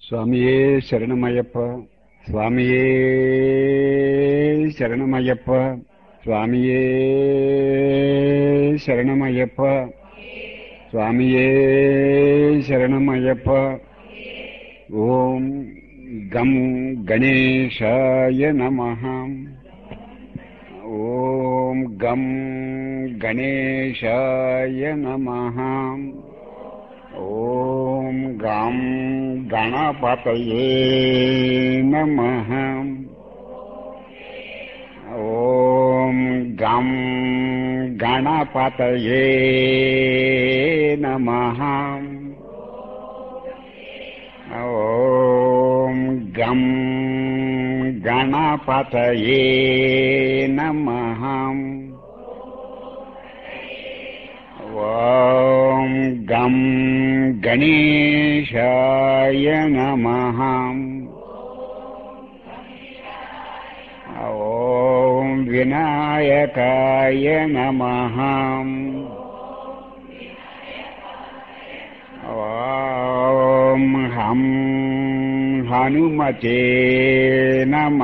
స్వామియే శరణమయ్యప్ప స్వామియే శరణమయ్యప్ప స్వామియే శరణమయ్యప్ప స్వామియే శరణమయ్యప్ప ఓం గం గణేశాయ నమ ఓం గం గణేశాయ నమ ఓం గం గణపతయే నమ ఓం గం గణపతయే నమ ఓం గం గణపతయే నమ ఓం గం గణేశాయ నమ ఓం వినాయకాయ నమ ఓం హం హనుమతే నమ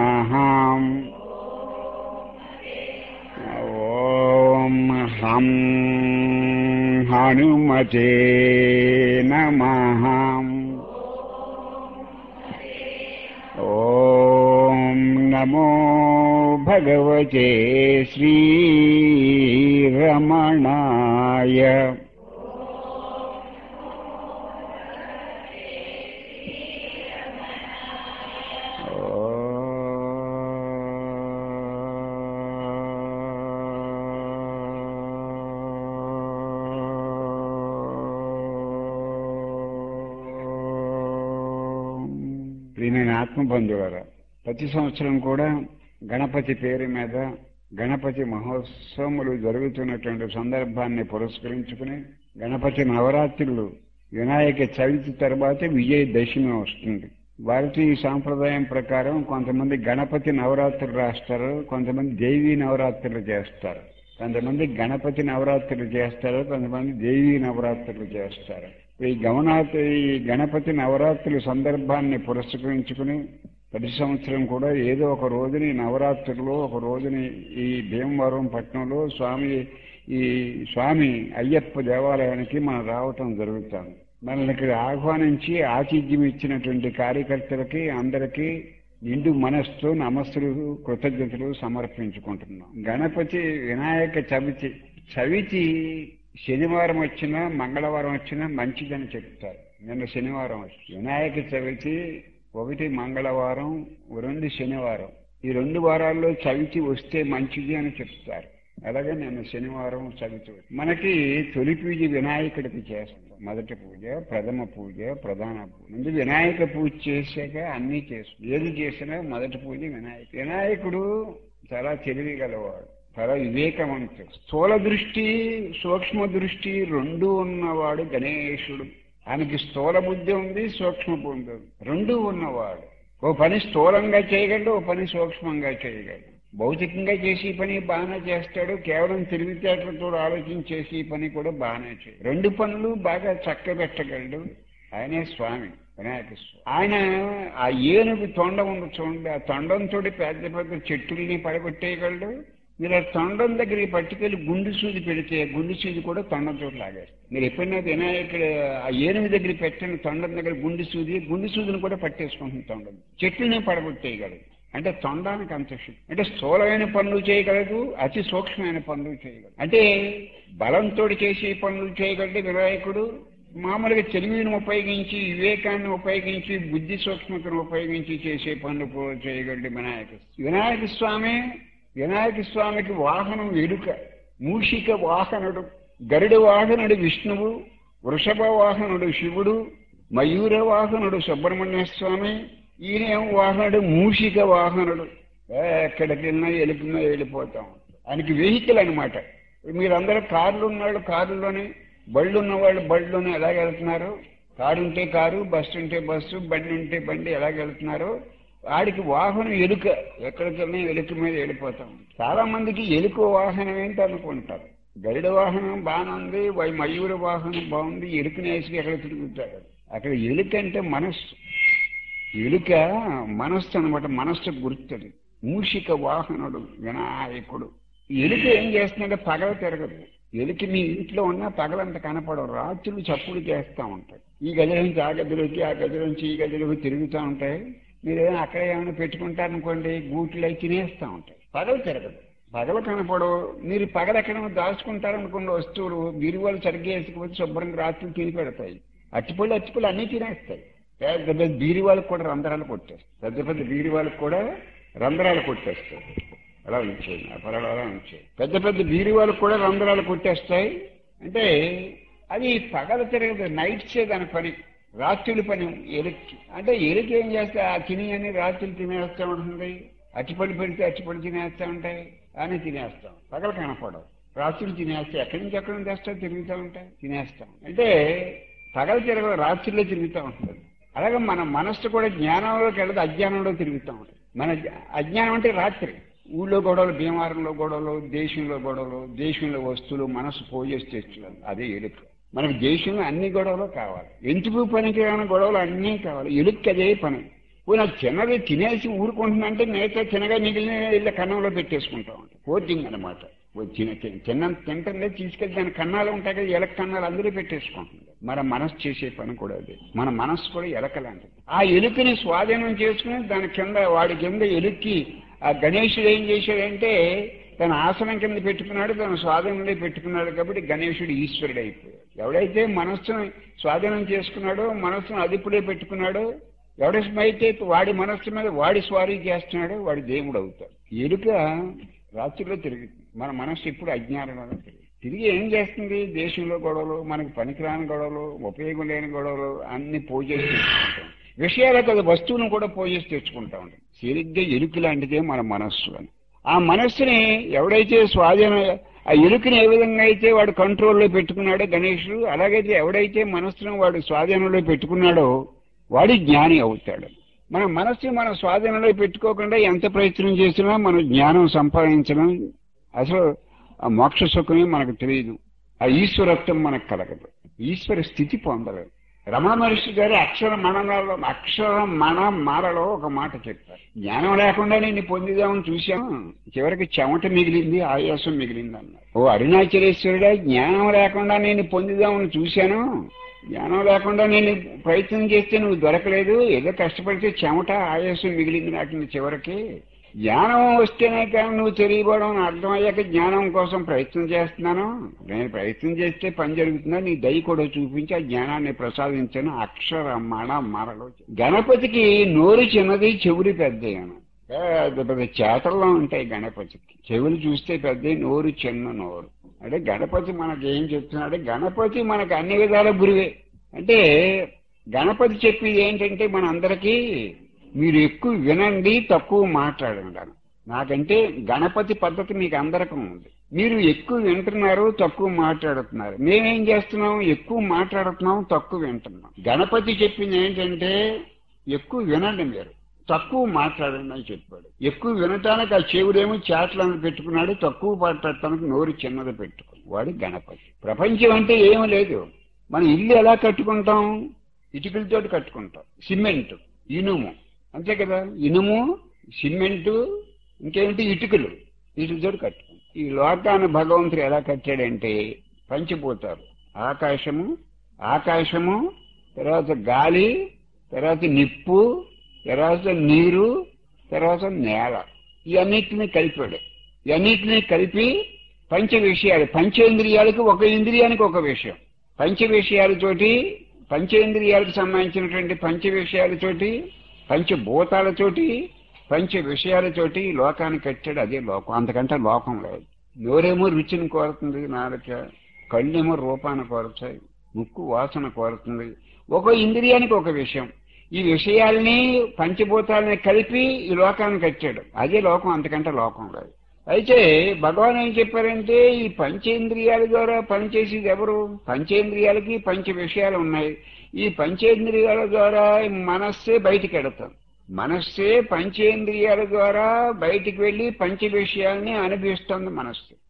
ఓం హం హనుమతే నమ ఓం నమో భగవతే శ్రీరమణాయ ప్రియమైన ఆత్మబంధువులరా ప్రతి సంవత్సరం కూడా గణపతి పేరు మీద గణపతి మహోత్సవములు జరుగుతున్నటువంటి సందర్భాన్ని పురస్కరించుకుని గణపతి నవరాత్రులు వినాయక చవితి తర్వాత విజయదశమి వస్తుంది భారతీయ సాంప్రదాయం ప్రకారం కొంతమంది గణపతి నవరాత్రులు రాస్తారు కొంతమంది దేవీ నవరాత్రులు చేస్తారు కొంతమంది గణపతి నవరాత్రులు చేస్తారు కొంతమంది దేవీ నవరాత్రులు చేస్తారు ఈ గమనాథ ఈ గణపతి నవరాత్రుల సందర్భాన్ని పురస్కరించుకుని ప్రతి సంవత్సరం కూడా ఏదో ఒక రోజుని నవరాత్రుల్లో ఒక రోజుని ఈ భీమవరం పట్టణంలో స్వామి ఈ స్వామి అయ్యప్ప దేవాలయానికి మనం రావటం జరుగుతుంది మనల్ని ఇక్కడ ఆహ్వానించి ఆతిథ్యం ఇచ్చినటువంటి కార్యకర్తలకి అందరికీ నిండు మనస్సు నమస్సులు కృతజ్ఞతలు సమర్పించుకుంటున్నాం గణపతి వినాయక చవితి చవితి శనివారం వచ్చినా మంగళవారం వచ్చినా మంచిదని చెప్తారు నిన్న శనివారం వచ్చి వినాయక చవితి ఒకటి మంగళవారం రెండు శనివారం ఈ రెండు వారాల్లో చవితి వస్తే మంచిది అని చెప్తారు అలాగే నేను శనివారం చవితి మనకి తొలి పూజ వినాయకుడికి చేస్తాం మొదటి పూజ ప్రథమ పూజ ప్రధాన పూజ ముందు వినాయక పూజ చేశాక అన్నీ చేస్తాం ఏది చేసినా మొదటి పూజ వినాయక వినాయకుడు చాలా తెలివి గలవాడు చాలా వివేకవంతుడు స్థూల దృష్టి సూక్ష్మ దృష్టి రెండు ఉన్నవాడు గణేశుడు ఆయనకి స్థూల బుద్ధి ఉంది సూక్ష్మ బుద్ధి ఉంది రెండు ఉన్నవాడు ఓ పని స్థూలంగా చేయగలడు ఓ పని సూక్ష్మంగా చేయగలడు భౌతికంగా చేసి పని బాగానే చేస్తాడు కేవలం తెలివితేటలతో ఆలోచించేసి పని కూడా బాగానే చేయడు రెండు పనులు బాగా చక్కబెట్టగలడు ఆయనే స్వామి వినాయక స్వామి ఆయన ఆ ఏనుగు తొండం ఉంది చూడండి ఆ తొండంతో పెద్ద పెద్ద చెట్టుల్ని పడగొట్టేయగలడు మీరు ఆ తొండం దగ్గర పట్టుకెళ్ళి గుండు సూది పెడితే గుండు సూది కూడా తొండంతో లాగేస్తారు మీరు ఎప్పుడైనా వినాయకుడు ఆ ఏనుగు దగ్గర పెట్టిన తొండం దగ్గర గుండు సూది గుండు సూదిని కూడా పట్టేసుకుంటుంది తొండం చెట్టుని పడగొట్టేయగలదు అంటే తొండానికి అంత శక్తి అంటే స్థూలమైన పనులు చేయగలదు అతి సూక్ష్మమైన పనులు చేయగలదు అంటే బలంతో చేసే పనులు చేయగలడు వినాయకుడు మామూలుగా తెలివిని ఉపయోగించి వివేకాన్ని ఉపయోగించి బుద్ధి సూక్ష్మతను ఉపయోగించి చేసే పనులు చేయగలడు వినాయక వినాయక స్వామి వినాయక స్వామికి వాహనం ఎలుక మూషిక వాహనుడు గరుడ వాహనుడు విష్ణువు వృషభ వాహనుడు శివుడు మయూర వాహనుడు సుబ్రహ్మణ్య స్వామి ఈయన వాహనుడు మూషిక వాహనుడు ఎక్కడికి వెళ్ళినా వెళ్ళిపోయినా వెళ్ళిపోతాం ఆయనకి వెహికల్ అనమాట మీరందరూ కార్లు ఉన్నాళ్ళు కారులోనే బళ్ళు ఉన్నవాళ్ళు బళ్ళలోనే ఎలాగ వెళ్తున్నారు కారు ఉంటే కారు బస్సు ఉంటే బస్సు బండి ఉంటే బండి ఎలాగ వెళ్తున్నారు వాడికి వాహనం ఎలుక ఎక్కడికి వెళ్ళినా ఎలుక మీద వెళ్ళిపోతాం చాలా మందికి ఎలుక వాహనం ఏంటి అనుకుంటారు గరుడ వాహనం బాగానే ఉంది వై మయూర వాహనం బాగుంది ఎలుకని వేసి ఎక్కడ తిరుగుతాడు అక్కడ ఎలుక అంటే మనస్సు ఎలుక మనస్సు అనమాట మనస్సు గుర్తుది మూషిక వాహనుడు వినాయకుడు ఎలుక ఏం చేస్తుందంటే పగల తిరగదు ఎలుక మీ ఇంట్లో ఉన్న పగలంత కనపడవు రాత్రులు చప్పుడు చేస్తూ ఉంటాయి ఈ గది నుంచి ఆ గదిలోకి ఆ గది నుంచి ఈ గదిలోకి తిరుగుతూ ఉంటాయి మీరు ఏదైనా అక్కడ ఏమైనా పెట్టుకుంటారనుకోండి గూట్లు అయి తినేస్తూ ఉంటాయి పగలు తిరగదు పగలు కనపడవు మీరు పగలు ఎక్కడైనా దాచుకుంటారనుకున్న వస్తువులు బీరువాలు సరిగ్గా వేసుకుపోతే శుభ్రంగా రాత్రులు తిని పెడతాయి అట్టిపళ్ళు అట్టిపళ్ళు అన్నీ తినేస్తాయి పెద్ద పెద్ద బీరువాళ్ళకి కూడా రంధ్రాలు కొట్టేస్తాయి పెద్ద పెద్ద బీరువాళ్ళకి కూడా రంధ్రాలు కొట్టేస్తాయి అలా ఉంచేయి ఆ పొరలు అలా ఉంచేయి పెద్ద పెద్ద బీరువాళ్ళకి కూడా రంధ్రాలు కొట్టేస్తాయి అంటే అది పగల తిరగదు నైట్సే దాని పని రాత్రుల పని ఎలుక్కి అంటే ఎలుక ఏం చేస్తే ఆ తిని అని రాత్రులు తినేస్తూ ఉంటుంది అట్టిపడి పెడితే అట్టిపడి తినేస్తూ ఉంటాయి అని తినేస్తాం పగల కనపడవు రాత్రులు తినేస్తాయి ఎక్కడి నుంచి ఎక్కడి నుంచి తెస్తా తిరుగుతూ ఉంటాయి తినేస్తాం అంటే పగల తిరగ రాత్రుల్లో తిరుగుతూ ఉంటుంది అలాగే మన మనస్సు కూడా జ్ఞానంలోకి వెళ్ళదు అజ్ఞానంలో తిరుగుతూ ఉంటుంది మన అజ్ఞానం అంటే రాత్రి ఊళ్ళో గొడవలు భీమవరంలో గొడవలు దేశంలో గొడవలు దేశంలో వస్తువులు మనసు పోయేసి తెచ్చుకోవాలి అదే ఎలుక మనకు దేశంలో అన్ని గొడవలు కావాలి ఎందుకు పనికి రాని గొడవలు అన్నీ కావాలి ఎలుక్కి అదే పని పోయినా చిన్నది తినేసి ఊరుకుంటుందంటే మిగతా చిన్నగా మిగిలిన ఇళ్ళ కన్నంలో పెట్టేసుకుంటా ఉంటాం కోటింగ్ అనమాట చిన్న చిన్న తింటుందే తీసుకెళ్ళి దాని కన్నాలు ఉంటాయి కదా ఎలక కన్నాలు అందరూ పెట్టేసుకుంటుంది మన మనసు చేసే పని కూడా అది మన మనసు కూడా ఎలక లాంటిది ఆ ఎలుకని స్వాధీనం చేసుకుని దాని కింద వాడి కింద ఎలుక్కి ఆ గణేశుడు ఏం చేశాడంటే తన ఆసనం కింద పెట్టుకున్నాడు తన స్వాధీనంలో పెట్టుకున్నాడు కాబట్టి గణేశుడు ఈశ్వరుడు అయిపోయాడు ఎవడైతే మనస్సును స్వాధీనం చేసుకున్నాడో మనస్సును అదుపులో పెట్టుకున్నాడో ఎవడైతే వాడి మనస్సు మీద వాడి స్వారీ చేస్తున్నాడో వాడి దేవుడు అవుతాడు ఎలుక రాత్రిలో తిరుగుతుంది మన మనస్సు ఇప్పుడు అజ్ఞానంలో తిరిగి తిరిగి ఏం చేస్తుంది దేశంలో గొడవలు మనకి పనికిరాని గొడవలు ఉపయోగం లేని గొడవలు అన్ని పోజేసి తెచ్చుకుంటాం విషయాలకు అది వస్తువును కూడా పోజేసి తెచ్చుకుంటా ఉంటాం సరిగ్గా ఎలుక లాంటిదే మన మనస్సు అని ఆ మనస్సుని ఎవడైతే స్వాధీన ఆ ఎలుకని ఏ విధంగా అయితే వాడు కంట్రోల్లో పెట్టుకున్నాడో గణేశుడు అలాగైతే ఎవడైతే మనస్సును వాడు స్వాధీనంలో పెట్టుకున్నాడో వాడి జ్ఞాని అవుతాడు మన మనస్సు మన స్వాధీనంలో పెట్టుకోకుండా ఎంత ప్రయత్నం చేసినా మనం జ్ఞానం సంపాదించడం అసలు ఆ మోక్ష సుఖమే మనకు తెలియదు ఆ ఈశ్వరత్వం మనకు కలగదు ఈశ్వర స్థితి పొందలేదు రమణ మహర్షి గారు అక్షర మణంలో అక్షర మణ మాలలో ఒక మాట చెప్పారు జ్ఞానం లేకుండా నేను పొందిదామని చూశాను చివరికి చెమట మిగిలింది ఆయాసం మిగిలింది అన్నారు ఓ అరుణాచలేశ్వరుడా జ్ఞానం లేకుండా నేను పొందిదామని చూశాను జ్ఞానం లేకుండా నేను ప్రయత్నం చేస్తే నువ్వు దొరకలేదు ఏదో కష్టపడితే చెమట ఆయాసం మిగిలింది నాకు చివరికి జ్ఞానం వస్తేనే కానీ నువ్వు తెలియబడడం అర్థమయ్యాక జ్ఞానం కోసం ప్రయత్నం చేస్తున్నాను నేను ప్రయత్నం చేస్తే పని జరుగుతుందా నీ దయ కూడా చూపించి ఆ జ్ఞానాన్ని ప్రసాదించను అక్షర మణ మరలో గణపతికి నోరు చిన్నది చెవులు పెద్దయ్యాను పెద్ద పెద్ద చేతల్లో ఉంటాయి గణపతికి చెవులు చూస్తే పెద్ద నోరు చిన్న నోరు అంటే గణపతి మనకి ఏం చెప్తున్నాడు గణపతి మనకు అన్ని విధాల గురువే అంటే గణపతి చెప్పేది ఏంటంటే మన అందరికీ మీరు ఎక్కువ వినండి తక్కువ మాట్లాడండి అని నాకంటే గణపతి పద్ధతి మీకు అందరికీ ఉంది మీరు ఎక్కువ వింటున్నారు తక్కువ మాట్లాడుతున్నారు మేమేం చేస్తున్నాం ఎక్కువ మాట్లాడుతున్నాం తక్కువ వింటున్నాం గణపతి చెప్పింది ఏంటంటే ఎక్కువ వినండి మీరు తక్కువ మాట్లాడండి అని చెప్పాడు ఎక్కువ వినటానికి ఆ చెవుడేమో చేతలను పెట్టుకున్నాడు తక్కువ మాట్లాడటానికి నోరు చిన్నది పెట్టుకుని వాడు గణపతి ప్రపంచం అంటే ఏమీ లేదు మనం ఇల్లు ఎలా కట్టుకుంటాం ఇటుకలతో కట్టుకుంటాం సిమెంట్ ఇనుము అంతే కదా ఇనుము సిమెంటు ఇంకేమిటి ఇటుకలు వీటితో కట్టుకుంటాం ఈ లోకాన్ని భగవంతుడు ఎలా కట్టాడంటే పంచిపోతారు ఆకాశము ఆకాశము తర్వాత గాలి తర్వాత నిప్పు తర్వాత నీరు తర్వాత నేల ఇవన్నిటిని కలిపాడు ఇవన్నిటిని కలిపి పంచ విషయాలు పంచేంద్రియాలకు ఒక ఇంద్రియానికి ఒక విషయం పంచ విషయాలతోటి పంచేంద్రియాలకు సంబంధించినటువంటి పంచ విషయాలతోటి పంచభూతాలతోటి పంచ విషయాలతోటి లోకాన్ని కట్టాడు అదే లోకం అంతకంటే లోకం లేదు నోరేమో రుచిని కోరుతుంది నాలుక కళ్ళేమో రూపాన్ని కోరుతాయి ముక్కు వాసన కోరుతుంది ఒక ఇంద్రియానికి ఒక విషయం ఈ విషయాల్ని పంచభూతాలని కలిపి ఈ లోకాన్ని కట్టాడు అదే లోకం అంతకంటే లోకం లేదు అయితే భగవాన్ ఏం చెప్పారంటే ఈ పంచేంద్రియాల ద్వారా పనిచేసేది ఎవరు పంచేంద్రియాలకి పంచ విషయాలు ఉన్నాయి ఈ పంచేంద్రియాల ద్వారా మనస్సే బయటికి వెళతాం మనస్సే పంచేంద్రియాల ద్వారా బయటికి వెళ్లి పంచ విషయాల్ని అనుభవిస్తుంది మనస్సు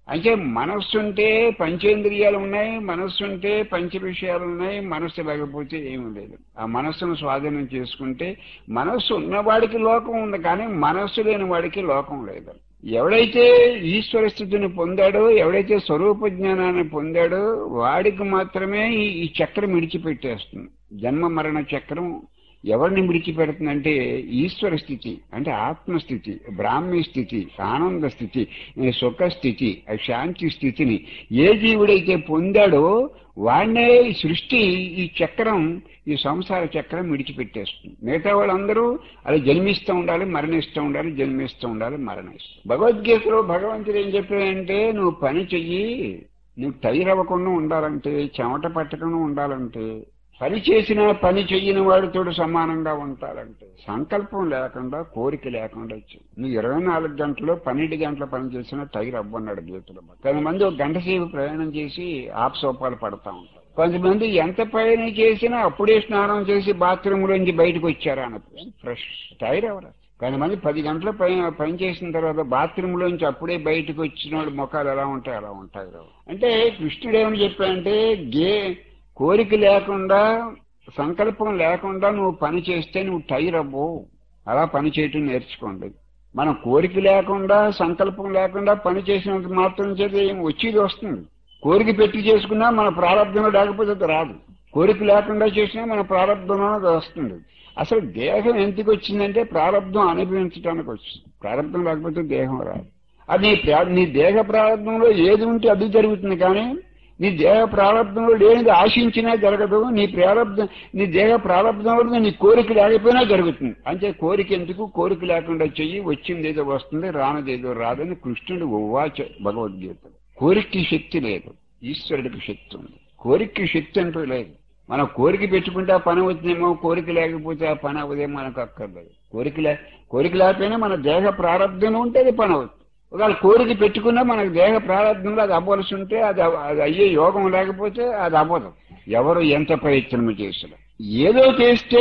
అంటే మనస్సు ఉంటే పంచేంద్రియాలు ఉన్నాయి మనస్సు ఉంటే పంచ విషయాలు ఉన్నాయి మనస్సు లేకపోతే ఏమీ లేదు ఆ మనస్సును స్వాధీనం చేసుకుంటే మనస్సు ఉన్నవాడికి లోకం ఉంది కానీ మనస్సు లేని వాడికి లోకం లేదు ఎవడైతే ఈశ్వర స్థితిని పొందాడో ఎవడైతే స్వరూప జ్ఞానాన్ని పొందాడో వాడికి మాత్రమే ఈ ఈ చక్రం విడిచిపెట్టేస్తుంది జన్మ మరణ చక్రం ఎవరిని విడిచిపెడుతుందంటే ఈశ్వర స్థితి అంటే ఆత్మస్థితి బ్రాహ్మీ స్థితి ఆనంద స్థితి సుఖ స్థితి శాంతి స్థితిని ఏ జీవుడైతే పొందాడో వాడినే ఈ సృష్టి ఈ చక్రం ఈ సంసార చక్రం విడిచిపెట్టేస్తుంది మిగతా వాళ్ళందరూ అలా జన్మిస్తూ ఉండాలి మరణిస్తూ ఉండాలి జన్మిస్తూ ఉండాలి మరణిస్తూ భగవద్గీతలో భగవంతుడు ఏం చెప్పాడంటే నువ్వు పని చెయ్యి నువ్వు టైర్ అవ్వకుండా ఉండాలంటే చెమట పట్టకుండా ఉండాలంటే పని చేసిన పని చెయ్యని వాడితోడు సమానంగా ఉంటారంటే సంకల్పం లేకుండా కోరిక లేకుండా వచ్చి నువ్వు ఇరవై నాలుగు గంటలు పన్నెండు గంటల పని చేసినా టైర్ అవ్వన్నాడు గీతలో కొంతమంది ఒక గంట సేపు ప్రయాణం చేసి ఆప్ సోపాలు పడతా ఉంటారు కొంతమంది ఎంత పని చేసినా అప్పుడే స్నానం చేసి బాత్రూంలోంచి బయటకు వచ్చారా అన్నప్పుడు ఫ్రెష్ టైర్ ఎవరు కొంతమంది పది గంటల పని పని చేసిన తర్వాత బాత్రూంలోంచి అప్పుడే బయటకు వచ్చిన ముఖాలు ఎలా ఉంటాయి అలా ఉంటాయి అంటే కృష్ణుడు ఏమని చెప్పాడంటే గే కోరిక లేకుండా సంకల్పం లేకుండా నువ్వు పని చేస్తే నువ్వు టైర్ అవ్వవు అలా పని చేయటం నేర్చుకోండి మనం కోరిక లేకుండా సంకల్పం లేకుండా పని చేసినంత మాత్రం చేత ఏం వచ్చేది వస్తుంది కోరిక పెట్టి చేసుకున్నా మన ప్రారంభంలో లేకపోతే అది రాదు కోరిక లేకుండా చేసినా మన ప్రారంభంలో అది వస్తుంది అసలు దేహం ఎందుకు వచ్చిందంటే ప్రారంభం అనుభవించడానికి వచ్చింది ప్రారంభం లేకపోతే దేహం రాదు అది నీ ప్రా- నీ దేహ ప్రారంభంలో ఏది ఉంటే అది జరుగుతుంది కానీ నీ దేహ ప్రారంభంలో లేనిది ఆశించినా జరగదు నీ ప్రారంభం నీ దేహ ప్రారంభంలో నీ కోరిక లేకపోయినా జరుగుతుంది అంటే కోరిక ఎందుకు కోరిక లేకుండా చెయ్యి వచ్చింది ఏదో వస్తుంది రానిది ఏదో రాదని కృష్ణుడు ఉవాచ భగవద్గీత కోరికకి శక్తి లేదు ఈశ్వరుడికి శక్తి ఉంది కోరికకి శక్తి అంటూ లేదు మనం కోరిక పెట్టుకుంటే ఆ పని అవుతుందేమో కోరిక లేకపోతే ఆ పని అవ్వదేమో మనకు అక్కర్లేదు కోరిక లే కోరిక లేకపోయినా మన దేహ ప్రారంభం ఉంటే అది పని అవుతుంది ఒకవేళ కోరిక పెట్టుకున్నా మనకు దేహ ప్రారంభంలో అది అవ్వాల్సి ఉంటే అది అవ- అది అయ్యే యోగం లేకపోతే అది అవ్వదు ఎవరు ఎంత ప్రయత్నం చేసినా ఏదో చేస్తే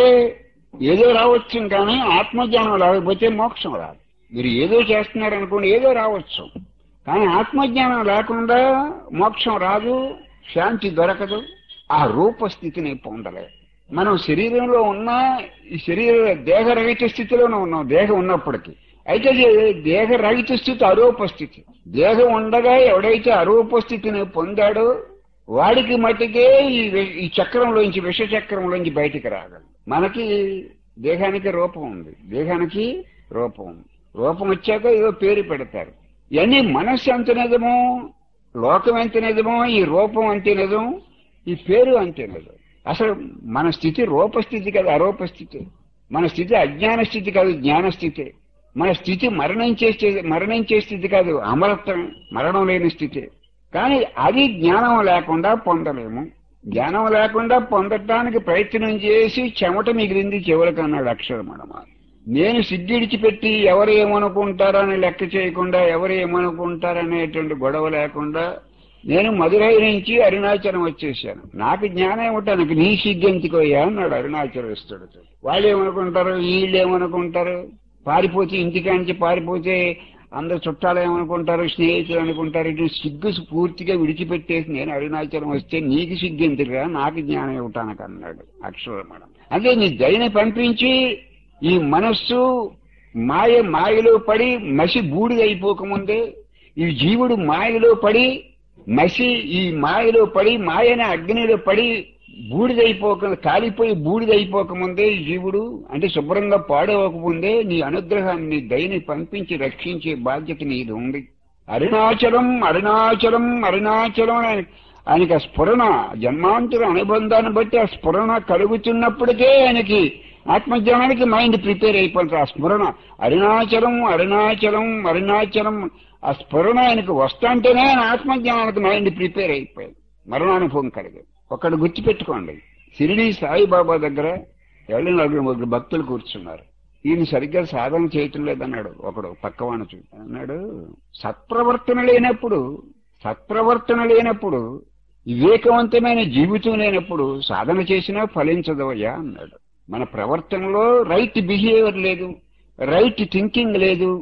ఏదో రావచ్చు కానీ ఆత్మజ్ఞానం లేకపోతే మోక్షం రాదు మీరు ఏదో చేస్తున్నారు అనుకోండి ఏదో రావచ్చు కానీ ఆత్మజ్ఞానం లేకుండా మోక్షం రాదు శాంతి దొరకదు ఆ రూపస్థితిని పొందలేదు మనం శరీరంలో ఉన్న ఈ శరీర దేహరహిత స్థితిలోనే ఉన్నాం దేహం ఉన్నప్పటికీ అయితే అది దేహరహిత స్థితి అరూప స్థితి దేహం ఉండగా ఎవడైతే అరూప స్థితిని పొందాడో వాడికి మట్టుకే ఈ వి- ఈ చక్రంలోంచి విష చక్రంలోంచి బయటికి రాగలడు మనకి దేహానికి రూపం ఉంది దేహానికి రూపం ఉంది రూపం వచ్చాక ఏదో పేరు పెడతారు ఇవన్నీ మనస్సు ఎంత నిజమో లోకం ఎంత నిజమో ఈ రూపం అంతే నిజం ఈ పేరు అంతే నిజం అసలు మన స్థితి రూపస్థితి కాదు అరూప స్థితి మన స్థితి అజ్ఞాన స్థితి కాదు జ్ఞాన స్థితి మన స్థితి మరణించే స్థితి మరణించే స్థితి కాదు అమరత్వం మరణం లేని స్థితి కానీ అది జ్ఞానం లేకుండా పొందలేము జ్ఞానం లేకుండా పొందటానికి ప్రయత్నం చేసి చెమట మిగిలింది చివరికి అన్నాడు అక్షరమణమ నేను సిద్ధిడిచిపెట్టి ఎవరు ఏమనుకుంటారని లెక్క చేయకుండా ఎవరు ఏమనుకుంటారనేటువంటి గొడవ లేకుండా నేను మధురై నుంచి అరుణాచలం వచ్చేసాను నాకు జ్ఞానం ఏమిటానికి నీ సిగ్గెందుకోయ్యా అన్నాడు అరుణాచలేశ్వరుడు వాళ్ళు ఏమనుకుంటారు వీళ్ళు ఏమనుకుంటారు పారిపోతే ఇంటికాంచి పారిపోతే అందరు చుట్టాలు ఏమనుకుంటారు స్నేహితులు అనుకుంటారు ఇటు సిగ్గు పూర్తిగా విడిచిపెట్టేసి నేను అరుణాచలం వస్తే నీకు సిగ్గు ఎందుకురా నాకు జ్ఞానం ఇవ్వటానికి అన్నాడు అక్షరమణం అదే నీ దయని పంపించి ఈ మనస్సు మాయ మాయలో పడి మసి బూడిదైపోకముందే ఈ జీవుడు మాయలో పడి మసి ఈ మాయలో పడి మాయన అగ్నిలో పడి బూడిదైపోక కాలిపోయి బూడిదైపోకముందే ఈ జీవుడు అంటే శుభ్రంగా పాడవకముందే నీ అనుగ్రహాన్ని నీ దయని పంపించి రక్షించే బాధ్యత నీది ఉంది అరుణాచలం అరుణాచలం అరుణాచలం అని ఆయన- ఆయనకి ఆ స్ఫురణ జన్మాంతర అనుబంధాన్ని బట్టి ఆ స్ఫురణ కలుగుతున్నప్పటికే ఆయనకి ఆత్మజ్ఞానానికి మైండ్ ప్రిపేర్ అయిపోతుంది ఆ స్మరణ అరుణాచలం అరుణాచలం అరుణాచలం ఆ స్ఫురణ ఆయనకు వస్తుంటేనే ఆయన ఆత్మజ్ఞానానికి మైండ్ ప్రిపేర్ అయిపోయింది మరణానుభవం కలిగి ఒకడు గుర్తుపెట్టుకోండి షిరిడి సాయిబాబా దగ్గర ఎవరి నలుగురు ముగ్గురు భక్తులు కూర్చున్నారు ఈయన సరిగ్గా సాధన చేయటం లేదన్నాడు ఒకడు పక్కవాణి చూ అన్నాడు సత్ప్రవర్తన లేనప్పుడు సత్ప్రవర్తన లేనప్పుడు వివేకవంతమైన జీవితం లేనప్పుడు సాధన చేసినా ఫలించదవయ్యా అన్నాడు మన ప్రవర్తనలో రైట్ బిహేవియర్ లేదు రైట్ థింకింగ్ లేదు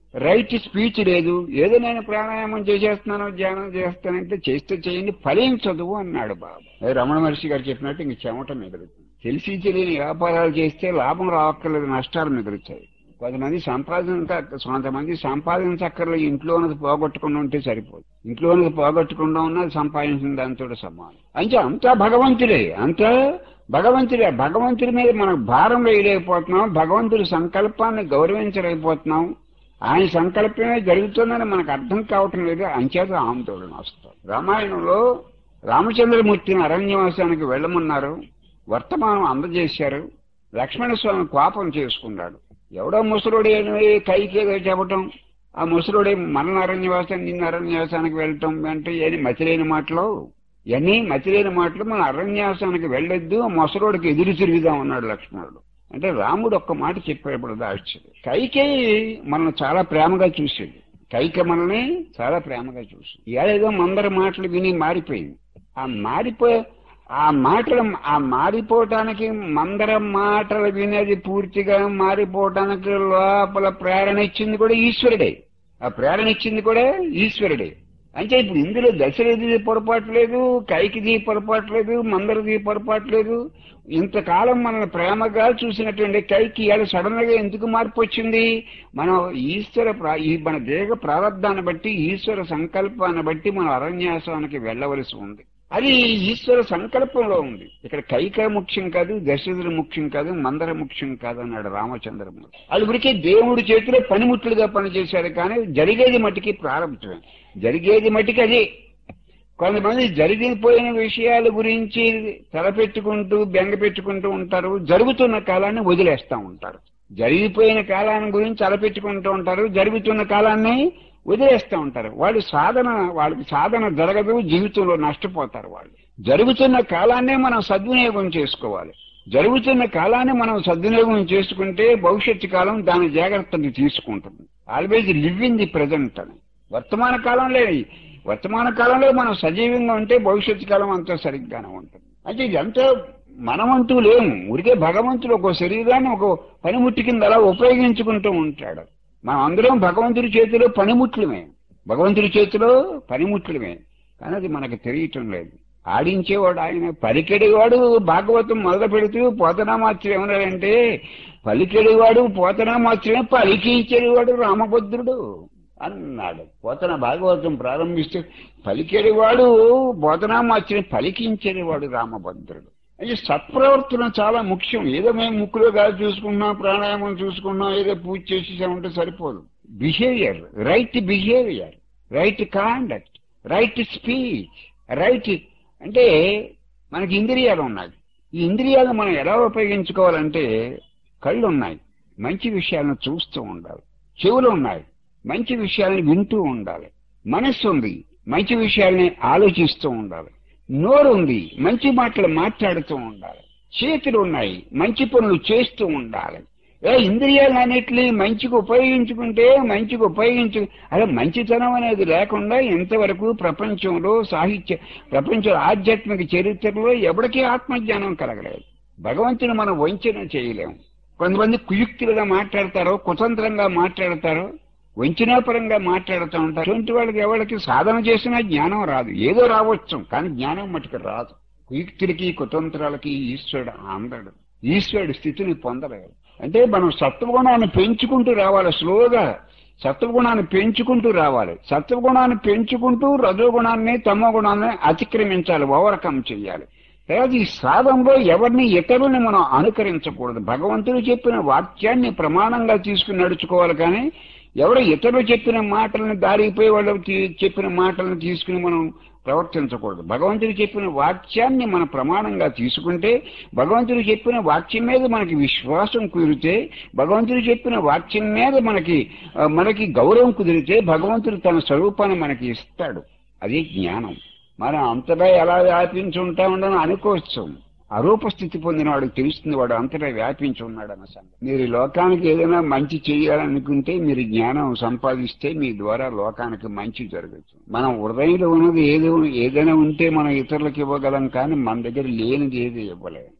రైట్ స్పీచ్ లేదు ఏదో నేను ప్రాణాయామం చేసేస్తున్నాను ధ్యానం చేస్తానంటే చేస్తే చేయండి ఫలించదు అన్నాడు బాబు అదే రమణ మహర్షి గారు చెప్పినట్టు ఇంక చెమట మిగులుతుంది తెలిసి తెలియని వ్యాపారాలు చేస్తే లాభం రావక్కర్లేదు నష్టాలు మిగులుతాయి కొంతమంది సంపాదించ కొంతమంది సంపాదించక్కర్లేదు ఇంట్లో ఉన్నది పోగొట్టకుండా ఉంటే సరిపోదు ఇంట్లో ఉన్నది పోగొట్టకుండా ఉన్నది సంపాదించిన దాంతో సమానం అంటే అంతా భగవంతుడే అంతా భగవంతుడే భగవంతుడి మీద మనకు భారం వేయలేకపోతున్నాం భగవంతుడి సంకల్పాన్ని గౌరవించలేకపోతున్నాం ఆయన సంకల్పమే జరుగుతుందని మనకు అర్థం కావటం లేదు అంచేత ఆందోళన వస్తాం రామాయణంలో రామచంద్రమూర్తిని అరణ్యవాసానికి వెళ్ళమన్నారు వర్తమానం అందజేశారు లక్ష్మణస్వామి కోపం చేసుకున్నాడు ఎవడో ముసలుడే కైకేదో చెప్పటం ఆ ముసలుడే మన అరణ్యవాసం నిన్న అరణ్యవాసానికి వెళ్ళటం అంటే ఏది మతిలేని మాటలు ఇవన్నీ మతిలేని మాటలు మన అరణ్యవాసానికి వెళ్ళొద్దు ఆ ముసలోడికి ఎదురు తిరుగుదాం అన్నాడు లక్ష్మణుడు అంటే రాముడు ఒక్క మాట చెప్పేప్పుడు దాచిది కైకేయి మనల్ని చాలా ప్రేమగా చూసేది కైక మనల్ని చాలా ప్రేమగా చూసి ఏదో మందరి మాటలు విని మారిపోయింది ఆ మారిపోయే ఆ మాటలు ఆ మారిపోవటానికి మందర మాటలు వినేది పూర్తిగా మారిపోవటానికి లోపల ప్రేరణ ఇచ్చింది కూడా ఈశ్వరుడే ఆ ప్రేరణ ఇచ్చింది కూడా ఈశ్వరుడే అంటే ఇప్పుడు ఇందులో దశరథిది పొరపాటు లేదు కైకిది పొరపాటు లేదు మందరిది పొరపాటు లేదు ఇంతకాలం మన ప్రేమగా చూసినటువంటి కైకి ఇవాళ సడన్ గా ఎందుకు మార్పు వచ్చింది మనం ఈశ్వర ప్రా- ఈ మన దేహ ప్రారంధాన్ని బట్టి ఈశ్వర సంకల్పాన్ని బట్టి మనం అరణ్యాసానికి వెళ్ళవలసి ఉంది అది ఈశ్వర సంకల్పంలో ఉంది ఇక్కడ కైక ముఖ్యం కాదు దశరథుడు ముఖ్యం కాదు మందర ముఖ్యం కాదు అన్నాడు రామచంద్రమూర్తి అది ఉరికే దేవుడి చేతిలో పనిముట్లుగా పనిచేశారు కానీ జరిగేది మట్టికి ప్రారంభమే జరిగేది మట్టికి అదే కొంతమంది జరిగిపోయిన విషయాల గురించి తలపెట్టుకుంటూ బెంగ పెట్టుకుంటూ ఉంటారు జరుగుతున్న కాలాన్ని వదిలేస్తా ఉంటారు జరిగిపోయిన కాలాన్ని గురించి తలపెట్టుకుంటూ ఉంటారు జరుగుతున్న కాలాన్ని వదిలేస్తూ ఉంటారు వాళ్ళు సాధన వాళ్ళకి సాధన జరగదు జీవితంలో నష్టపోతారు వాళ్ళు జరుగుతున్న కాలాన్నే మనం సద్వినియోగం చేసుకోవాలి జరుగుతున్న కాలాన్ని మనం సద్వినియోగం చేసుకుంటే భవిష్యత్తు కాలం దాని జాగ్రత్తలు తీసుకుంటుంది always live in the present అని వర్తమాన కాలంలో వర్తమాన కాలంలో మనం సజీవంగా ఉంటే భవిష్యత్తు కాలం అంతా సరిగ్గానే ఉంటుంది అంటే ఇదంతా మనమంటూ లేము ఊరికే భగవంతుడు ఒక శరీరాన్ని ఒక పనిముట్టి కింద అలా ఉపయోగించుకుంటూ ఉంటాడు మనం అందరం భగవంతుడి చేతిలో పనిముట్లమే భగవంతుడి చేతిలో పనిముట్లమే కానీ అది మనకు తెలియటం లేదు ఆడించేవాడు ఆయన పలికెడివాడు భాగవతం మొదలు పెడుతూ పోతనామాత్రం ఏమన్నాడంటే పలికెడివాడు పోతనామాత్రమే పలికించేవాడు రామభద్రుడు అన్నాడు పోతన భాగవతం ప్రారంభిస్తే పలికేడివాడు బోధనామాచ్యం పలికించేవాడు రామభద్రుడు అది సత్ప్రవర్తన చాలా ముఖ్యం ఏదో మేము ముక్కులో గాలి చూసుకున్నాం ప్రాణాయామం చూసుకున్నాం ఏదో పూజ చేసేసామంటే సరిపోదు behaviour right behaviour right conduct right speech right అంటే మనకి ఇంద్రియాలు ఉన్నాయి ఈ ఇంద్రియాలు మనం ఎలా ఉపయోగించుకోవాలంటే కళ్ళు ఉన్నాయి మంచి విషయాలను చూస్తూ ఉండాలి చెవులు ఉన్నాయి మంచి విషయాల్ని వింటూ ఉండాలి మనస్సు ఉంది మంచి విషయాల్ని ఆలోచిస్తూ ఉండాలి నోరు ఉంది మంచి మాటలు మాట్లాడుతూ ఉండాలి చేతులు ఉన్నాయి మంచి పనులు చేస్తూ ఉండాలి ఏ ఇంద్రియాలన్నిటిని మంచిగా ఉపయోగించుకుంటే మంచిగా ఉపయోగించు అదే మంచితనం అనేది లేకుండా ఇంతవరకు ప్రపంచంలో సాహిత్య ప్రపంచ ఆధ్యాత్మిక చరిత్రలో ఎవరికీ ఆత్మజ్ఞానం కలగలేదు భగవంతుని మనం వంచన చేయలేము కొంతమంది కుయుక్తులుగా మాట్లాడతారో కుతంత్రంగా మాట్లాడతారో వంచనాపరంగా మాట్లాడుతూ ఉంటారు అటువంటి వాళ్ళకి ఎవరికి సాధన చేసినా జ్ఞానం రాదు ఏదో రావచ్చు కానీ జ్ఞానం మటుకు రాదు కుయుక్తులకి కుతంత్రాలకి ఈశ్వరుడు అందడు ఈశ్వరుడు స్థితిని పొందలేడు అంటే మనం సత్వగుణాన్ని పెంచుకుంటూ రావాలి స్లోగా సత్వగుణాన్ని పెంచుకుంటూ రావాలి సత్వగుణాన్ని పెంచుకుంటూ రజోగుణాన్ని తమో గుణాన్ని అతిక్రమించాలి ఓవర్కమ్ చేయాలి తర్వాత ఈ సాధనలో ఎవరిని ఇతరుల్ని మనం అనుకరించకూడదు భగవంతుడు చెప్పిన వాక్యాన్ని ప్రమాణంగా తీసుకుని నడుచుకోవాలి కానీ ఎవరో ఇతరులు చెప్పిన మాటలను దారిపోయి వాళ్ళు తీ- చెప్పిన మాటలను తీసుకుని మనం ప్రవర్తించకూడదు భగవంతుడు చెప్పిన వాక్యాన్ని మన ప్రమాణంగా తీసుకుంటే భగవంతుడు చెప్పిన వాక్యం మీద మనకి విశ్వాసం కుదిరితే భగవంతుడు చెప్పిన వాక్యం మీద మనకి ఆ, మనకి గౌరవం కుదిరితే భగవంతుడు తన స్వరూపాన్ని మనకి ఇస్తాడు అది జ్ఞానం మనం అంతటా ఎలా వ్యాపించి ఉంటామని అనుకోవచ్చు అరూప స్థితి పొందిన వాడికి తెలుస్తుంది వాడు అంతటా వ్యాపించి ఉన్నాడు అన్న సంగతి మీరు ఈ లోకానికి ఏదైనా మంచి చేయాలనుకుంటే మీరు జ్ఞానం సంపాదిస్తే మీ ద్వారా లోకానికి మంచి జరగచ్చు మనం హృదయంలో ఉన్నది ఏదో ఏదైనా ఉంటే మనం ఇతరులకు ఇవ్వగలం కానీ మన దగ్గర లేనిది ఏది ఇవ్వలేము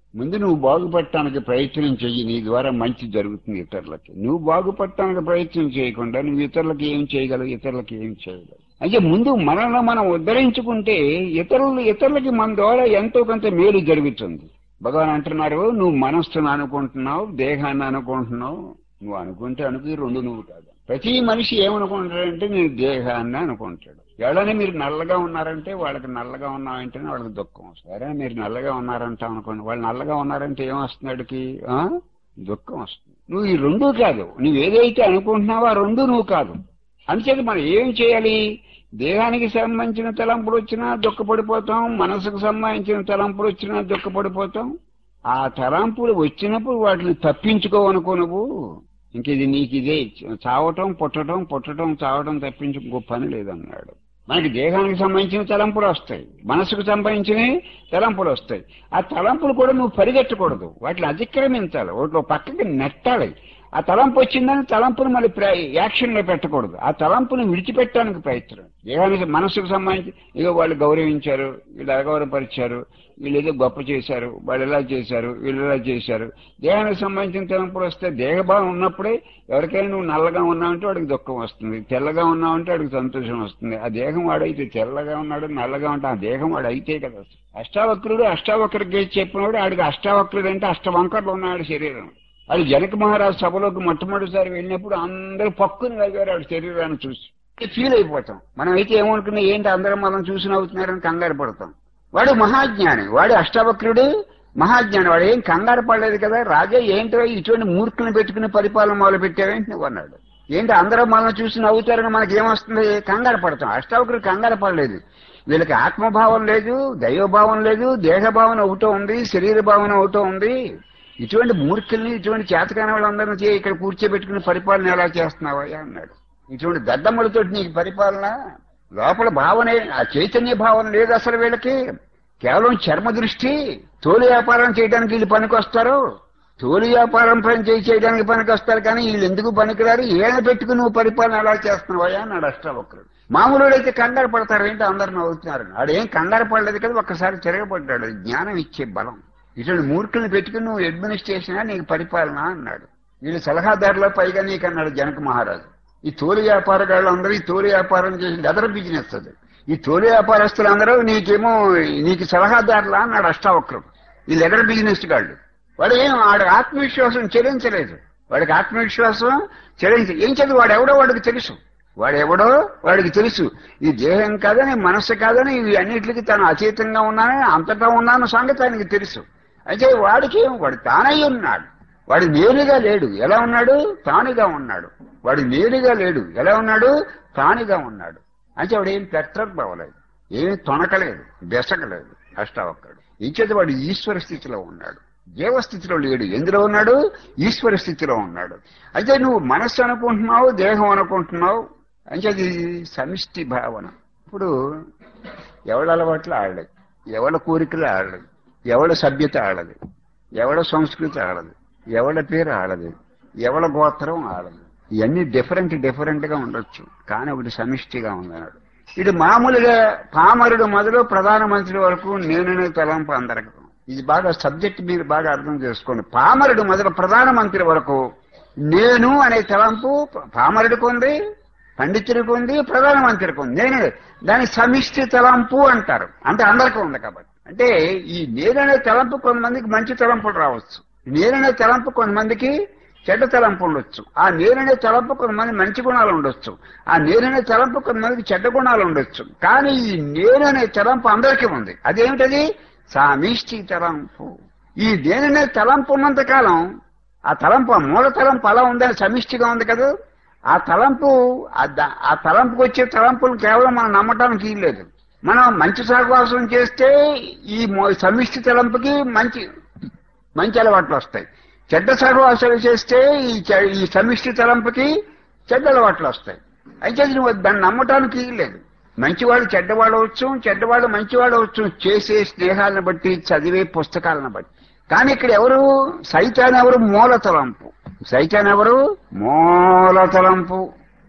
ముందు నువ్వు బాగుపడటానికి ప్రయత్నం చెయ్యి నీ ద్వారా మంచి జరుగుతుంది ఇతరులకి నువ్వు బాగుపడటానికి ప్రయత్నం చేయకుండా నువ్వు ఇతరులకి ఏం చేయగలవు ఇతరులకి ఏం చేయగలవు అయితే ముందు మనల్ని మనం ఉద్ధరించుకుంటే ఇతరులు ఇతరులకి మన ద్వారా ఎంతో కొంత మేలు జరుగుతుంది భగవాన్ అంటున్నారు నువ్వు మనస్సును అనుకుంటున్నావు దేహాన్ని అనుకుంటున్నావు నువ్వు అనుకుంటే అనుకు రెండు నువ్వు కాదు ప్రతి మనిషి ఏమనుకుంటాడంటే నేను దేహాన్ని అనుకుంటాడు ఎవరైనా మీరు నల్లగా ఉన్నారంటే వాళ్ళకి నల్లగా ఉన్నామంటేనే వాళ్ళకి దుఃఖం వస్తుంది అరే మీరు నల్లగా ఉన్నారంటాం అనుకోండి వాళ్ళు నల్లగా ఉన్నారంటే ఏం వస్తుంది వాడికి ఆ? దుఃఖం వస్తుంది నువ్వు ఈ రెండు కాదు నువ్వు ఏదైతే అనుకుంటున్నావో ఆ రెండు నువ్వు కాదు అంతేత మనం ఏం చేయాలి దేహానికి సంబంధించిన తలంపులు వచ్చినా దుఃఖపడిపోతాం మనసుకు సంబంధించిన తలంపులు వచ్చినా దుఃఖపడిపోతాం ఆ తలంపులు వచ్చినప్పుడు వాటిని తప్పించుకోవనుకో నువ్వు ఇంక ఇది నీకు ఇదే చావటం పుట్టడం పుట్టడం చావటం తప్పించు ఇంకో పని లేదన్నాడు మనకి దేహానికి సంబంధించిన తలంపులు వస్తాయి మనసుకు సంబంధించిన తలంపులు వస్తాయి ఆ తలంపులు కూడా నువ్వు పరిగెట్టకూడదు వాటిని అతిక్రమించాలి వాటిలో పక్కకి నెట్టాలి ఆ తలంపు వచ్చిందని తలంపును మళ్ళీ యాక్షన్ లో పెట్టకూడదు ఆ తలంపును విడిచిపెట్టడానికి ప్రయత్నం దేహానికి మనసుకు సంబంధించి ఇక వాళ్ళు గౌరవించారు వీళ్ళు అగౌరవపరిచారు వీళ్ళు ఏదో గొప్ప చేశారు వాళ్ళు ఎలా చేశారు వీళ్ళు ఎలా చేశారు దేహానికి సంబంధించిన తలంపులు వస్తే దేహభావం ఉన్నప్పుడే ఎవరికైనా నువ్వు నల్లగా ఉన్నావంటే వాడికి దుఃఖం వస్తుంది తెల్లగా ఉన్నావంటే వాడికి సంతోషం వస్తుంది ఆ దేహం వాడైతే తెల్లగా ఉన్నాడు నల్లగా ఉంటే ఆ దేహం వాడు అయితే కదా అష్టావక్రుడు అష్టావక్రుడికి చెప్పినప్పుడు ఆడికి అష్టావక్రుడు అంటే అష్టవంకర్లు ఉన్నాడు శరీరం అది జనక మహారాజు సభలోకి మొట్టమొదటిసారి వెళ్ళినప్పుడు అందరూ పక్కుని కలిగారు ఆడు శరీరాన్ని చూసి ఫీల్ అయిపోతాం మనం అయితే ఏమనుకున్నా ఏంటి అందరూ మనం చూసి నవ్వుతున్నారని కంగారు పడతాం వాడు మహాజ్ఞాని వాడు అష్టావక్రుడు మహాజ్ఞాని వాడు ఏం కంగారు పడలేదు కదా రాజా ఏంటో ఇటువంటి మూర్ఖులను పెట్టుకుని పరిపాలన మొదలు పెట్టావేంటి నువ్వు అన్నాడు ఏంటి అందరూ మనం చూసి నవ్వుతారని మనకి ఏమొస్తుంది కంగారు పడతాం అష్టావక్రుడు కంగారు పడలేదు వీళ్ళకి ఆత్మభావం లేదు దైవభావం లేదు దేహభావన ఒకటో ఉంది శరీర భావన ఒకటో ఉంది ఇటువంటి మూర్ఖుల్ని ఇటువంటి చేతకాని వాళ్ళందరినీ చే- ఇక్కడ కూర్చోబెట్టుకుని పరిపాలన ఎలా చేస్తున్నావా అన్నాడు ఇటువంటి దద్దమ్మలతో నీకు పరిపాలన లోపల భావనే ఆ చైతన్య భావన లేదు అసలు వీళ్ళకి కేవలం చర్మ దృష్టి తోలు వ్యాపారం చేయడానికి వీళ్ళు పనికొస్తారు తోలు వ్యాపారం పని చేయి చేయడానికి పనికొస్తారు కానీ వీళ్ళు ఎందుకు పనికిరారు ఏన పెట్టుకుని నువ్వు పరిపాలన ఎలా చేస్తున్నావా అన్నాడు అష్టావక్రుడు మామూలు అయితే కంగారు పడతారు ఏంటి అందరు నవ్వుతున్నారు వాడు ఏం కంగారు పడలేదు కదా ఒక్కసారి తిరగబడ్డాడు జ్ఞానం ఇచ్చే బలం ఇటువంటి మూర్ఖుల్ని పెట్టుకుని నువ్వు అడ్మినిస్ట్రేషన్ నీకు పరిపాలన అన్నాడు వీళ్ళు సలహాదారుల పైగా నీకు అన్నాడు జనక మహారాజు ఈ తోలు వ్యాపారగాళ్ళు అందరూ ఈ తోలు వ్యాపారం చేసి గదర బిజినెస్ అది ఈ తోలు వ్యాపారస్తులందరూ నీకేమో నీకు సలహాదారులా అన్నాడు అష్టావక్రుడు ఈ లెదర్ బిజినెస్ గాళ్ళు వాడు ఏం వాడి ఆత్మవిశ్వాసం చెల్లించలేదు వాడికి ఆత్మవిశ్వాసం చెల్లించ ఏం చదువు వాడు ఎవడో వాడికి తెలుసు వాడెవడో వాడికి తెలుసు ఈ దేహం కాదని మనస్సు కాదని ఇవి అన్నిటికీ తాను అతీతంగా ఉన్నానని అంతటా ఉన్నాను సంగతి ఆయనకి తెలుసు అయితే వాడికి వాడు తానై ఉన్నాడు వాడు నేరుగా లేడు ఎలా ఉన్నాడు తానుగా ఉన్నాడు వాడు నేరుగా లేడు ఎలా ఉన్నాడు తానుగా ఉన్నాడు అంటే వాడు ఏం పెట్టబోవలేదు ఏమి తొనకలేదు బెసకలేదు అష్టావక్కడు ఇచ్చేది వాడు ఈశ్వర స్థితిలో ఉన్నాడు జీవస్థితిలో లేడు ఎందులో ఉన్నాడు ఈశ్వర స్థితిలో ఉన్నాడు అయితే నువ్వు మనస్సు అనుకుంటున్నావు దేహం అనుకుంటున్నావు అంటే అది సమిష్టి భావన ఇప్పుడు ఎవడ అలవాట్లు ఆడలేదు ఎవడ కోరికలు ఆడలేదు ఎవడ సభ్యత ఆడదు ఎవడ సంస్కృతి ఆడదు ఎవడ పేరు ఆడదు ఎవడ గోత్రం ఆడదు ఇవన్నీ డిఫరెంట్ డిఫరెంట్ గా ఉండొచ్చు కానీ ఒకటి సమిష్టిగా ఉందన్నాడు ఇది మామూలుగా పామరుడు మొదలు ప్రధానమంత్రి వరకు నేననే తలంపు అందరికి ఇది బాగా సబ్జెక్ట్ మీరు బాగా అర్థం చేసుకోండి పామరుడు మొదలు ప్రధానమంత్రి వరకు నేను అనే తలంపు పామరుడికి ఉంది పండితుడికి ఉంది ప్రధానమంత్రికి ఉంది నేను దాని సమిష్టి తలంపు అంటారు అంటే అందరికీ ఉంది కాబట్టి అంటే ఈ నేననే తలంపు కొంతమందికి మంచి తలంపులు రావచ్చు నేననే తలంపు కొంతమందికి చెడ్డ తలంపు ఉండొచ్చు ఆ నేననే తలంపు కొంతమంది మంచి గుణాలు ఉండొచ్చు ఆ నేననే తలంపు కొంతమందికి చెడ్డ గుణాలు ఉండొచ్చు కానీ ఈ నేననే తలంపు అందరికీ ఉంది అదేమిటది సామిష్టి తలంపు ఈ నేననే తలంపు ఉన్నంత కాలం ఆ తలంపు ఆ మూల తలంపు అలా ఉందని సమిష్టిగా ఉంది కదా ఆ తలంపు ఆ ద- ఆ తలంపుకి వచ్చే తలంపులు కేవలం మనం నమ్మటానికి లేదు మనం మంచి సహవాసం చేస్తే ఈ మో- సమిష్టి తలంపుకి మంచి మంచి అలవాట్లు వస్తాయి చెడ్డ సహవాసాలు చేస్తే ఈ చె- ఈ సమిష్టి తలంపుకి చెడ్డ అలవాట్లు వస్తాయి అయితే నువ్వు దాన్ని నమ్మటానికి లేదు మంచివాడు చెడ్డవాడు అవచ్చు చెడ్డవాడు మంచివాడు అవచ్చు చేసే స్నేహాలను బట్టి చదివే పుస్తకాలను బట్టి కానీ ఇక్కడ ఎవరు సైతాన్ ఎవరు మూల తలంపు సైతాన్ ఎవరు మూల తలంపు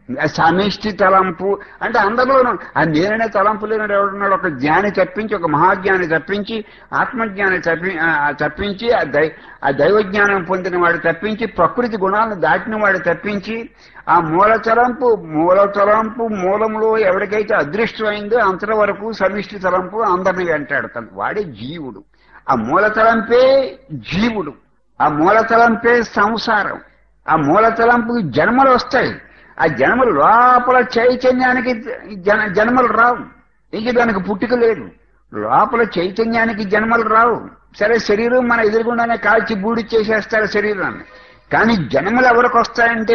ఆ సమిష్టి తలంపు అంటే అందరిలోనూ ఆ నేననే తలంపు లేని ఎవడున్నాడు ఒక జ్ఞాని తప్పించి ఒక మహాజ్ఞాని తప్పించి ఆత్మజ్ఞాని తప్పి ఆ, తప్పించి ఆ దై ఆ దైవజ్ఞానం పొందిన వాడు తప్పించి ప్రకృతి గుణాలను దాటిన వాడు తప్పించి ఆ మూల తలంపు మూల తలంపు మూలంలో ఎవరికైతే అదృష్టమైందో అంతటి వరకు సమిష్టి తలంపు అందరిని వెంటాడుతుంది వాడే జీవుడు ఆ మూల తలంపే జీవుడు ఆ మూల తలంపే సంసారం ఆ మూల తలంపుకి జన్మలు వస్తాయి ఆ జన్మలు లోపల చైతన్యానికి జన జన్మలు రావు ఇంక దానికి పుట్టుక లేదు లోపల చైతన్యానికి జన్మలు రావు సరే శరీరం మన ఎదురుగుండానే కాల్చి బూడి చేసేస్తారు శరీరాన్ని కానీ జన్మలు ఎవరికి వస్తాయంటే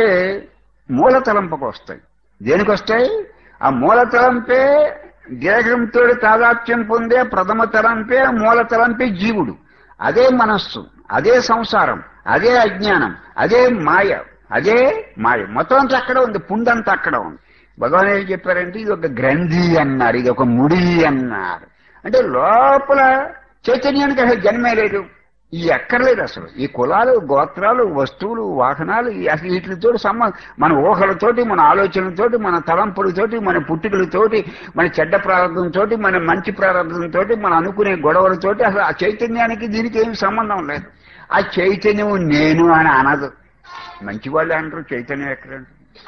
మూల తలంపుకు వస్తాయి దేనికి వస్తాయి ఆ మూల తలంపే దేహంతో తాదాత్యం పొందే ప్రథమ తలంపే మూల తలంపే జీవుడు అదే మనస్సు అదే సంసారం అదే అజ్ఞానం అదే మాయ అదే మాయ మొత్తం అంతా అక్కడ ఉంది పుండంతా అక్కడ ఉంది భగవాన్ ఏం చెప్పారంటే ఇది ఒక గ్రంథి అన్నారు ఇది ఒక ముడి అన్నారు అంటే లోపల చైతన్యానికి అసలు జన్మే లేదు ఈ ఎక్కర్లేదు అసలు ఈ కులాలు గోత్రాలు వస్తువులు వాహనాలు ఈ అసలు వీటితో సంబంధం మన ఊహలతోటి మన ఆలోచనలతోటి మన తలంపులతోటి మన పుట్టుకలతోటి మన చెడ్డ ప్రారంభంతో మన మంచి ప్రారంభంతో మన అనుకునే గొడవలతోటి అసలు ఆ చైతన్యానికి దీనికి ఏమి సంబంధం లేదు ఆ చైతన్యం నేను అని అనదు మంచి వాళ్ళు అంటారు చైతన్యం ఎక్కడ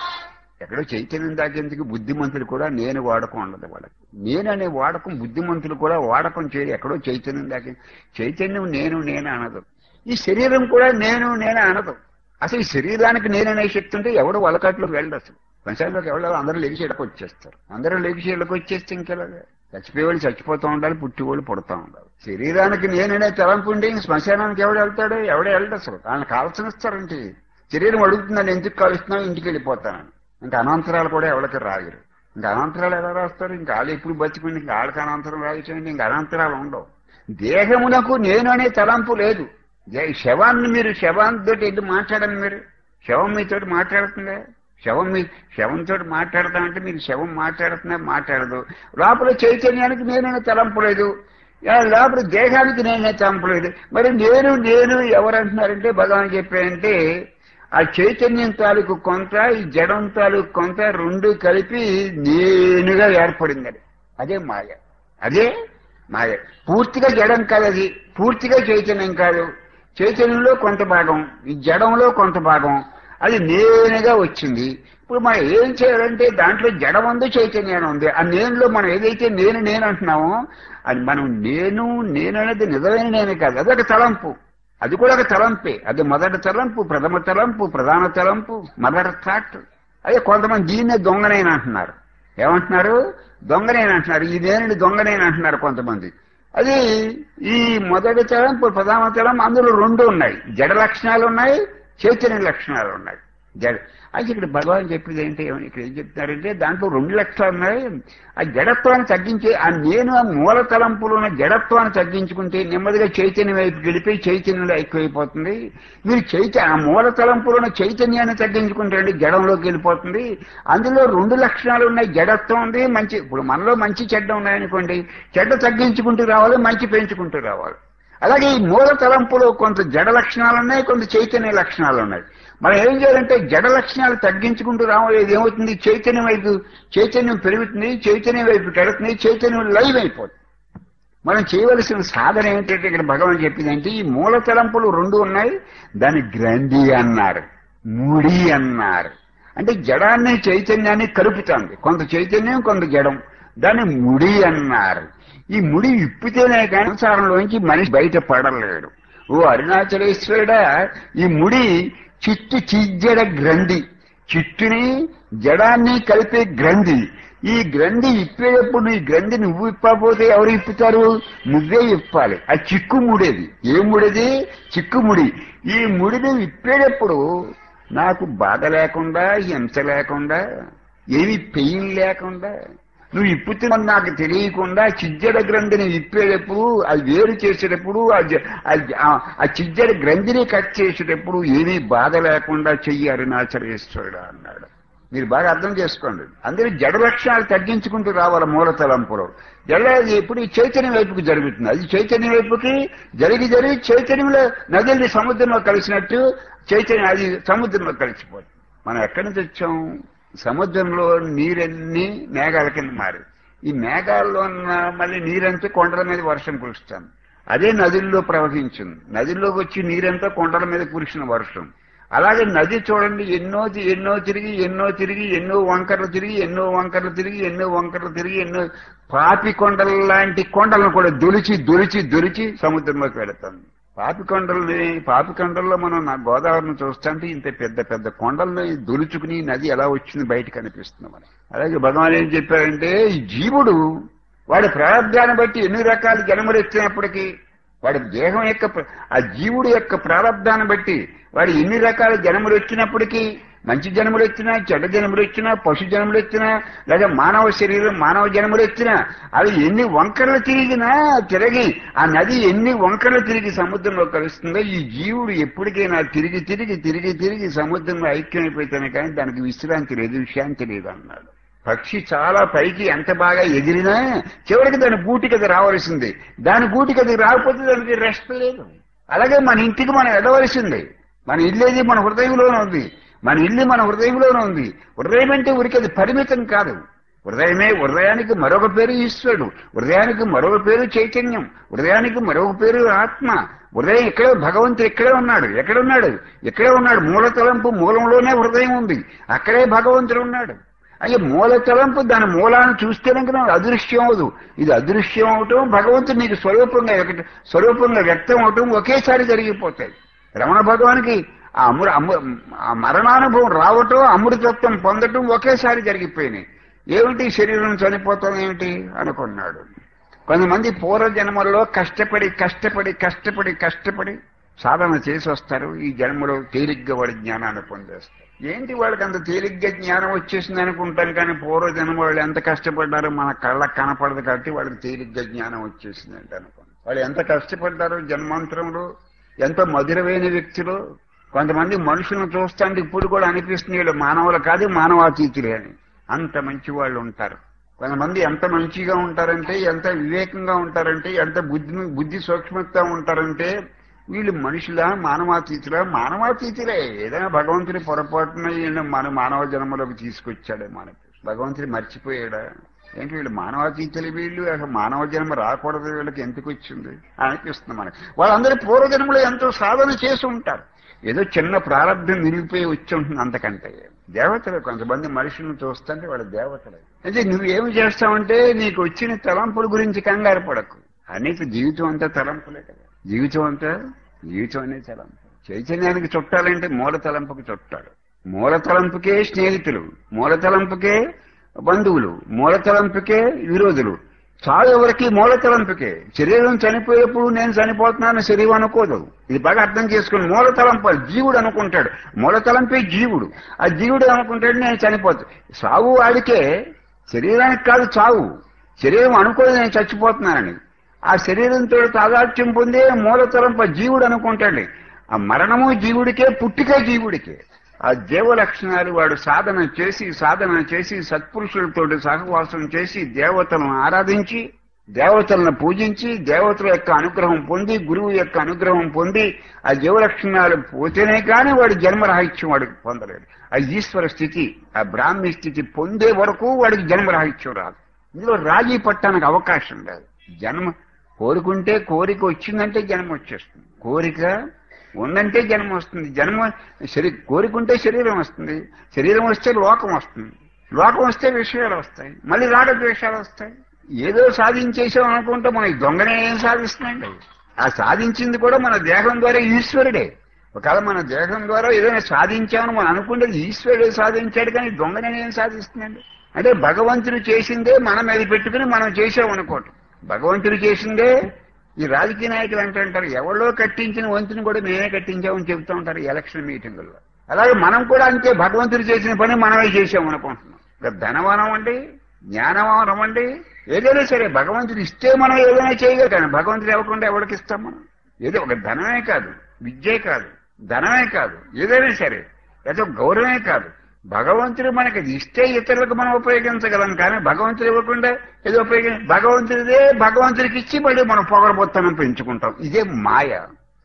ఎక్కడో చైతన్యం దాకేందుకు బుద్ధిమంతులు కూడా నేను వాడకం ఉండదు వాళ్ళకి నేను అనే వాడకం బుద్ధిమంతులు కూడా వాడకం చేయరు ఎక్కడో చైతన్యం దాకే చైతన్యం నేను నేను అనదు ఈ శరీరం కూడా నేను నేను అనదు అసలు ఈ శరీరానికి నేననే శక్తి ఉంటే ఎవడు వలకట్లోకి వెళ్ళడు అసలు శ్మశానంలోకి ఎవడో అందరూ లేచి ఇళ్ళకి వచ్చేస్తారు అందరూ లేచి ఇళ్ళకి వచ్చేస్తే ఇంకెలాగా చచ్చిపోయేవాళ్ళు చచ్చిపోతూ ఉండాలి పుట్టివాళ్ళు పుడతా ఉండాలి శరీరానికి నేననే తలంపు ఉండి ఇంక శ్మశానానికి ఎవడు వెళ్తాడు ఎవడే వెళ్ళడు అసలు వాళ్ళని కాల్చనిస్తారంటే శరీరం అడుగుతుందని ఎందుకు కాలుస్తున్నావు ఇంటికి వెళ్ళిపోతానని ఇంకా అనంతరాలు కూడా ఎవరికి రాయరు ఇంకా అనంతరాలు ఎలా రాస్తారు ఇంకా వాళ్ళు ఎప్పుడు బతికుండి ఇంకా వాళ్ళకి అనంతరం రాయించండి ఇంకా అనంతరాలు ఉండవు దేహమునకు నేను అనే తలంపు లేదు జై- శవాన్ని మీరు శవాంతో వెళ్ళి మాట్లాడండి మీరు శవం మీతో మాట్లాడుతుందా శవం మీ శవంతో మాట్లాడతానంటే మీరు శవం మాట్లాడుతున్నా మాట్లాడదు లోపల చైతన్యానికి నేననే తలంపు లేదు యా, లోపల దేహానికి నేనే తలంపు లేదు మరి నేను నేను ఎవరంటున్నారంటే భగవాన్ చెప్పారంటే ఆ చైతన్యం తాలూకు కొంత ఈ జడం తాలూకు కొంత రెండు కలిపి నేనుగా ఏర్పడింది అది అదే మాయ అదే మాయ పూర్తిగా జడం కాదు అది పూర్తిగా చైతన్యం కాదు చైతన్యంలో కొంత భాగం ఈ జడంలో కొంత భాగం అది నేనుగా వచ్చింది ఇప్పుడు మనం ఏం చేయాలంటే దాంట్లో జడం ఉంది చైతన్యం ఉంది ఆ నేనులో మనం ఏదైతే నేను నేను అంటున్నామో అది మనం నేను నేను అనేది నిజమైన నేనే కాదు అదొక తలంపు అది కూడా ఒక తలంపే అది మొదటి తలంపు ప్రథమ తలంపు ప్రధాన తలంపు మొదటి థాట్ అదే కొంతమంది దీన్నే దొంగనైన అంటున్నారు ఏమంటున్నారు దొంగనైన అంటున్నారు ఈ దేనిని దొంగనైన అంటున్నారు కొంతమంది అది ఈ మొదటి తలంపు ప్రధాన తలం అందులో రెండు ఉన్నాయి జడ లక్షణాలు ఉన్నాయి చైతన్య లక్షణాలు ఉన్నాయి జడ అయితే ఇక్కడ భగవాన్ చెప్పేది ఏంటి ఏమని ఇక్కడ ఏం చెప్తున్నారంటే దాంట్లో రెండు లక్షణాలు ఉన్నాయి ఆ జడత్వాన్ని తగ్గించే ఆ నేను ఆ మూల తలంపులో ఉన్న జడత్వాన్ని తగ్గించుకుంటే నెమ్మదిగా చైతన్యం వైపు గెలిపి చైతన్యంలో ఎక్కువైపోతుంది మీరు చైత ఆ మూల తలంపులో ఉన్న చైతన్యాన్ని తగ్గించుకుంటే అండి జడంలోకి వెళ్ళిపోతుంది అందులో రెండు లక్షణాలు ఉన్నాయి జడత్వం ఉంది మంచి ఇప్పుడు మనలో మంచి చెడ్డ ఉన్నాయనుకోండి చెడ్డ తగ్గించుకుంటూ రావాలి మంచి పెంచుకుంటూ రావాలి అలాగే ఈ మూల తలంపులో కొంత జడ లక్షణాలు ఉన్నాయి కొంత చైతన్య లక్షణాలు ఉన్నాయి మనం ఏం చేయాలంటే జడ లక్షణాలు తగ్గించుకుంటూ రావాలి ఏమవుతుంది చైతన్యం వైపు చైతన్యం పెరుగుతుంది చైతన్యం వైపు పెడుతుంది చైతన్యం లైవ్ అయిపోతుంది మనం చేయవలసిన సాధన ఏంటంటే ఇక్కడ భగవాన్ చెప్పిందంటే ఈ మూల తలంపులు రెండు ఉన్నాయి దాని గ్రంథి అన్నారు ముడి అన్నారు అంటే జడాన్ని చైతన్యాన్ని కలుపుతుంది కొంత చైతన్యం కొంత జడం దాన్ని ముడి అన్నారు ఈ ముడి ఇప్పితేనే కానీ సంసారంలోంచి మనిషి బయట పడలేడు ఓ అరుణాచలేశ్వరుడా ఈ ముడి చిట్టు చిజ్జడ గ్రంథి చిట్టుని జడాన్ని కలిపే గ్రంథి ఈ గ్రంథి ఇప్పేటప్పుడు ఈ గ్రంథి నువ్వు ఇప్పకపోతే ఎవరు ఇప్పుతారు నువ్వే ఇప్పాలి ఆ చిక్కు ముడేది ఏ ముడేది చిక్కు ముడి ఈ ముడిని ఇప్పేటప్పుడు నాకు బాధ లేకుండా హింస లేకుండా ఏమి పెయిన్ లేకుండా నువ్వు ఇప్పుతున్నది నాకు తెలియకుండా చిజ్జడ గ్రంథిని ఇప్పేటప్పుడు అది వేరు చేసేటప్పుడు ఆ జ- ఆ జ- ఆ- ఆ చిజ్జడ గ్రంథిని కట్ చేసేటప్పుడు ఏమీ బాధ లేకుండా చెయ్యి అరుణాచలేశ్వరుడు అన్నాడు మీరు బాగా అర్థం చేసుకోండి అందరూ జడ లక్షణాలు తగ్గించుకుంటూ రావాలి మూల తలంపులో జడ ఎప్పుడు ఈ చైతన్యం వైపుకి జరుగుతుంది అది చైతన్యం వైపుకి జరిగి జరిగి చైతన్యంలో నదుల్ని సముద్రంలో కలిసినట్టు చైతన్యం అది సముద్రంలో కలిసిపోతుంది మనం ఎక్కడి నుంచి వచ్చాం సముద్రంలో నీరన్నీ మేఘాల కింద మారి ఈ మేఘాల్లో ఉన్న మళ్ళీ నీరంతా కొండల మీద వర్షం కురుస్తాను అదే నదుల్లో ప్రవహించింది నదిలోకి వచ్చి నీరంతా కొండల మీద కురిసిన వర్షం అలాగే నది చూడండి ఎన్నో తి- ఎన్నో తిరిగి ఎన్నో తిరిగి ఎన్నో వంకర్లు తిరిగి ఎన్నో వంకర్లు తిరిగి ఎన్నో వంకర్లు తిరిగి ఎన్నో పాపి కొండల లాంటి కొండలను కూడా దొలిచి దొలిచి దొలిచి సముద్రంలోకి వెళుతుంది పాపి కొండల్ని పాపి కొండల్లో మనం నా గోదావరిని చూస్తుంటే ఇంత పెద్ద పెద్ద కొండల్ని దొలుచుకుని నది ఎలా వచ్చింది బయటకు అనిపిస్తుంది మనకి అలాగే భగవాన్ ఏం చెప్పారంటే ఈ జీవుడు వాడి ప్రారంభాన్ని బట్టి ఎన్ని రకాల జన్మలు ఎత్తినప్పటికీ వాడి దేహం యొక్క ప్ర- ఆ జీవుడు యొక్క ప్రారంధాన్ని బట్టి వాడు ఎన్ని రకాల జన్మలు వచ్చినప్పటికీ మంచి జన్మలు ఎత్తినా చెడ్డ జన్మలు ఎత్తినా పశు జన్మలు ఎత్తినా లేదా మానవ శరీరం మానవ జన్మలు ఎత్తినా అవి ఎన్ని వంకరలు తిరిగినా తిరిగి ఆ నది ఎన్ని వంకరలు తిరిగి సముద్రంలో కలుస్తుందో ఈ జీవుడు ఎప్పటికైనా తిరిగి తిరిగి తిరిగి తిరిగి సముద్రంలో ఐక్యమైపోతానే కానీ దానికి విశ్రాంతి లేదు శాంతి లేదు అన్నాడు పక్షి చాలా పైకి ఎంత బాగా ఎగిరినా చివరికి దాని గూటికి అది రావాల్సిందే దాని గూటికి అది రాకపోతే దానికి రెస్ట్ లేదు అలాగే మన ఇంటికి మనం ఎడవలసిందే మన ఇల్లేది మన హృదయంలోనే ఉంది మన ఇల్లు మన హృదయంలోనే ఉంది హృదయం అంటే ఊరికి అది పరిమితం కాదు హృదయమే హృదయానికి మరొక పేరు ఈశ్వరుడు హృదయానికి మరొక పేరు చైతన్యం హృదయానికి మరొక పేరు ఆత్మ హృదయం ఇక్కడే భగవంతుడు ఇక్కడే ఉన్నాడు ఎక్కడ ఉన్నాడు ఇక్కడే ఉన్నాడు మూల తలంపు మూలంలోనే హృదయం ఉంది అక్కడే భగవంతుడు ఉన్నాడు అయ్యే మూల తలంపు దాని మూలాన్ని చూస్తే కనుక అదృశ్యం అవదు ఇది అదృశ్యం అవటం భగవంతుడు నీకు స్వరూపంగా ఒకటి స్వరూపంగా వ్యక్తం అవటం ఒకేసారి జరిగిపోతాయి రమణ భగవానికి ఆ అమృ అమృ ఆ మరణానుభవం రావటం అమృతత్వం పొందటం ఒకేసారి జరిగిపోయినాయి ఏమిటి శరీరం చనిపోతాం ఏమిటి అనుకున్నాడు కొంతమంది పూర్వ జన్మల్లో కష్టపడి కష్టపడి కష్టపడి కష్టపడి సాధన చేసి వస్తారు ఈ జన్మలో తేలిగ్గా వాడి జ్ఞానాన్ని పొందేస్తారు ఏంటి వాళ్ళకి అంత తేలిగ్గా జ్ఞానం వచ్చేసింది అనుకుంటాం కానీ పూర్వ జన్మ వాళ్ళు ఎంత కష్టపడ్డారో మన కళ్ళకు కనపడదు కాబట్టి వాళ్ళకి తేలిగ్గా జ్ఞానం వచ్చేసింది అంటే అనుకోండి వాళ్ళు ఎంత కష్టపడ్డారో జన్మాంతరంలో ఎంతో మధురమైన వ్యక్తులు కొంతమంది మనుషులను చూస్తుంటే ఇప్పుడు కూడా అనిపిస్తుంది వీళ్ళు మానవులు కాదు మానవాతీతులే అని అంత మంచి వాళ్ళు ఉంటారు కొంతమంది ఎంత మంచిగా ఉంటారంటే ఎంత వివేకంగా ఉంటారంటే ఎంత బుద్ధి బుద్ధి సూక్ష్మత ఉంటారంటే వీళ్ళు మనుషుల మానవాతీతుల మానవాతీతులే ఏదైనా భగవంతుడి పొరపాటున వీళ్ళని మన మానవ జన్మలోకి తీసుకొచ్చాడే మనకి భగవంతుడి మర్చిపోయాడా ఏంటి వీళ్ళు మానవాతీతులు వీళ్ళు అసలు మానవ జన్మ రాకూడదు వీళ్ళకి ఎందుకు వచ్చింది అనిపిస్తుంది మనకి వాళ్ళందరూ పూర్వజన్మలో ఎంతో సాధన చేసి ఉంటారు ఏదో చిన్న ప్రారంభం నిలిగిపోయి వచ్చి ఉంటుంది అంతకంటే దేవతలు కొంతమంది మనుషులను చూస్తుంటే వాళ్ళ దేవతలు అయితే నువ్వేమి చేస్తావంటే నీకు వచ్చిన తలంపుల గురించి కంగారు పడకు అనేక జీవితం అంతా తలంపులే కదా జీవితం అంతా జీవితం అనే తలంపు చైతన్యానికి చుట్టాలంటే మూల తలంపుకి చుట్టాలు మూల తలంపుకే స్నేహితులు మూల తలంపుకే బంధువులు మూల తలంపుకే విరోధులు చావు ఎవరికి మూల తలంపుకే శరీరం చనిపోయేప్పుడు నేను చనిపోతున్నాను శరీరం అనుకోదు ఇది బాగా అర్థం చేసుకుని మూల తలంపు జీవుడు అనుకుంటాడు మూల తలంపే జీవుడు ఆ జీవుడు అనుకుంటాడు నేను చనిపోతా సావు వాడికే శరీరానికి కాదు చావు శరీరం అనుకోదు నేను చచ్చిపోతున్నానని ఆ శరీరంతో తాదాత్యం పొందే మూల తలంప జీవుడు అనుకుంటాడు ఆ మరణము జీవుడికే పుట్టికే జీవుడికే ఆ జీవ లక్షణాలు వాడు సాధన చేసి సాధన చేసి సత్పురుషులతో సహవాసం చేసి దేవతలను ఆరాధించి దేవతలను పూజించి దేవతల యొక్క అనుగ్రహం పొంది గురువు యొక్క అనుగ్రహం పొంది ఆ జీవ లక్షణాలు పోతేనే కానీ వాడి జన్మరాహిత్యం వాడికి పొందలేడు ఆ ఈశ్వర స్థితి ఆ బ్రాహ్మీ స్థితి పొందే వరకు వాడికి జన్మరాహిత్యం రాదు ఇందులో రాజీ పట్టడానికి అవకాశం లేదు జన్మ కోరుకుంటే కోరిక వచ్చిందంటే జన్మ వచ్చేస్తుంది కోరిక ఉందంటే జన్మ వస్తుంది జన్మ శరీ కోరికుంటే శరీరం వస్తుంది శరీరం వస్తే లోకం వస్తుంది లోకం వస్తే విషయాలు వస్తాయి మళ్ళీ రాగద్వేషాలు వస్తాయి ఏదో సాధించేసాం అనుకుంటే మన దొంగనే ఏం సాధిస్తుందండి ఆ సాధించింది కూడా మన దేహం ద్వారా ఈశ్వరుడే ఒకవేళ మన దేహం ద్వారా ఏదైనా సాధించామని మనం అనుకుంటే ఈశ్వరుడే సాధించాడు కానీ దొంగనే ఏం సాధిస్తుందండి అంటే భగవంతుడు చేసిందే మన మీద పెట్టుకుని మనం చేసాం అనుకోవటం భగవంతుడు చేసిందే ఈ రాజకీయ నాయకులు అంటుంటారు ఎవరో కట్టించిన వంతుని కూడా మేమే కట్టించామని చెబుతూ ఉంటారు ఈ ఎలక్షన్ మీటింగుల్లో అలాగే మనం కూడా అంతే భగవంతుడు చేసిన పని మనమే చేసాం అనుకుంటున్నాం ఇక ధనవనం అండి జ్ఞానవనం అండి ఏదైనా సరే భగవంతుడు ఇస్తే మనం ఏదైనా చేయగలం కానీ భగవంతుడు ఇవ్వకుండా ఎవరికి ఇస్తాం మనం ఏదో ఒక ధనమే కాదు విద్యే కాదు ధనమే కాదు ఏదైనా సరే ఏదో గౌరవమే కాదు భగవంతుడు మనకి అది ఇస్తే ఇతరులకు మనం ఉపయోగించగలం కానీ భగవంతుడు ఇవ్వకుండా ఏదో ఉపయోగం భగవంతుడిదే భగవంతుడికి ఇచ్చి మళ్ళీ మనం పొగరబోత్తనం పెంచుకుంటాం ఇదే మాయ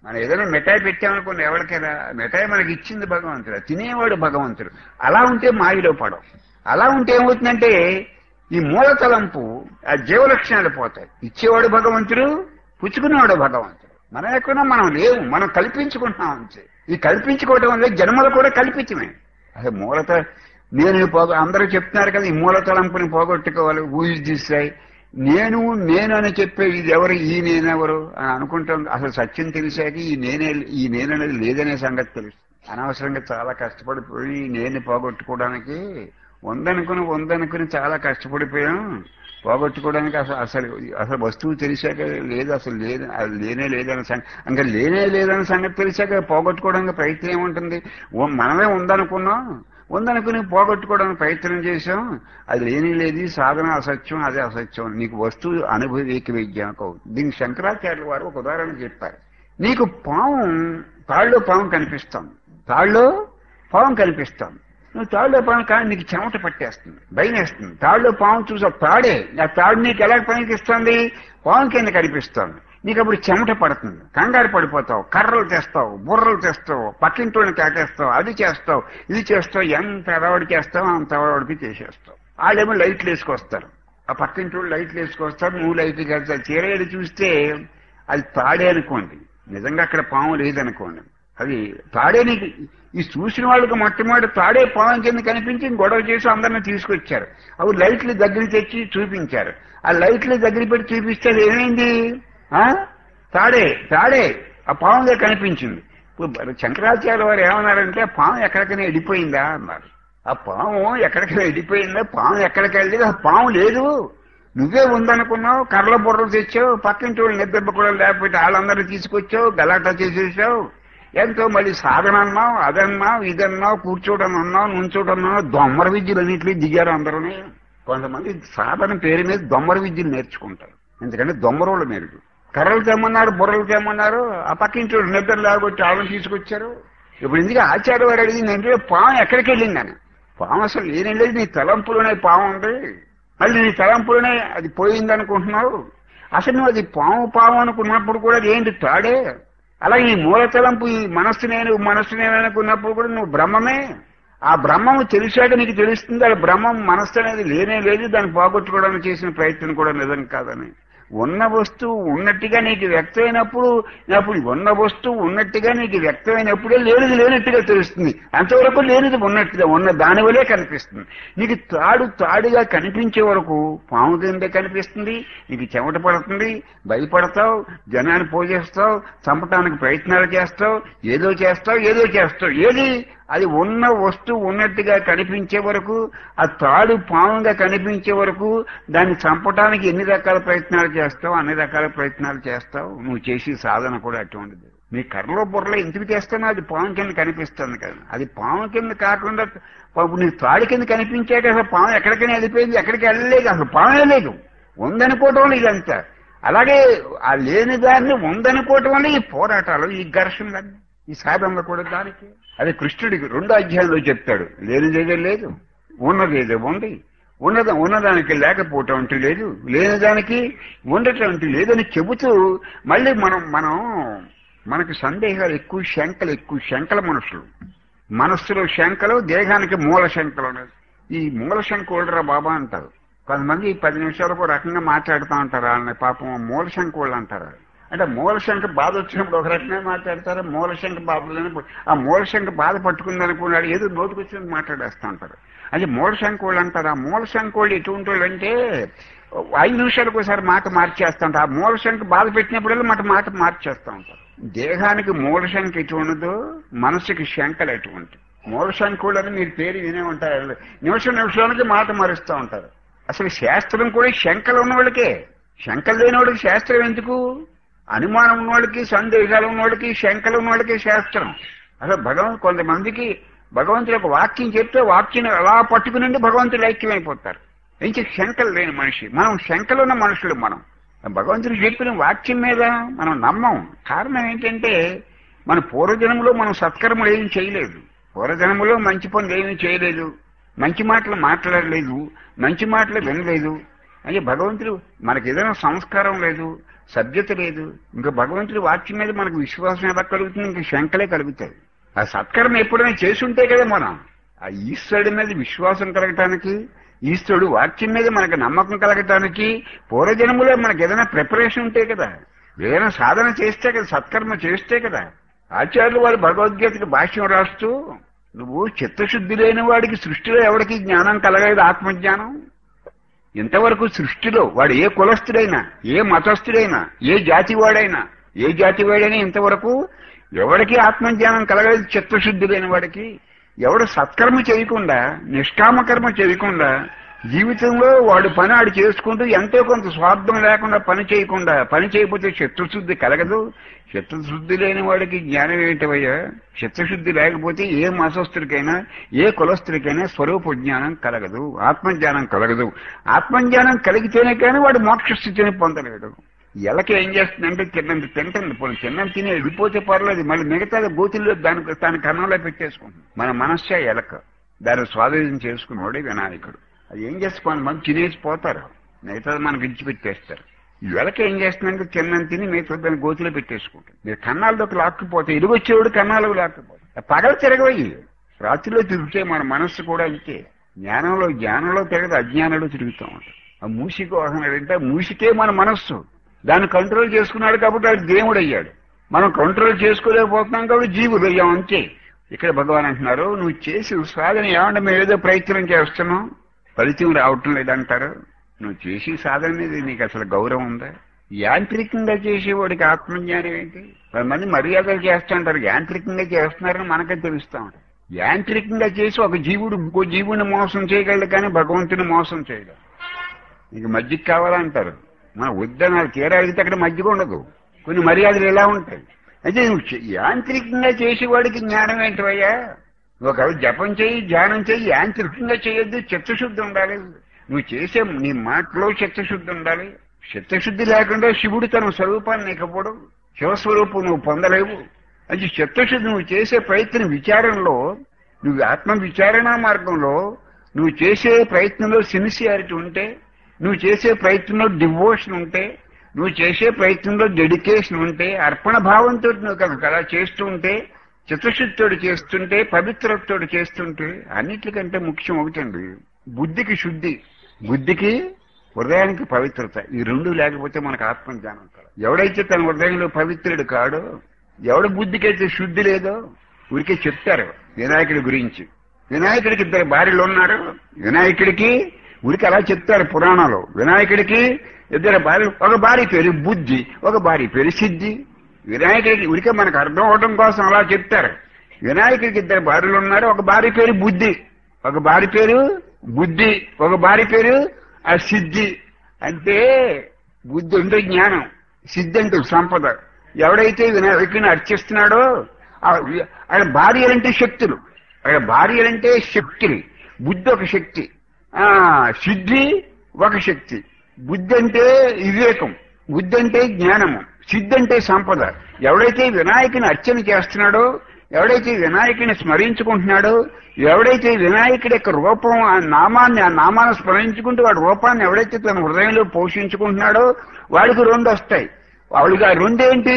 మనం ఏదైనా మిఠాయి పెట్టామనుకోండి ఎవరికైనా మిఠాయి మనకి ఇచ్చింది భగవంతుడు తినేవాడు భగవంతుడు అలా ఉంటే మాయలో పడం అలా ఉంటే ఏమవుతుందంటే ఈ మూల తలంపు ఆ జీవలక్షణాలు పోతాయి ఇచ్చేవాడు భగవంతుడు పుచ్చుకునేవాడు భగవంతుడు మనం ఎక్కడున్నా మనం లేవు మనం కల్పించుకుంటున్నాం అంతే ఈ కల్పించుకోవడం వల్ల జన్మలు కూడా కల్పించమే అసలు మూలత నేను పోగ అందరూ చెప్తున్నారు కదా ఈ మూల తలంపుని పోగొట్టుకోవాలి ఊజి తీస్తాయి నేను నేను అని చెప్పే ఇది ఎవరు ఈ నేనెవరు అని అనుకుంటాం అసలు సత్యం తెలిసాక ఈ నేనే ఈ నేను అనేది లేదనే సంగతి తెలుసు అనవసరంగా చాలా కష్టపడిపోయి ఈ నేను పోగొట్టుకోవడానికి ఉందనుకుని ఉందనుకుని చాలా కష్టపడిపోయాం పోగొట్టుకోవడానికి అసలు అసలు అసలు వస్తువు తెలిసాక లేదు అసలు లేదు అది లేనే లేదనే సంగతి ఇంకా లేనే లేదనే సంగతి తెలిసాక పోగొట్టుకోవడానికి ప్రయత్నం ఏముంటుంది ఓ మనమే ఉందనుకున్నాం ఉందనుకుని పోగొట్టుకోవడానికి ప్రయత్నం చేశాం అది లేని లేదు సాధన అసత్యం అదే అసత్యం నీకు వస్తువు అనుభవీక విజ్ఞానకం దీనికి శంకరాచార్యుల వారు ఒక ఉదాహరణ చెప్పారు నీకు పాము తాళ్ళలో పాము కనిపిస్తాం తాళ్ళలో పాము కనిపిస్తాం నువ్వు తాళ్ళలో పాము కానీ నీకు చెమట పట్టేస్తుంది భయం వేస్తుంది తాళ్ళలో పాము చూసావు తాడే ఆ తాడు నీకు ఎలా పనికిస్తుంది పాము కింద కనిపిస్తుంది నీకు అప్పుడు చెమట పడుతుంది కంగారు పడిపోతావు కర్రలు తెస్తావు బుర్రలు తెస్తావు పక్కింటోని కాటేస్తావు అది చేస్తావు ఇది చేస్తావు ఎంత అడవాడి చేస్తావు అంత అడవాడికి చేసేస్తావు వాళ్ళేమో లైట్లు వేసుకొస్తారు ఆ పక్కింటోళ్ళు లైట్లు వేసుకొస్తారు నువ్వు లైట్లు కడతావు చీరలు చూస్తే అది తాడే అనుకోండి నిజంగా అక్కడ పాము లేదనుకోండి అది తాడే నీకు ఈ చూసిన వాళ్ళకి మొట్టమొదటి తాడే పాము కింద కనిపించి గొడవ చేసి అందరిని తీసుకొచ్చారు అవి లైట్లు దగ్గర తెచ్చి చూపించారు ఆ లైట్లు దగ్గర పెట్టి చూపిస్తే అది ఏమైంది ఆ? తాడే తాడే ఆ పాముగా కనిపించింది ఇప్పుడు శంకరాచార్య వారు ఏమన్నారంటే పాము ఎక్కడికైనా ఎడిపోయిందా అన్నారు ఆ పాము ఎక్కడికైనా ఎడిపోయిందా పాము ఎక్కడికి వెళ్ళలేదు ఆ పాము లేదు నువ్వే ఉందనుకున్నావు కర్రల బుర్రలు తెచ్చావు పక్కింటి వాళ్ళు నిద్ర కూడా లేకపోతే వాళ్ళందరూ తీసుకొచ్చావు గలాటా చేసేసావు ఎంతో మళ్ళీ సాధన అన్నావు అదన్నావు ఇదన్నావు కూర్చోవడం అన్నావు నుంచోవడం అన్నావు దొమ్మర విద్యలు అన్నింటినీ దిగారు అందరూ కొంతమంది సాధన పేరు మీద దొమ్మర విద్యలు నేర్చుకుంటారు ఎందుకంటే దొమ్మరోళ్ళు నేర్చు కర్రలు తెమ్మన్నారు బుర్రలు తెమ్మన్నారు ఆ పక్కింటి వాళ్ళు నిద్ర లేకపోతే వాళ్ళని తీసుకొచ్చారు ఇప్పుడు ఎందుకు ఆచార్య వారు అడిగింది అంటే పాము ఎక్కడికి వెళ్ళిందని పాము అసలు లేనే లేదు నీ తలంపులోనే పాము ఉంది మళ్ళీ నీ తలంపులోనే అది పోయింది అనుకుంటున్నావు అసలు నువ్వు అది పాము పాము అనుకున్నప్పుడు కూడా అది ఏంటి తాడే అలాగే ఈ మూల తలంపు ఈ మనస్సు నేను మనస్సు నేను అనుకున్నప్పుడు కూడా నువ్వు బ్రహ్మమే ఆ బ్రహ్మము తెలిసాక నీకు తెలుస్తుంది ఆ బ్రహ్మం మనస్సు అనేది లేనే లేదు దాన్ని పోగొట్టుకోవడానికి చేసిన ప్రయత్నం కూడా నిజం కాదని ఉన్న వస్తువు ఉన్నట్టుగా నీకు వ్యక్తమైనప్పుడు అప్పుడు ఉన్న వస్తువు ఉన్నట్టుగా నీకు వ్యక్తమైనప్పుడే లేనిది లేనట్టుగా తెలుస్తుంది అంతవరకు లేనిది ఉన్నట్టుగా ఉన్న దాని వలే కనిపిస్తుంది నీకు తాడు తాడుగా కనిపించే వరకు పాము కింద కనిపిస్తుంది నీకు చెమట పడుతుంది భయపడతావు జనాన్ని పోజేస్తావు చంపటానికి ప్రయత్నాలు చేస్తావు ఏదో చేస్తావు ఏదో చేస్తావు ఏది అది ఉన్న వస్తువు ఉన్నట్టుగా కనిపించే వరకు ఆ తాడు పాముగా కనిపించే వరకు దాన్ని చంపడానికి ఎన్ని రకాల ప్రయత్నాలు చేస్తావు అన్ని రకాల ప్రయత్నాలు చేస్తావు నువ్వు చేసే సాధన కూడా అటువంటిది నీ కర్రలో బుర్రలో ఎందుకు చేస్తానో అది పాము కింద కనిపిస్తుంది కదా అది పాము కింద కాకుండా పాపం నీ తాడి కింద కనిపించాక అసలు పాము ఎక్కడికైనా వెళ్ళిపోయింది ఎక్కడికి వెళ్ళలేదు అసలు పామే లేదు ఉందనుకోవటం వల్ల ఇదంతా అలాగే ఆ లేని దాన్ని ఉందనుకోవటం వల్ల ఈ పోరాటాలు ఈ ఘర్షణలన్నీ ఈ సాధనలు కూడా దానికి అదే కృష్ణుడికి రెండో అధ్యాయంలో చెప్తాడు లేనిదేదో లేదు ఉన్నదేదో ఉంది ఉన్నద ఉన్నదానికి లేకపోవటం అంటూ లేదు లేనిదానికి ఉండటం అంటూ లేదని చెబుతూ మళ్ళీ మనం మనం మనకి సందేహాలు ఎక్కువ శంకలు ఎక్కువ శంకల మనుషులు మనస్సులో శంకలు దేహానికి మూల శంకలు అనేది ఈ మూల శంక వాళ్ళరా బాబా అంటారు కొంతమంది పది నిమిషాలకు ఒక రకంగా మాట్లాడుతూ ఉంటారు వాళ్ళని పాపం మూల శంక వాళ్ళు అంటారు అంటే మూలశంక బాధ వచ్చినప్పుడు ఒక రకంగా మాట్లాడతారు మూలశంక బాధ లేనప్పుడు ఆ మూలశంక బాధ పట్టుకుంది అనుకున్నాడు ఏదో నోటికి వచ్చినట్టు మాట్లాడేస్తూ ఉంటారు అది మూలశంక వాళ్ళు అంటారు ఆ మూలశంక వాళ్ళు ఎటువంటి వాళ్ళు అంటే ఐదు నిమిషాలకు ఒకసారి మాట మార్చేస్తూ ఉంటారు ఆ మూలశంక బాధ పెట్టినప్పుడల్లా మాట మాట మార్చేస్తూ ఉంటారు దేహానికి మూలశంక ఎటువంటిదో మనసుకి శంకలు ఎటువంటి మూలశంకులు అని మీరు పేరు వినే ఉంటారు నిమిషం నిమిషానికి మాట మారుస్తూ ఉంటారు అసలు శాస్త్రం కూడా శంకలు ఉన్న వాళ్ళకే శంకలు లేని వాళ్ళకి శాస్త్రం ఎందుకు అనుమానం ఉన్నవాడికి సందేహాలు ఉన్నవాడికి శంకలు ఉన్నవాడికి శాస్త్రం అసలు భగవంతు కొంతమందికి భగవంతుడు ఒక వాక్యం చెప్తే వాక్యం అలా పట్టుకుని భగవంతుడు ఐక్యమైపోతారు ఇంక శంకలు లేని మనిషి మనం శంకలు ఉన్న మనుషులు మనం భగవంతుడు చెప్పిన వాక్యం మీద మనం నమ్మం కారణం ఏంటంటే మన పూర్వజన్మలో మనం సత్కర్మలు ఏం చేయలేదు పూర్వజన్మలో మంచి పనులు ఏమీ చేయలేదు మంచి మాటలు మాట్లాడలేదు మంచి మాటలు వినలేదు అంటే భగవంతుడు మనకి ఏదైనా సంస్కారం లేదు సభ్యత లేదు ఇంకా భగవంతుడి వాక్యం మీద మనకు విశ్వాసం ఎలా కలుగుతుంది ఇంకా శంకలే కలుగుతాయి ఆ సత్కర్మ ఎప్పుడైనా చేసుంటే కదా మనం ఆ ఈశ్వరుడి మీద విశ్వాసం కలగటానికి ఈశ్వరుడు వాక్యం మీద మనకు నమ్మకం కలగటానికి పూర్వజన్మలో మనకి ఏదైనా ప్రిపరేషన్ ఉంటే కదా ఏదైనా సాధన చేస్తే కదా సత్కర్మ చేస్తే కదా ఆచార్యులు వారు భగవద్గీతకి భాష్యం రాస్తూ నువ్వు చిత్తశుద్ధి లేని వాడికి సృష్టిలో ఎవరికి జ్ఞానం కలగలేదు ఆత్మజ్ఞానం ఇంతవరకు సృష్టిలో వాడు ఏ కులస్థుడైనా ఏ మతస్థుడైనా ఏ జాతి వాడైనా ఏ జాతి వాడైనా ఇంతవరకు ఎవరికి ఆత్మజ్ఞానం కలగలేదు చిత్తశుద్ధి లేని వాడికి ఎవడు సత్కర్మ చేయకుండా నిష్కామకర్మ చేయకుండా జీవితంలో వాడు పని ఆడు చేసుకుంటూ ఎంతో కొంత స్వార్థం లేకుండా పని చేయకుండా పని చేయకపోతే చిత్తశుద్ధి కలగదు చిత్తశుద్ధి లేని వాడికి జ్ఞానం ఏంటవయ్యా చిత్తశుద్ధి లేకపోతే ఏ మతస్థుడికైనా ఏ కులస్థుడికైనా స్వరూప జ్ఞానం కలగదు ఆత్మజ్ఞానం కలగదు ఆత్మజ్ఞానం కలిగితేనే కానీ వాడు మోక్ష స్థితిని పొందలేడు ఎలక ఏం చేస్తుందంటే తిన్నంత తింటుంది పోనీ తిన్నం తిని వెళ్ళిపోతే పర్లేదు మళ్ళీ మిగతాది గోతుల్లో దానికి దాని కన్నంలో పెట్టేసుకుంటుంది మన మనస్సే ఎలక దాన్ని స్వాధీనం చేసుకున్నవాడే వినాయకుడు అది ఏం చేస్తే కొంతమంది తినేసి పోతారు మిగతాది మనకి ఇచ్చి పెట్టేస్తారు ఎలక ఏం చేస్తుందంటే తిన్నం తిని మిగతా దాన్ని గోతులో పెట్టేసుకుంటుంది మీరు కన్నాలలోకి లాక్కుపోతే ఇరుగొచ్చేవాడు కన్నాలకు లాక్కుపోతే పగలు తిరగవయ్యి రాత్రిలో తిరిగితే మన మనస్సు కూడా అంతే జ్ఞానంలో జ్ఞానంలో తిరగదు అజ్ఞానంలో తిరుగుతూ ఉంటాం ఆ మూసికి వాహనాడంటే మూసికే మన మనస్సు దాన్ని కంట్రోల్ చేసుకున్నాడు కాబట్టి వాడు దేవుడు అయ్యాడు మనం కంట్రోల్ చేసుకోలేకపోతున్నాం కాబట్టి జీవుడు అయ్యాం అంతే ఇక్కడ భగవాన్ అంటున్నారు నువ్వు చేసి సాధన ఏమంటే మేము ఏదో ప్రయత్నం చేస్తున్నాం ఫలితం రావటం లేదంటారు నువ్వు చేసి సాధన మీద నీకు అసలు గౌరవం ఉందా యాంత్రికంగా చేసేవాడికి ఆత్మజ్ఞానం ఏంటి కొంతమంది మర్యాదలు చేస్తుంటారు యాంత్రికంగా చేస్తున్నారని మనకే తెలుస్తా ఉంటారు యాంత్రికంగా చేసి ఒక జీవుడు ఇంకో జీవుని మోసం చేయగలడు కానీ భగవంతుని మోసం చేయగలడు నీకు మజ్జిగ కావాలంటారు మన వద్దనాలు తీరా అడిగితే అక్కడ మజ్జిగ ఉండదు కొన్ని మర్యాదలు ఎలా ఉంటాయి అయితే నువ్వు చే- యాంత్రికంగా చేసేవాడికి జ్ఞానం ఏంటవయ్యా ఒక జపం చేయి ధ్యానం చేయి యాంత్రికంగా చేయొద్దు చిత్తశుద్ధి ఉండాలి నువ్వు చేసే నీ మాటలో చిత్తశుద్ధి ఉండాలి చిత్తశుద్ధి లేకుండా శివుడు తన స్వరూపాన్ని నీకపోవడం శివస్వరూపం నువ్వు పొందలేవు అది చిత్తశుద్ధి నువ్వు చేసే ప్రయత్నం విచారణలో నువ్వు ఆత్మ విచారణ మార్గంలో నువ్వు చేసే ప్రయత్నంలో సిన్సియారిటీ ఉంటే నువ్వు చేసే ప్రయత్నంలో డివోషన్ ఉంటే నువ్వు చేసే ప్రయత్నంలో డెడికేషన్ ఉంటే అర్పణ భావంతో నువ్వు కనుక అలా చేస్తూ ఉంటే చిత్తశుద్ధితోడు చేస్తుంటే పవిత్రతతోడు చేస్తుంటే అన్నిటికంటే ముఖ్యం ఒకటండి బుద్ధికి శుద్ధి బుద్ధికి హృదయానికి పవిత్రత ఈ రెండు లేకపోతే మనకు ఆత్మజ్ఞానం కలదు ఎవడైతే తన హృదయంలో పవిత్రుడు కాడో ఎవడ బుద్ధికైతే శుద్ధి లేదో ఊరికే చెప్తారు వినాయకుడి గురించి వినాయకుడికి ఇద్దరు భార్యలు ఉన్నారు వినాయకుడికి ఊరికి అలా చెప్తారు పురాణంలో వినాయకుడికి ఇద్దరు భార్య ఒక భార్య పేరు బుద్ధి ఒక భార్య పేరు సిద్ధి వినాయకుడికి ఊరికే మనకు అర్థం అవడం కోసం అలా చెప్తారు వినాయకుడికి ఇద్దరు భార్యలు ఉన్నారు ఒక భార్య పేరు బుద్ధి ఒక భార్య పేరు బుద్ధి ఒక భార్య పేరు ఆ సిద్ధి అంటే బుద్ధి అంటే జ్ఞానం సిద్ధి అంటే సంపద ఎవడైతే వినాయకుడిని అర్చిస్తున్నాడో ఆ- ఆయన భార్యలంటే శక్తులు ఆయన భార్యలంటే శక్తులు బుద్ధి ఒక శక్తి ఆ సిద్ధి ఒక శక్తి బుద్ధి అంటే వివేకం బుద్ధి అంటే జ్ఞానము సిద్ధి అంటే సంపద ఎవడైతే వినాయకుని అర్చన చేస్తున్నాడో ఎవడైతే వినాయకుని స్మరించుకుంటున్నాడో ఎవడైతే వినాయకుడి యొక్క రూపం ఆ నామాన్ని ఆ నామాన్ని స్మరించుకుంటూ వాడి రూపాన్ని ఎవడైతే తన హృదయంలో పోషించుకుంటున్నాడో వాడికి రెండు వస్తాయి వాడికి ఆ రెండేంటి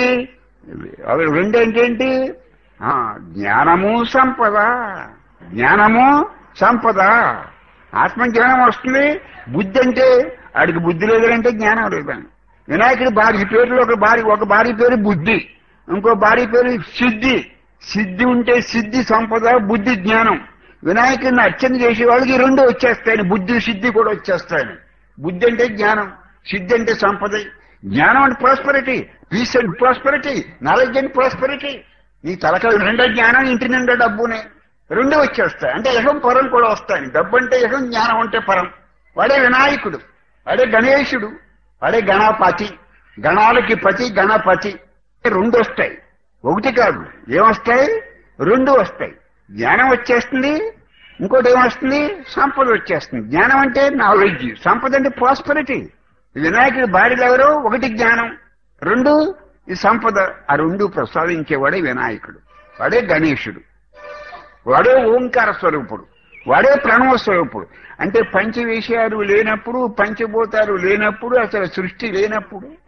అవి రెండేంటి ఏంటి ఆ, జ్ఞానము సంపద జ్ఞానము సంపద ఆత్మజ్ఞానం వస్తుంది బుద్ధి అంటే ఆడికి బుద్ధి లేదంటే జ్ఞానం లేదని వినాయకుడి భార్య పేరులో ఒక భార్య ఒక భార్య పేరు బుద్ధి ఇంకో భార్య పేరు సిద్ధి సిద్ధి ఉంటే సిద్ధి సంపద బుద్ధి జ్ఞానం వినాయకుడిని అర్చన చేసే వాళ్ళకి ఈ రెండు వచ్చేస్తాయని బుద్ధి సిద్ధి కూడా వచ్చేస్తాయని బుద్ధి అంటే జ్ఞానం సిద్ధి అంటే సంపద జ్ఞానం అంటే prosperity peace and prosperity knowledge and prosperity నీ తలక రెండో జ్ఞానం ఇంటి నిండా డబ్బునే రెండు వచ్చేస్తాయి అంటే యహం పరం కూడా వస్తాయి డబ్బు అంటే యహం జ్ఞానం అంటే పరం వాడే వినాయకుడు వాడే గణేశుడు వాడే గణపతి గణాలకి పతి గణపతి రెండు వస్తాయి ఒకటి కాదు ఏమొస్తాయి రెండు వస్తాయి జ్ఞానం వచ్చేస్తుంది ఇంకోటి ఏమొస్తుంది సంపద వచ్చేస్తుంది జ్ఞానం అంటే నాలెడ్జ్ సంపద అంటే ప్రాస్పరిటీ వినాయకుడి భార్యలు ఎవరు ఒకటి జ్ఞానం రెండు ఈ సంపద ఆ రెండు ప్రసాదించేవాడే వినాయకుడు వాడే గణేశుడు వాడే ఓంకార స్వరూపుడు వాడే ప్రణవ స్వరూపుడు అంటే పంచ విషయాలు లేనప్పుడు పంచభూతాలు లేనప్పుడు అసలు సృష్టి లేనప్పుడు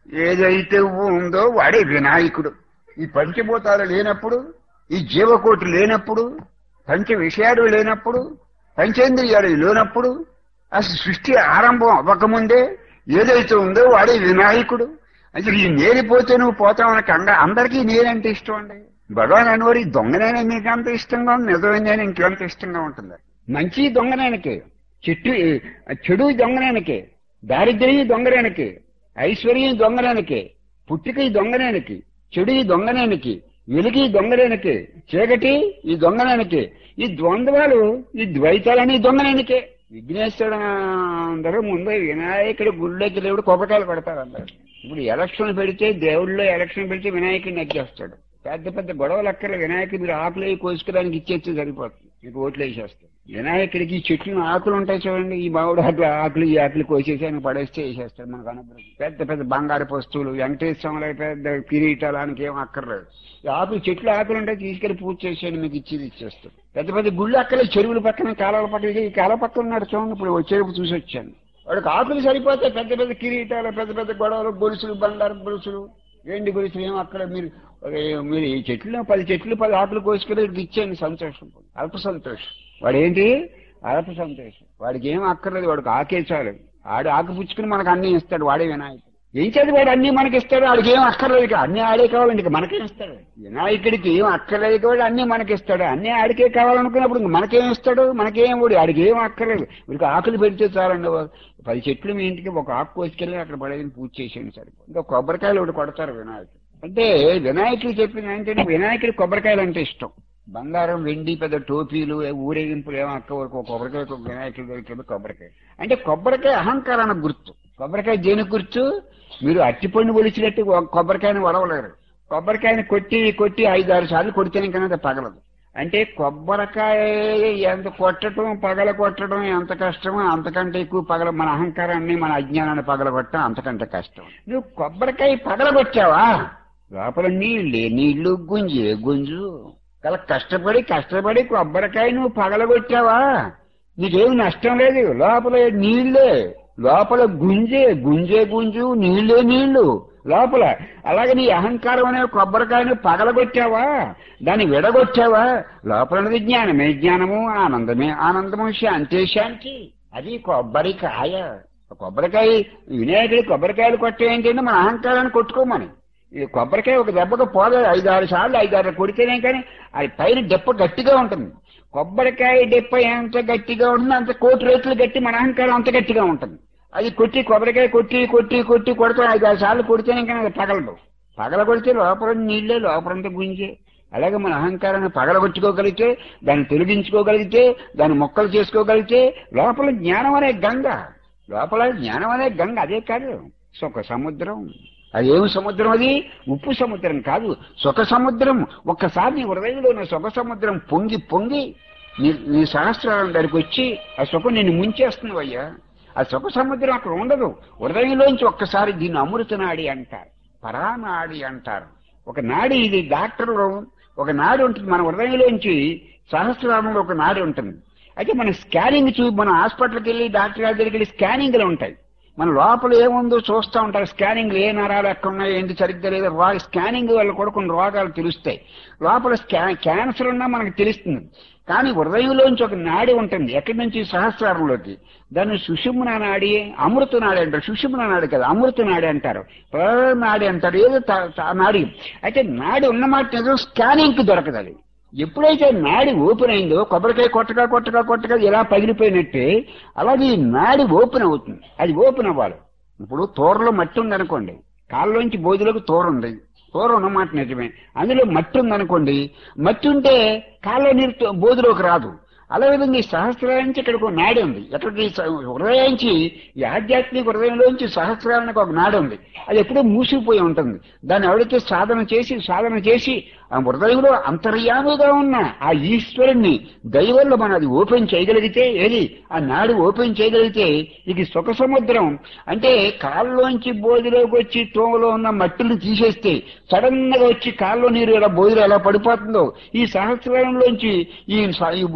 ఏదైతే ఉందో వాడే వినాయకుడు ఈ పంచభూతాలు లేనప్పుడు ఈ జీవకోటి లేనప్పుడు పంచ విషయాలు లేనప్పుడు పంచేంద్రియాలు లేనప్పుడు అసలు సృష్టి ఆరంభం అవ్వకముందే ఏదైతే ఉందో వాడే వినాయకుడు అసలు ఈ నేరిపోతే నువ్వు పోతావు కంగా అందరికీ నేనంటే ఇష్టం అండి భగవాన్ అనువారు ఈ దొంగనైనా మీకు అంత ఇష్టంగా ఉంది నిజమైందని ఇంకెంత ఇష్టంగా ఉంటుంది మంచి దొంగనైనకే చెట్టు చెడు దొంగనేనకే దారిద్ర్యం దొంగనేనకే ఐశ్వర్యం దొంగనేనకే పుట్టిక ఈ దొంగనేనకి చెడు ఈ దొంగనేనకి వెలుగు ఈ దొంగనేనకే చీకటి ఈ దొంగనేనకే ఈ ద్వంద్వాలు ఈ ద్వైతాలని దొంగనేనకే విఘ్నేశ్వరుడు అందరూ ముందు వినాయకుడు గుళ్ళోకి దేవుడు కొబ్బరికాయలు కొడతారు అందరు ఇప్పుడు ఎలక్షన్ పెడితే దేవుళ్ళో ఎలక్షన్ పెడితే వినాయకుడిని ఎక్కేస్తాడు పెద్ద పెద్ద గొడవలు అక్కర్లే వినాయకుడు మీరు ఆకులు వేయి కోసుకోవడానికి ఇచ్చేస్తే సరిపోతుంది మీకు ఓట్లు వేసేస్తాడు వినాయకుడికి ఈ చెట్లు ఆకులు ఉంటాయి చూడండి ఈ మామిడి ఆకులు ఆకులు ఈ ఆకులు కోసేసి ఆయన పడేస్తే వేసేస్తాడు మనకు అనుగ్రహం పెద్ద పెద్ద బంగారు వస్తువులు వెంకటేశ్వర పెద్ద కిరీటాలానికి ఏం అక్కర్లేదు ఈ ఆకులు చెట్లు ఆకులు ఉంటాయి తీసుకెళ్లి పూజ చేసేయండి మీకు ఇచ్చేది ఇచ్చేస్తాడు పెద్ద పెద్ద గుళ్ళు అక్కలే చెరువుల పక్కన కాలువల పక్కన ఈ కాలువ పక్కన ఉన్నాడు చూడండి ఇప్పుడు వచ్చేటప్పుడు చూసి వచ్చాను వాడికి ఆకులు సరిపోతే పెద్ద పెద్ద కిరీటాలు పెద్ద పెద్ద గొడవలు గొలుసులు బంగారు గొలుసులు ఏంటి గొలుసులు ఏం అక్కడ మీరు మీరు ఈ చెట్లు పది చెట్లు పది ఆకులు కోసుకుని వీడికి ఇచ్చేయండి సంతోషం అల్ప సంతోషం వాడు ఏంటి అల్ప సంతోషం వాడికి ఏం అక్కర్లేదు వాడికి ఆకే చాలు ఆడు ఆకు పుచ్చుకుని మనకు అన్ని ఇస్తాడు వాడే వినాయకుడు ఏం చేతి వాడు అన్ని మనకి ఇస్తాడు వాడికి ఏం అక్కర్లేదు ఇక అన్ని ఆడే కావాలండి ఇక మనకేం ఇస్తాడు వినాయకుడికి ఏం అక్కర్లేదు కాబట్టి అన్ని మనకి ఇస్తాడు అన్ని ఆడికే కావాలనుకున్నప్పుడు ఇంక మనకేం ఇస్తాడు మనకేం ఊడి ఆడికి ఏం అక్కర్లేదు వీడికి ఆకులు పెడితే చాలండి పది చెట్లు మీ ఇంటికి ఒక ఆకు కోసుకెళ్ళి అక్కడ పడేది పూజ చేసేయండి సరిపో ఇంకా కొబ్బరికాయలు ఒకటి కొడతారు వినాయకుడు అంటే వినాయకుడు చెప్పిన ఏంటంటే వినాయకుడి కొబ్బరికాయలు అంటే ఇష్టం బంగారం వెండి పెద్ద టోపీలు ఊరేగింపులు ఏమో అక్క వరకు కొబ్బరికాయ వినాయకుడి దగ్గరికి కొబ్బరికాయ అంటే కొబ్బరికాయ అహంకారానికి గుర్తు కొబ్బరికాయ దేనికి గుర్తు మీరు అట్టిపండు ఒలిచినట్టు కొబ్బరికాయని వడవలేరు కొబ్బరికాయని కొట్టి కొట్టి ఐదు ఆరు సార్లు కొడితేనే కన్నా పగలదు అంటే కొబ్బరికాయ ఎంత కొట్టడం పగల కొట్టడం ఎంత కష్టమో అంతకంటే ఎక్కువ పగల మన అహంకారాన్ని మన అజ్ఞానాన్ని పగలగొట్టడం అంతకంటే కష్టం నువ్వు కొబ్బరికాయ పగలగొట్టావా లోపల నీళ్ళే నీళ్లు గుంజే గుంజు కల కష్టపడి కష్టపడి కొబ్బరికాయ నువ్వు పగలగొట్టావా నీకేమి నష్టం లేదు లోపల నీళ్లే లోపల గుంజే గుంజే గుంజు నీళ్లే నీళ్లు లోపల అలాగే నీ అహంకారం అనే కొబ్బరికాయను పగలగొట్టావా దాన్ని విడగొట్టావా లోపలది జ్ఞానమే జ్ఞానము ఆనందమే ఆనందము శాంతి శాంతి అది కొబ్బరికాయ కొబ్బరికాయ వినాయకుడి కొబ్బరికాయలు కొట్టే ఏంటంటే మన అహంకారాన్ని కొట్టుకోమని ఈ కొబ్బరికాయ ఒక దెబ్బకు పోదు ఐదు ఆరు సార్లు ఐదు ఆరు కొడితేనే కానీ అది పైన దెప్ప గట్టిగా ఉంటుంది కొబ్బరికాయ దెప్ప ఎంత గట్టిగా ఉంటుందో అంత కోటి రేట్లు గట్టి మన అహంకారం అంత గట్టిగా ఉంటుంది అది కొట్టి కొబ్బరికాయ కొట్టి కొట్టి కొట్టి కొడితే ఐదు ఆరు సార్లు కొడితేనే కానీ అది పగలదు పగల కొడితే లోపల నీళ్ళే లోపలంతా గుంజే అలాగే మన అహంకారాన్ని పగలగొట్టుకోగలిగితే దాన్ని తొలగించుకోగలిగితే దాన్ని మొక్కలు చేసుకోగలిగితే లోపల జ్ఞానం అనే గంగ లోపల జ్ఞానం అనే గంగ అదే కాదు సుఖ సముద్రం అదేమి సముద్రం అది ఉప్పు సముద్రం కాదు సుఖ సముద్రం ఒక్కసారి నీ హృదయంలో ఉన్న సుఖ సముద్రం పొంగి పొంగి నీ నీ సహస్రాలం దగ్గరికి వచ్చి ఆ సుఖం నిన్ను ముంచేస్తుంది అయ్యా ఆ సుఖ సముద్రం అక్కడ ఉండదు హృదయంలోంచి ఒక్కసారి దీన్ని అమృత నాడి అంటారు పరానాడి అంటారు ఒక నాడి ఇది డాక్టర్లు ఒక నాడి ఉంటుంది మన హృదయంలోంచి సహస్రాలంలో ఒక నాడి ఉంటుంది అయితే మన స్కానింగ్ చూ మన హాస్పిటల్కి వెళ్ళి డాక్టర్ గారి దగ్గరికి వెళ్ళి స్కానింగ్లు ఉంటాయి మన లోపల ఏముందో చూస్తూ ఉంటారు స్కానింగ్ ఏ నరాలు ఎక్కడ ఉన్నాయి ఏంటి సరిగ్గా లేదు రా స్కానింగ్ వల్ల కూడా కొన్ని రోగాలు తెలుస్తాయి లోపల స్కా క్యాన్సర్ ఉన్నా మనకు తెలుస్తుంది కానీ హృదయంలోంచి ఒక నాడి ఉంటుంది ఎక్కడి నుంచి సహస్రారంలోకి దాన్ని సుషుమ్న నాడి అమృత నాడి అంటారు సుషుమ్న నాడి కదా అమృత నాడి అంటారు నాడి అంటారు ఏదో నాడి అయితే నాడి ఉన్నమాట నిజం స్కానింగ్కి దొరకదు అది ఎప్పుడైతే నాడి ఓపెన్ అయిందో కొబ్బరికాయ కొట్టగా కొట్టగా కొట్టగా ఇలా పగిలిపోయినట్టే అలాగే ఈ నాడి ఓపెన్ అవుతుంది అది ఓపెన్ అవ్వాలి ఇప్పుడు తోరలో మట్టి ఉందనుకోండి కాళ్ళలోంచి బోధులకు తోర ఉంది తోర ఉన్నమాట నిజమే అందులో మట్టి ఉందనుకోండి మట్టి ఉంటే కాళ్ళలో నీరు బోధులోకి రాదు అలా విధంగా ఈ సహస్రానికి ఇక్కడికి ఒక నాడి ఉంది ఎక్కడికి హృదయానికి ఈ ఆధ్యాత్మిక హృదయంలోంచి సహస్రానికి ఒక నాడి ఉంది అది ఎప్పుడూ మూసిపోయి ఉంటుంది దాన్ని ఎవరైతే సాధన చేసి సాధన చేసి ఆ హృదయంలో అంతర్యామిగా ఉన్న ఆ ఈశ్వరుణ్ణి దైవంలో మనం అది ఓపెన్ చేయగలిగితే ఏది ఆ నాడు ఓపెన్ చేయగలిగితే ఇది సుఖ సముద్రం అంటే కాళ్ళలోంచి బోధిలోకి వచ్చి తోమలో ఉన్న మట్టిని తీసేస్తే సడన్ గా వచ్చి కాళ్ళలో నీరు ఎలా బోధిలో ఎలా పడిపోతుందో ఈ సహస్రంలోంచి ఈ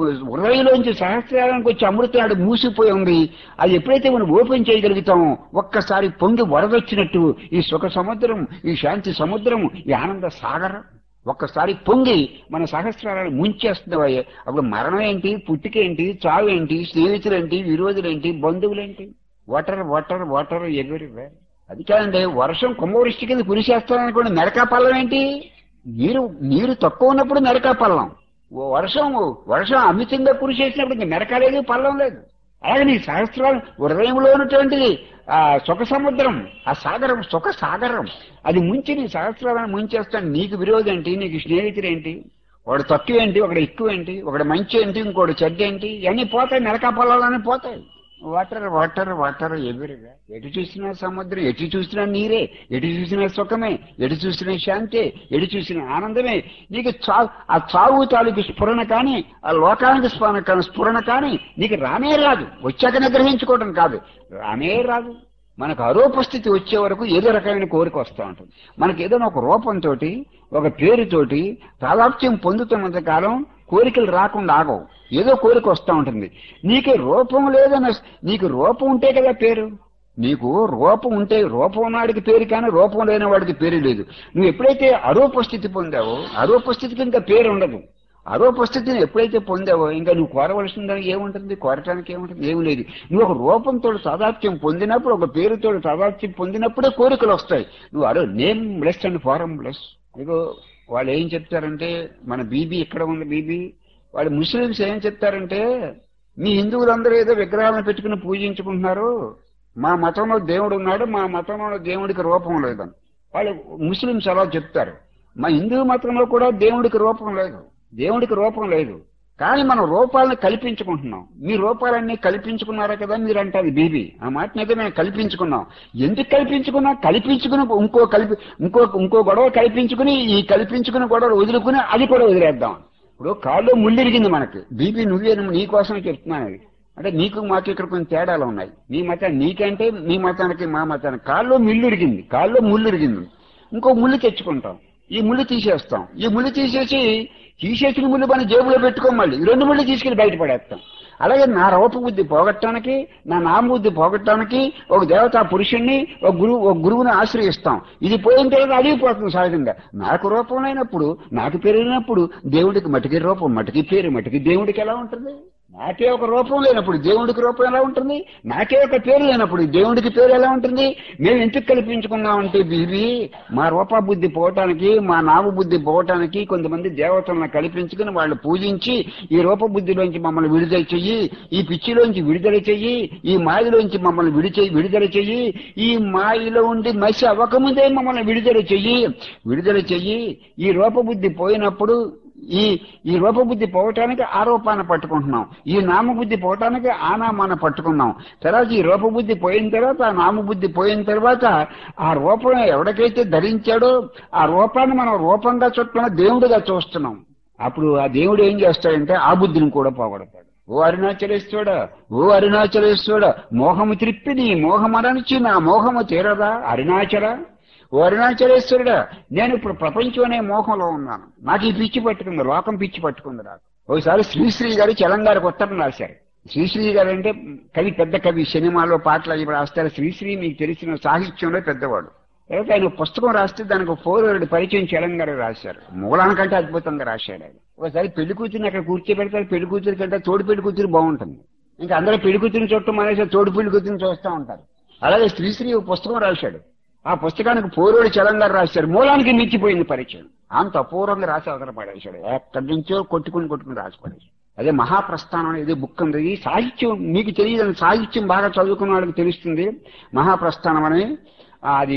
హృదయంలోంచి సహస్రానికి వచ్చి అమృతాడు మూసిపోయి ఉంది అది ఎప్పుడైతే మనం ఓపెన్ చేయగలుగుతామో ఒక్కసారి పొంగి వరదొచ్చినట్టు ఈ సుఖ సముద్రం ఈ శాంతి సముద్రం ఈ ఆనంద సాగరం ఒక్కసారి పొంగి మన సహస్రాలను ముంచేస్తున్నాయి అప్పుడు మరణం ఏంటి పుట్టికేంటి చావు ఏంటి స్నేహితులేంటి విరోధులేంటి బంధువులేంటి వాటర్ వాటర్ వాటర్ ఎగురివే అది కాదండి వర్షం కుంభవృష్టి కింద కురిసేస్తాననుకోండి మెరకా పల్లం ఏంటి నీరు నీరు తక్కువ ఉన్నప్పుడు మెరకా పల్లం ఓ వర్షం వర్షం అమితంగా కురిసేసినప్పుడు ఇంక మెరక లేదు పల్లం లేదు అలాగే నీ సహస్రాలు హృదయంలో ఉన్నటువంటిది ఆ సుఖ సముద్రం ఆ సాగరం సుఖ సాగరం అది ముంచి నీ సహస్రాలను ముంచేస్తాను నీకు విరోధి ఏంటి నీకు స్నేహితుడేంటి ఒకడు తక్కువ ఏంటి ఒకడు ఎక్కువ ఏంటి ఒకడు మంచి ఏంటి ఇంకోటి చెడ్డ ఏంటి ఇవన్నీ పోతాయి మెరకా పొలాలని పోతాయి వాటర్ వాటర్ వాటర్ ఎదురుగా ఎటు చూసినా సముద్రం ఎటు చూసినా నీరే ఎటు చూసినా సుఖమే ఎటు చూసినా శాంతే ఎటు చూసినా ఆనందమే నీకు చావు ఆ చావు తాలూకు స్ఫురణ కానీ ఆ లోకానికి స్ఫురణ కానీ స్ఫురణ కానీ నీకు రానే రాదు వచ్చాక నిగ్రహించుకోవడం కాదు రానే రాదు మనకు అరూపస్థితి వచ్చే వరకు ఏదో రకమైన కోరిక వస్తూ ఉంటుంది మనకి ఏదైనా ఒక రూపంతో ఒక పేరుతోటి ప్రాధాప్యం పొందుతున్నంత కాలం కోరికలు రాకుండా ఆగవు ఏదో కోరిక వస్తూ ఉంటుంది నీకు రూపం లేదన్న నీకు రూపం ఉంటే కదా పేరు నీకు రూపం ఉంటే రూపం ఉన్నవాడికి పేరు కానీ రూపం లేని వాడికి పేరు లేదు నువ్వు ఎప్పుడైతే అరూప స్థితి పొందావో అరూప స్థితికి ఇంకా పేరు ఉండదు అరూప స్థితిని ఎప్పుడైతే పొందావో ఇంకా నువ్వు కోరవలసిందని ఏముంటుంది కోరటానికి ఏముంటుంది ఏమి లేదు నువ్వు ఒక రూపంతో తాదాత్యం పొందినప్పుడు ఒక పేరుతో తాదాత్యం పొందినప్పుడే కోరికలు వస్తాయి నువ్వు are nameless and formless ego వాళ్ళు ఏం చెప్తారంటే మన బీబీ ఇక్కడ ఉంది బీబీ వాళ్ళు ముస్లిమ్స్ ఏం చెప్తారంటే మీ హిందువులందరూ ఏదో విగ్రహాలను పెట్టుకుని పూజించుకుంటున్నారు మా మతంలో దేవుడు ఉన్నాడు మా మతంలో దేవుడికి రూపం లేదని వాళ్ళు ముస్లిమ్స్ అలా చెప్తారు మా హిందూ మతంలో కూడా దేవుడికి రూపం లేదు దేవుడికి రూపం లేదు కానీ మనం రూపాలను కల్పించుకుంటున్నాం మీ రూపాలన్నీ కల్పించుకున్నారా కదా మీరు అంటారు బీబీ ఆ మాట మీద మేము కల్పించుకున్నాం ఎందుకు కల్పించుకున్నాం కల్పించుకుని ఇంకో కలిపి ఇంకో ఇంకో గొడవ కల్పించుకుని ఈ కల్పించుకుని గొడవ వదులుకుని అది కూడా వదిలేద్దాం ఇప్పుడు కాళ్ళు ముళ్ళిరిగింది మనకి బీపీ నువ్వే నీ కోసమే చెప్తున్నాను అది అంటే నీకు మాకు ఇక్కడ కొంచెం తేడాలు ఉన్నాయి నీ మతం నీకంటే మీ మతానికి మా మతానికి కాళ్ళు ముళ్ళు ఇరిగింది కాళ్ళు ముళ్ళు ఇరిగింది ఇంకో ముళ్ళు తెచ్చుకుంటాం ఈ ముళ్ళు తీసేస్తాం ఈ ముళ్ళు తీసేసి తీసేసిన ముళ్ళు మన జేబులో పెట్టుకోం మళ్ళీ ఈ రెండు ముళ్ళు తీసుకెళ్లి బయటపడేస్తాం అలాగే నా రూప బుద్ధి పోగొట్టడానికి నా నామబుద్ధి పోగొట్టడానికి ఒక దేవతా పురుషుణ్ణి ఒక గురువు ఒక గురువుని ఆశ్రయిస్తాం ఇది పోయిన తర్వాత అడిగిపోతుంది సహజంగా నాకు రూపం లేనప్పుడు నాకు పెరిగినప్పుడు దేవుడికి మటికి రూపం మటికి పేరు మటికి దేవుడికి ఎలా ఉంటుంది నాకే ఒక రూపం లేనప్పుడు దేవుడికి రూపం ఎలా ఉంటుంది నాకే ఒక పేరు లేనప్పుడు దేవుడికి పేరు ఎలా ఉంటుంది మేము ఎందుకు కల్పించుకున్నామంటే బీబీ మా రూప బుద్ధి పోవటానికి మా నామ బుద్ధి పోవటానికి కొంతమంది దేవతలను కల్పించుకుని వాళ్ళు పూజించి ఈ రూప బుద్ధిలోంచి మమ్మల్ని విడుదల చెయ్యి ఈ పిచ్చిలోంచి విడుదల చెయ్యి ఈ మాయలోంచి మమ్మల్ని విడిచే విడుదల చెయ్యి ఈ మాయలో ఉండి మసి అవ్వకముందే మమ్మల్ని విడుదల చెయ్యి విడుదల చెయ్యి ఈ రూపబుద్ధి పోయినప్పుడు ఈ ఈ రూపబుద్ధి పోవటానికి ఆరోపాన పట్టుకుంటున్నాం ఈ నామబుద్ధి పోవటానికి ఆ నామాన పట్టుకున్నాం తర్వాత ఈ రూపబుద్ధి పోయిన తర్వాత ఆ నామబుద్ధి పోయిన తర్వాత ఆ రూపం ఎవరికైతే ధరించాడో ఆ రూపాన్ని మనం రూపంగా చుట్టుకున్న దేవుడిగా చూస్తున్నాం అప్పుడు ఆ దేవుడు ఏం చేస్తాడంటే ఆ బుద్ధిని కూడా పోగొడతాడు ఓ అరుణాచలేశ్వడా ఓ అరుణాచలేశ్వడా మోహము త్రిప్పి నీ మోహమనచి నా మోహము తీరదా అరుణాచల ఓ అరుణాచలేశ్వరుడా నేను ఇప్పుడు ప్రపంచం అనే మోహంలో ఉన్నాను నాకు ఈ పిచ్చి పట్టుకుంది లోకం పిచ్చి పట్టుకుంది నాకు ఒకసారి శ్రీశ్రీ గారు చలంగారికి ఉత్తరం రాశారు శ్రీశ్రీ గారు అంటే కవి పెద్ద కవి సినిమాలో పాటలు అవి రాస్తారు శ్రీశ్రీ మీకు తెలిసిన సాహిత్యంలో పెద్దవాడు తర్వాత ఆయన పుస్తకం రాస్తే దానికి ఫోర్ వర్డ్ పరిచయం చలంగారు రాశారు మూలానికంటే అద్భుతంగా రాశాడు ఆయన ఒకసారి పెళ్లి కూతురిని అక్కడ కూర్చోబెడతారు పెళ్లి కూతురి కంటే తోడు పెళ్లి కూతురు బాగుంటుంది ఇంకా అందరూ పెళ్లి కూతురిని చూడటం మానేసి తోడు పెళ్లి కూతురిని చూస్తూ ఉంటారు అలాగే శ్రీశ్రీ ఒక పుస్తకం రాశాడు ఆ పుస్తకానికి పూర్వుడు చలంగారు రాశారు మూలానికి మించిపోయింది పరిచయం అంత అపూర్వంగా రాసి అవతల పడేశాడు ఎక్కడి నుంచో కొట్టుకుని కొట్టుకుని రాసి పడేశాడు అదే మహాప్రస్థానం అనేది బుక్ ఉంది ఈ సాహిత్యం మీకు తెలియదు సాహిత్యం బాగా చదువుకున్న వాళ్ళకి తెలుస్తుంది మహాప్రస్థానం అని అది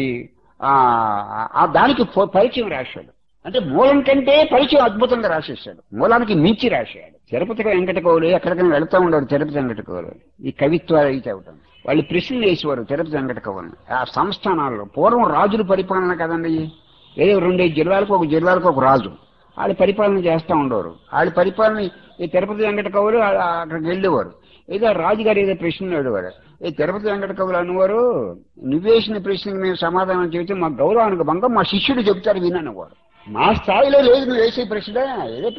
ఆ దానికి పరిచయం రాశాడు అంటే మూలం కంటే పరిచయం అద్భుతంగా రాసేసాడు మూలానికి మించి రాశాడు తిరుపతి వెంకట కవులు ఎక్కడికైనా వెళ్తా ఉండేవారు తిరుపతి వెంకట కవులు ఈ కవిత్వాలు అయితే అవటం వాళ్ళు ప్రశ్నలు వేసేవారు తిరుపతి వెంకట కవులు ఆ సంస్థానాల్లో పూర్వం రాజుల పరిపాలన కదండి ఏదో రెండైదు జిల్లాలకు ఒక జిల్లాలకు ఒక రాజు వాళ్ళు పరిపాలన చేస్తూ ఉండేవారు వాళ్ళ పరిపాలన ఈ తిరుపతి వెంకట కవులు అక్కడికి వెళ్ళేవారు ఏదో రాజుగారు ఏదో ప్రశ్నలు అడిగారు ఈ తిరుపతి వెంకట కవులు అనేవారు నువ్వేసిన ప్రశ్నకి మేము సమాధానం చెబితే మా గౌరవానికి భంగం మా శిష్యుడు చెప్తారు విననేవారు మా స్థాయిలో లేదు నువ్వు వేసే ప్రశ్న ఏదో ప్రశ్న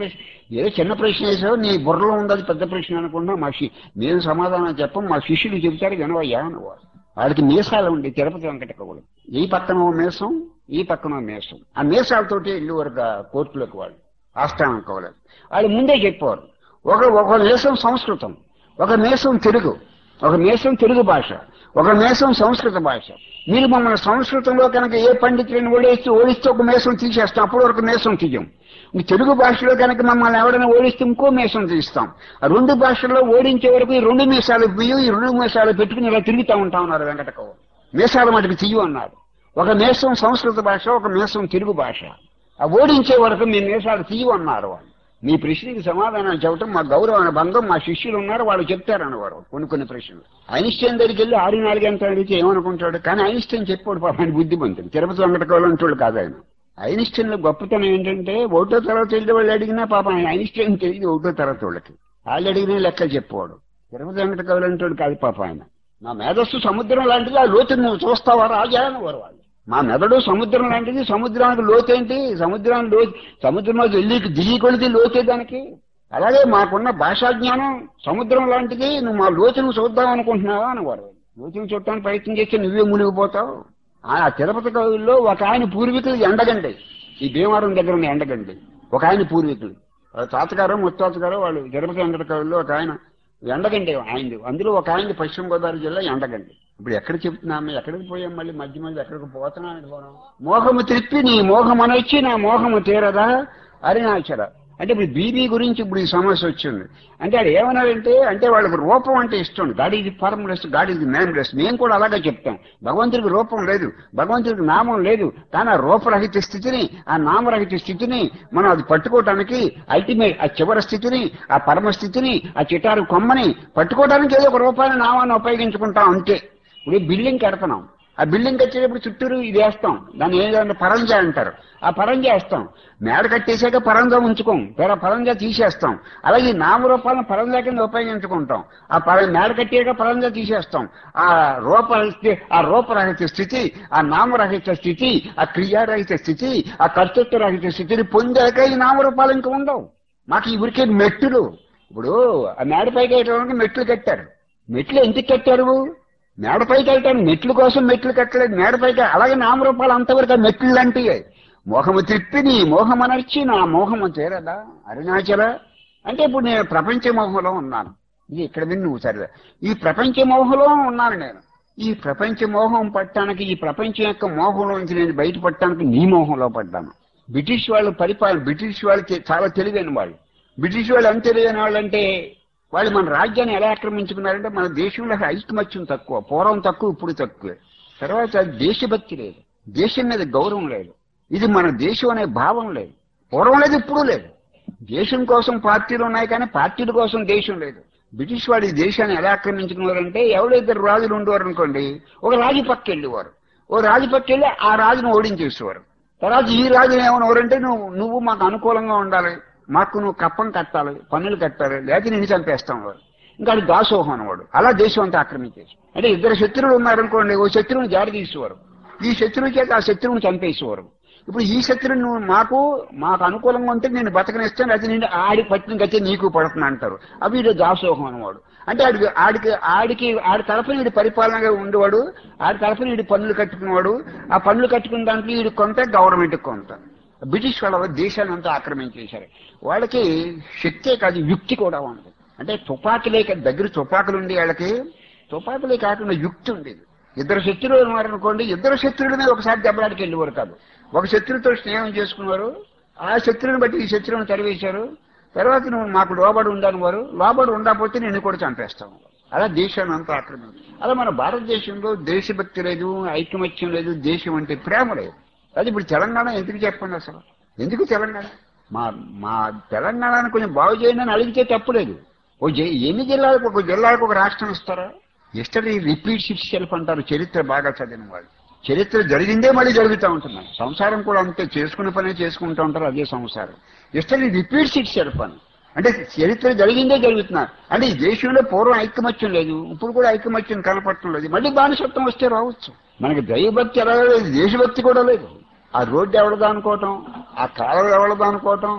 ఏదో చిన్న ప్రశ్న వేసావు నీ బుర్రలో ఉండదు పెద్ద ప్రశ్న అనుకుంటా మా శి మేము సమాధానం చెప్పం మా శిష్యులు చెబుతారు వినవయ్యా అనేవారు వాడికి మీసాలు ఉండి తిరుపతి వెంకటకవులు ఈ పక్కన ఓ మీసం ఈ పక్కన ఓ మీసం ఆ మీసాలతోటి ఇల్లు వరకు కోర్టులోకి వాళ్ళు ఆస్థానం కవలేదు వాళ్ళు ముందే చెప్పేవారు ఒక ఒక మీసం సంస్కృతం ఒక మీసం తెలుగు ఒక మీసం తెలుగు భాష ఒక మీసం సంస్కృత భాష మీరు మమ్మల్ని సంస్కృతంలో కనుక ఏ పండితులను ఓడిస్తే ఓడిస్తే ఒక మేసం తీసేస్తాం అప్పటి వరకు మేసం తీయం ఈ తెలుగు భాషలో కనుక మమ్మల్ని ఎవరైనా ఓడిస్తే ఇంకో మేసం తీస్తాం ఆ రెండు భాషల్లో ఓడించే వరకు ఈ రెండు మీసాలు బియ్యం ఈ రెండు మీసాలు పెట్టుకుని ఇలా తిరుగుతూ ఉంటాం అన్నారు వెంకటకవ మీసాల మటుకు తీయు అన్నారు ఒక మేసం సంస్కృత భాష ఒక మేసం తెలుగు భాష ఆ ఓడించే వరకు మీ మీసాలు తీయు అన్నారు వాళ్ళు మీ ప్రశ్నకి సమాధానం చెప్పడం మా గౌరవ భంగం మా శిష్యులు ఉన్నారు వాళ్ళు చెప్తారన్నవారు కొన్ని కొన్ని ప్రశ్నలు ఐన్స్టైన్ దగ్గరికి వెళ్ళి ఆరు నాలుగు ఎంత అడిగితే ఏమనుకుంటాడు కానీ ఐన్స్టైన్ చెప్పాడు పాప ఆయన బుద్ధిమంతుడు తిరుపతి వెంకటకౌలంటోడు కాదు ఆయన ఐన్స్టైన్ లో గొప్పతనం ఏంటంటే ఒకటో తరగతి వెళ్ళే వాళ్ళు అడిగినా పాప ఆయన ఐన్స్టైన్ తెలియదు ఒకటో తరగతి వాళ్ళకి వాళ్ళు అడిగినా లెక్కలు చెప్పేవాడు తిరుపతి వెంకటకౌలంటోడు కాదు పాప ఆయన మా మేధస్సు సముద్రం లాంటిది ఆ లోతు నువ్వు చూస్తావా రాజా అనేవారు వాళ్ళు మా మెదడు సముద్రం లాంటిది సముద్రానికి లోతేంటి సముద్రానికి లో సముద్రంలో వెళ్ళి దిగి కొలిది లోతే దానికి అలాగే మాకున్న భాషా జ్ఞానం సముద్రం లాంటిది నువ్వు మా లోతును చూద్దాం అనుకుంటున్నావా అనేవారు లోతును చూడటానికి ప్రయత్నం చేస్తే నువ్వే మునిగిపోతావు ఆ తిరుపతి కవుల్లో ఒక ఆయన పూర్వీకులు ఎండగండి ఈ భీమవరం దగ్గర ఉన్న ఎండగండి ఒక ఆయన పూర్వీకులు వాళ్ళ తాతగారు ముత్తాతగారు వాళ్ళు తిరుపతి వెంకట కవుల్లో ఒక ఆయన ఎండగండి ఆయనది అందులో ఒక ఆయన పశ్చిమ గోదావరి జిల్లా ఎండగండి ఇప్పుడు ఎక్కడ చెప్తున్నాము ఎక్కడికి పోయాం మళ్ళీ మధ్య మధ్య ఎక్కడికి పోతున్నాను పోవడం మోహము త్రిప్పి నీ మోహం అనొచ్చి నా మోహము తీరదా అరినాచర అంటే ఇప్పుడు బీబీ గురించి ఇప్పుడు ఈ సమస్య వచ్చింది అంటే అది ఏమన్నాడంటే అంటే వాళ్ళకి రూపం అంటే ఇష్టం గాడ్ ఇది ఫార్ములెస్ గాడ్ ఇది నేమ్లెస్ మేము కూడా అలాగే చెప్తాం భగవంతుడికి రూపం లేదు భగవంతుడికి నామం లేదు కానీ ఆ రూపరహిత స్థితిని ఆ నామరహిత స్థితిని మనం అది పట్టుకోవటానికి అల్టిమేట్ ఆ చివరి స్థితిని ఆ పరమ స్థితిని ఆ చిటారు కొమ్మని పట్టుకోవడానికి ఏదో ఒక రూపాయల నామాన్ని ఉపయోగించుకుంటాం అంతే ఇప్పుడు బిల్డింగ్ కడతాం ఆ బిల్డింగ్ కట్టేటప్పుడు చుట్టూరు ఇది వేస్తాం దాన్ని ఏదంటే పరంజా అంటారు ఆ పరంజా వేస్తాం మేడ కట్టేశాక పరంజా ఉంచుకోం వేరే పరంజా తీసేస్తాం అలాగే నామరూపాలను పరంజా కింద ఉపయోగించుకుంటాం ఆ పర మేడ కట్టాక పరంజా తీసేస్తాం ఆ రూప ఆ రూపరహిత స్థితి ఆ నామరహిత స్థితి ఆ క్రియారహిత స్థితి ఆ కర్తృత్వ రహిత స్థితిని పొందాక ఈ నామరూపాలు ఇంకా ఉండవు మాకు ఈ ఊరికే మెట్టులు ఇప్పుడు ఆ మేడపైకి వెళ్ళడానికి మెట్లు కట్టారు మెట్లు ఎందుకు కట్టారు మేడపైకి వెళ్ళటానికి మెట్ల కోసం మెట్లు కట్టలేదు మేడపైకి అలాగే నామరూపాలు అంతవరకు ఆ మెట్లు లాంటివి మోహము తిప్పి నీ మోహం అనర్చి నా మోహము తీరదా అరుణాచల అంటే ఇప్పుడు నేను ప్రపంచ మోహంలో ఉన్నాను ఇది ఇక్కడ విని నువ్వు సరే ఈ ప్రపంచ మోహంలో ఉన్నాను నేను ఈ ప్రపంచ మోహం పట్టడానికి ఈ ప్రపంచం యొక్క మోహంలోంచి నేను బయటపడటానికి నీ మోహంలో పడ్డాను బ్రిటిష్ వాళ్ళు పరిపాలన బ్రిటిష్ వాళ్ళు తె- చాలా తెలివైన వాళ్ళు బ్రిటిష్ వాళ్ళు ఎంత తెలివైన వాళ్ళు అంటే వాళ్ళు మన రాజ్యాన్ని ఎలా ఆక్రమించుకున్నారంటే మన దేశంలో ఐకమత్యం తక్కువ పూర్వం తక్కువ ఇప్పుడు తక్కువ తర్వాత దేశభక్తి లేదు దేశం మీద గౌరవం లేదు ఇది మన దేశం అనే భావం లేదు పూర్వం లేదు ఇప్పుడు లేదు దేశం కోసం పార్టీలు ఉన్నాయి కానీ పార్టీల కోసం దేశం లేదు బ్రిటిష్ వాడు ఈ దేశాన్ని ఎలా ఆక్రమించుకున్నారంటే ఎవరో ఇద్దరు రాజులు ఉండేవారు అనుకోండి ఒక రాజు పక్క వెళ్ళేవారు ఓ రాజు పక్క వెళ్ళి ఆ రాజును ఓడించేసేవారు తర్వాత ఈ రాజు ఏమన్నారంటే నువ్వు నువ్వు మాకు అనుకూలంగా ఉండాలి మాకు నువ్వు కప్పం కట్టాలి పన్నులు కట్టాలి లేకపోతే నిన్ను చంపేస్తాం వాడు ఇంకా అది దాసోహం అనేవాడు అలా దేశం అంతా ఆక్రమించేసి అంటే ఇద్దరు శత్రువులు ఉన్నారనుకోండి ఓ శత్రువుని జారి తీసేవారు ఈ శత్రువు చేత ఆ శత్రువుని చంపేసేవారు ఇప్పుడు ఈ శత్రువు నువ్వు మాకు మాకు అనుకూలంగా ఉంటే నేను బతకనిస్తాను అయితే నేను ఆడి పట్టిన గతి నీకు పడుతున్నా అంటారు అవి వీడు దాసోహం అనేవాడు అంటే ఆడికి ఆడికి ఆడికి ఆడి తరఫున వీడి పరిపాలనగా ఉండేవాడు ఆడి తరఫున వీడి పన్నులు కట్టుకునేవాడు ఆ పన్నులు కట్టుకున్న దాంట్లో వీడి కొంత గవర్నమెంట్ కొంత బ్రిటిష్ వాళ్ళ దేశాన్ని అంతా ఆక్రమించేశారు వాళ్ళకి శక్తే కాదు యుక్తి కూడా ఉంది అంటే తుపాకులే కా- దగ్గర తుపాకులు ఉండి వాళ్ళకి తుపాకులే కాకుండా యుక్తి ఉండేది ఇద్దరు శత్రువులు ఉన్నారనుకోండి ఇద్దరు శత్రువుల మీద ఒకసారి దెబ్బలాడికి వెళ్ళేవారు కాదు ఒక శత్రువుతో స్నేహం చేసుకున్నారు ఆ శత్రువుని బట్టి ఈ శత్రువుని తరివేశారు తర్వాత నువ్వు మాకు లోబడి ఉండాలి వారు లోబడి ఉండకపోతే నిన్ను కూడా చంపేస్తాం అలా దేశాన్ని అంతా ఆక్రమించి అలా మన భారతదేశంలో దేశభక్తి లేదు ఐకమత్యం లేదు దేశం అంటే ప్రేమ లేదు అది ఇప్పుడు తెలంగాణ ఎందుకు చెప్పండి అసలు ఎందుకు తెలంగాణ మా మా తెలంగాణను కొంచెం బాగు చేయండి అని అడిగితే తప్పులేదు ఓ జి- ఎన్ని జిల్లాలకు ఒక జిల్లాలకు ఒక రాష్ట్రం ఇస్తారా హిస్టరీ రిపీట్స్ ఇట్ సెల్ఫ్ అంటారు చరిత్ర బాగా చదివిన వాళ్ళు చరిత్ర జరిగిందే మళ్ళీ జరుగుతూ ఉంటున్నాయి సంసారం కూడా అంతే చేసుకునే పనే చేసుకుంటూ ఉంటారు అదే సంసారం హిస్టరీ రిపీట్స్ ఇట్ సెల్ఫ్ అని అంటే చరిత్ర జరిగిందే జరుగుతున్నారు అంటే ఈ దేశంలో పూర్వం ఐకమత్యం లేదు ఇప్పుడు కూడా ఐకమత్యం కనపడటం లేదు మళ్ళీ బానిసత్వం వస్తే రావచ్చు మనకి దైవభక్తి ఎలా లేదు దేశభక్తి కూడా లేదు ఆ రోడ్డు ఎవడదా అనుకోవటం ఆ కాలువ ఎవడదా అనుకోవటం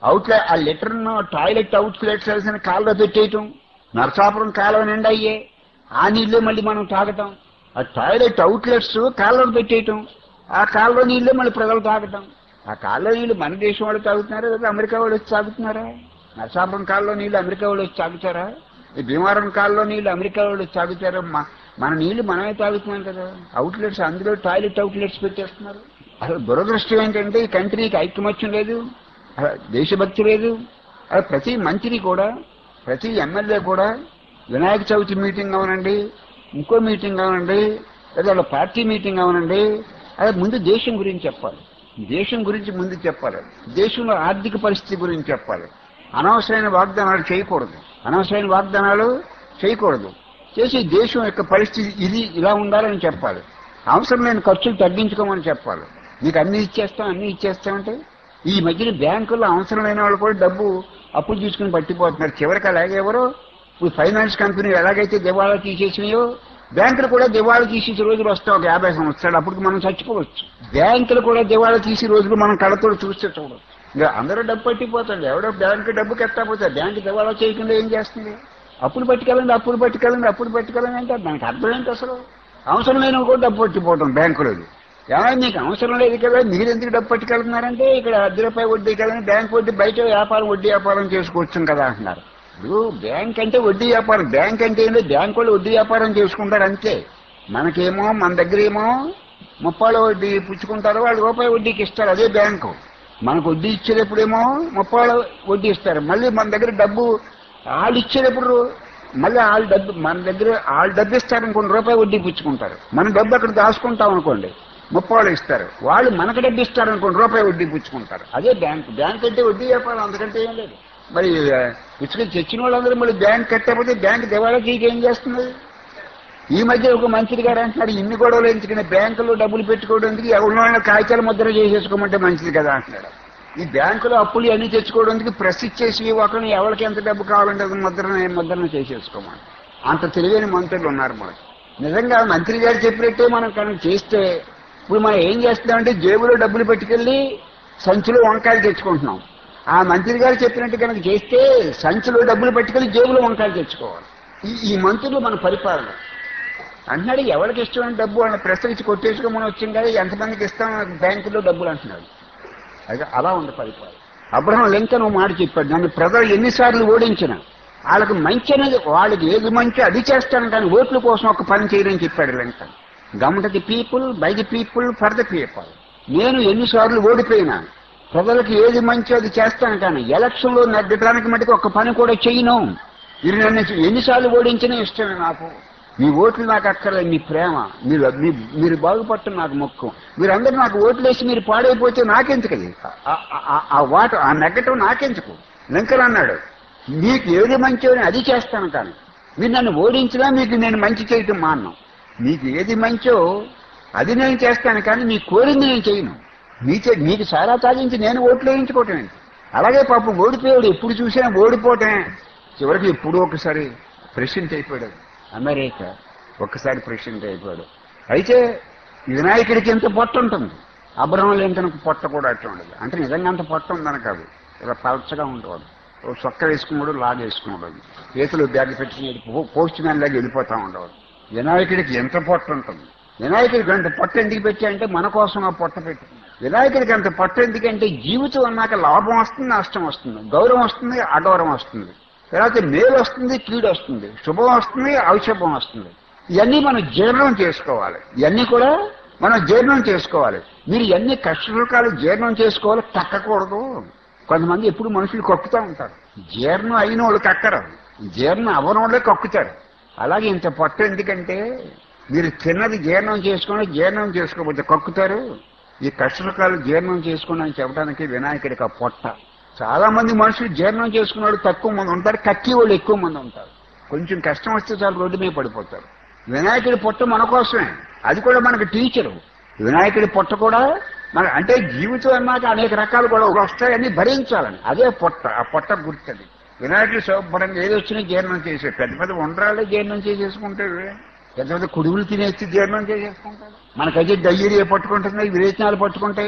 అవుట్లె ఆ లెటర్ టాయిలెట్ అవుట్లెట్స్ వేసిన కాల్లో పెట్టేయటం నరసాపురం కాలువ నిండా అయ్యే ఆ నీళ్ళే మళ్ళీ మనం తాగటం ఆ టాయిలెట్ అవుట్లెట్స్ కాల్లో పెట్టేయటం ఆ కాలువ నీళ్ళే మళ్ళీ ప్రజలు తాగటం ఆ కాలువ నీళ్ళు మన దేశం వాళ్ళు తాగుతున్నారా లేదా అమెరికా వాళ్ళు వచ్చి తాగుతున్నారా నరసాపురం కాలువ నీళ్ళు అమెరికా వాళ్ళు వచ్చి తాగుతారా ఈ భీమవరం కాలువ నీళ్ళు అమెరికా వాళ్ళు వచ్చి తాగుతారా మ- మన నీళ్లు మనమే తాగుతున్నాం కదా అవుట్లెట్స్ అందులో టాయిలెట్ అవుట్లెట్స్ పెట్టేస్తున్నారు అసలు దురదృష్టం ఏంటంటే ఈ కంట్రీకి ఐక్యమత్యం లేదు అసలు దేశభక్తి లేదు అసలు ప్రతి మంత్రి కూడా ప్రతి ఎమ్మెల్యే కూడా వినాయక చవితి మీటింగ్ అవనండి ఇంకో మీటింగ్ అవనండి లేదా వాళ్ళ పార్టీ మీటింగ్ అవనండి అదే ముందు దేశం గురించి చెప్పాలి దేశం గురించి ముందు చెప్పాలి దేశంలో ఆర్థిక పరిస్థితి గురించి చెప్పాలి అనవసరమైన వాగ్దానాలు చేయకూడదు అనవసరమైన వాగ్దానాలు చేయకూడదు చేసి దేశం యొక్క పరిస్థితి ఇది ఇలా ఉండాలని చెప్పాలి అవసరం లేని ఖర్చులు తగ్గించుకోమని చెప్పాలి నీకు అన్ని ఇచ్చేస్తాం అన్ని ఇచ్చేస్తామంటే ఈ మధ్యన బ్యాంకుల్లో అవసరం లేని వాళ్ళు కూడా డబ్బు అప్పులు తీసుకుని పట్టిపోతున్నారు చివరికి అలాగే ఎవరో ఇప్పుడు ఫైనాన్స్ కంపెనీ ఎలాగైతే దివాళా తీసేసినాయో బ్యాంకులు కూడా దివాళా తీసేసే రోజులు వస్తాయి ఒక యాభై సంవత్సరాలు అప్పటికి మనం చచ్చిపోవచ్చు బ్యాంకులు కూడా దివాళా తీసే రోజులు మనం కళ్ళతో చూస్తే చూడవచ్చు ఇంకా అందరూ డబ్బు పట్టిపోతాడు ఎవడో బ్యాంకు డబ్బు కెట్టకపోతే బ్యాంకు దివాళా చేయకుండా ఏం చేస్తుంది అప్పులు పట్టుకెళ్ళండి అప్పులు పట్టుకెళ్ళండి అప్పులు పట్టుకెళ్ళండి అంటే దానికి అర్థం ఏంటి అసలు అవసరం లేని కూడా డబ్బు పట్టిపోవటం బ్యాంకులోది ఏమైనా మీకు అవసరం లేదు కదా మీరు ఎందుకు డబ్బు పట్టుకెళ్తున్నారంటే ఇక్కడ అర్ధ రూపాయి వడ్డీ కదని బ్యాంక్ వడ్డీ బయట వ్యాపారం వడ్డీ వ్యాపారం చేసుకోవచ్చు కదా అంటున్నారు ఇప్పుడు బ్యాంక్ అంటే వడ్డీ వ్యాపారం బ్యాంక్ అంటే ఏంటి బ్యాంక్ వాళ్ళు వడ్డీ వ్యాపారం చేసుకుంటారు అంతే మనకేమో మన దగ్గర ఏమో ముప్పాల వడ్డీ పుచ్చుకుంటారు వాళ్ళు రూపాయి వడ్డీకి ఇస్తారు అదే బ్యాంకు మనకు వడ్డీ ఇచ్చేటప్పుడేమో ముప్పాల వడ్డీ ఇస్తారు మళ్ళీ మన దగ్గర డబ్బు వాళ్ళు ఇచ్చేటప్పుడు మళ్ళీ వాళ్ళ డబ్బు మన దగ్గర వాళ్ళు డబ్బు ఇస్తారు అనుకోండి రూపాయి వడ్డీ పుచ్చుకుంటారు మన డబ్బు అక్కడ దాచుకుంటాం అనుకోండి ముప్పాళ్ళు ఇస్తారు వాళ్ళు మనకు డబ్బు ఇస్తారు అనుకోండి రూపాయి వడ్డీ పుచ్చుకుంటారు అదే బ్యాంక్ బ్యాంక్ అంటే వడ్డీ వ్యాపారం అందుకంటే ఏం లేదు మరి ఆ, ఇసుక తెచ్చిన వాళ్ళందరూ మళ్ళీ బ్యాంక్ కట్టకపోతే బ్యాంక్ దివాళా తీకి ఏం చేస్తుంది ఈ మధ్య ఒక మంత్రి గారు అంటున్నారు ఇన్ని గొడవలు ఎందుకని బ్యాంకులో డబ్బులు పెట్టుకోవడానికి ఎవరినో కాగితాల ముద్ర చేసేసుకోమంటే మంచిది కదా అంటున్నాడు ఈ బ్యాంకులో అప్పులు అన్ని తెచ్చుకోవడానికి ప్రెస్ ఇచ్చేసి ఒకరిని ఎవరికి ఎంత డబ్బు కావాలంటే అది ముద్రను ముద్రను చేసేసుకోమని అంత తెలివైన మంత్రులు ఉన్నారు మనకి నిజంగా మంత్రి గారు చెప్పినట్టే మనం కనుక చేస్తే ఇప్పుడు మనం ఏం చేస్తున్నామంటే జేబులో డబ్బులు పెట్టుకెళ్ళి సంచిలో వంకాయలు తెచ్చుకుంటున్నాం ఆ మంత్రి గారు చెప్పినట్టు కనుక చేస్తే సంచిలో డబ్బులు పట్టుకెళ్ళి జేబులో వంకాయలు తెచ్చుకోవాలి ఈ ఈ మంత్రులు మన పరిపాలన అంటున్నాడు ఎవరికి ఇష్టమైన డబ్బు వాళ్ళని ప్రశ్నించి కొట్టేసుకోమని వచ్చింది కదా ఎంతమందికి ఇస్తాం బ్యాంకులో డబ్బులు అంటున్నాడు అది అలా ఉంది పరిపాలన అబ్రహం లింకన్ ఓ మాట చెప్పాడు నన్ను ప్రజలు ఎన్నిసార్లు ఓడించిన వాళ్ళకి మంచి అనేది వాళ్ళకి ఏది మంచి అది చేస్తాను కానీ ఓట్ల కోసం ఒక పని చేయని చెప్పాడు Lincoln government the people by the people for the people నేను ఎన్నిసార్లు ఓడిపోయినా ప్రజలకు ఏది మంచి అది చేస్తాను కానీ ఎలక్షన్ లో నెగ్గడానికి మటుకు ఒక పని కూడా చేయను మీరు నన్ను ఎన్నిసార్లు ఓడించినా ఇష్టమే నాకు మీ ఓట్లు నాకు అక్కర్లేదు మీ ప్రేమ మీరు మీ- మీరు బాగుపడటం నాకు మొక్కు మీరందరూ నాకు ఓట్లేసి మీరు పాడైపోతే నాకెందుకు అది ఆ- ఆ- ఆ వాట ఆ నెగ్గటం నాకెందుకు లింకన్ అన్నాడు మీకు ఏది మంచో అని అది చేస్తాను కానీ మీరు నన్ను ఓడించినా మీకు నేను మంచి చేయటం మాన్నాం మీకు ఏది మంచో అది నేను చేస్తాను కానీ మీ కోరింది నేను చేయను మీచే మీకు చాలా తాగించి నేను ఓట్లు వేయించుకోవటం ఏంటి అలాగే పాపం ఓడిపోయాడు ఎప్పుడు చూసినా ఓడిపోవటమే చివరికి ఎప్పుడూ ఒకసారి ప్రెసిడెంట్ అయిపోయాడు అమెరికా ఒక్కసారి ప్రెసిడెంట్ అయిపోయాడు అయితే వినాయకుడికి ఎంత పొట్ట ఉంటుంది అబ్రహం లింకన్కి పొట్ట కూడా అట్లా ఉండదు అంటే నిజంగా అంత పొట్ట ఉందని కాదు ఇలా పలచగా ఉండేవాడు ఓ చొక్క వేసుకున్నాడు లాగ వేసుకున్నాడు చేతిలో బ్యాగ్ పెట్టుకుని పో- పోస్ట్ మ్యాన్ లాగా వెళ్ళిపోతా ఉండేవాడు వినాయకుడికి ఎంత పొట్ట ఉంటుంది వినాయకుడికి అంత పొట్ట ఎందుకు పెట్టాయంటే మన కోసం ఆ పొట్ట పెట్టి వినాయకుడికి అంత పొట్ట ఎందుకంటే జీవితం అన్నాక లాభం వస్తుంది నష్టం వస్తుంది గౌరవం వస్తుంది అగౌరవం వస్తుంది తర్వాత మేలు వస్తుంది కీడు వస్తుంది శుభం వస్తుంది అవిశుభం వస్తుంది ఇవన్నీ మనం జీర్ణం చేసుకోవాలి ఇవన్నీ కూడా మనం జీర్ణం చేసుకోవాలి మీరు ఎన్ని కష్టసుఖాలు జీర్ణం చేసుకోవాలి కక్కకూడదు కొంతమంది ఎప్పుడు మనుషులు కక్కుతూ ఉంటారు జీర్ణం అయిన వాళ్ళు కక్కరు జీర్ణం అవ్వని వాళ్ళే కక్కుతారు అలాగే ఇంత పొట్ట ఎందుకంటే మీరు తిన్నది జీర్ణం చేసుకుని జీర్ణం చేసుకోకపోతే కక్కుతారు ఈ కష్టసుఖాలు జీర్ణం చేసుకోండి అని చెప్పడానికి వినాయకుడికి ఆ పొట్ట చాలా మంది మనుషులు జీర్ణం చేసుకున్న వాళ్ళు తక్కువ మంది ఉంటారు కక్కి వాళ్ళు ఎక్కువ మంది ఉంటారు కొంచెం కష్టం వస్తే చాలు రోడ్డు మీద పడిపోతారు వినాయకుడి పొట్ట మన కోసమే అది కూడా మనకు టీచరు వినాయకుడి పొట్ట కూడా మన అంటే జీవితం అన్నాక అనేక రకాలు కూడా వస్తాయని భరించాలని అదే పొట్ట ఆ పొట్ట గుర్తది వినాయకుడు శుభ్రంగా ఏది వచ్చినా జీర్ణం చేసే పెద్ద పెద్ద ఉండ్రాళ్ళే జీర్ణం చేసేసుకుంటాడు పెద్ద పెద్ద కుడుగులు తినేసి జీర్ణం చేసేసుకుంటాడు మనకైతే డయ్యూరియా పట్టుకుంటుంది విరేచనాలు పట్టుకుంటాయి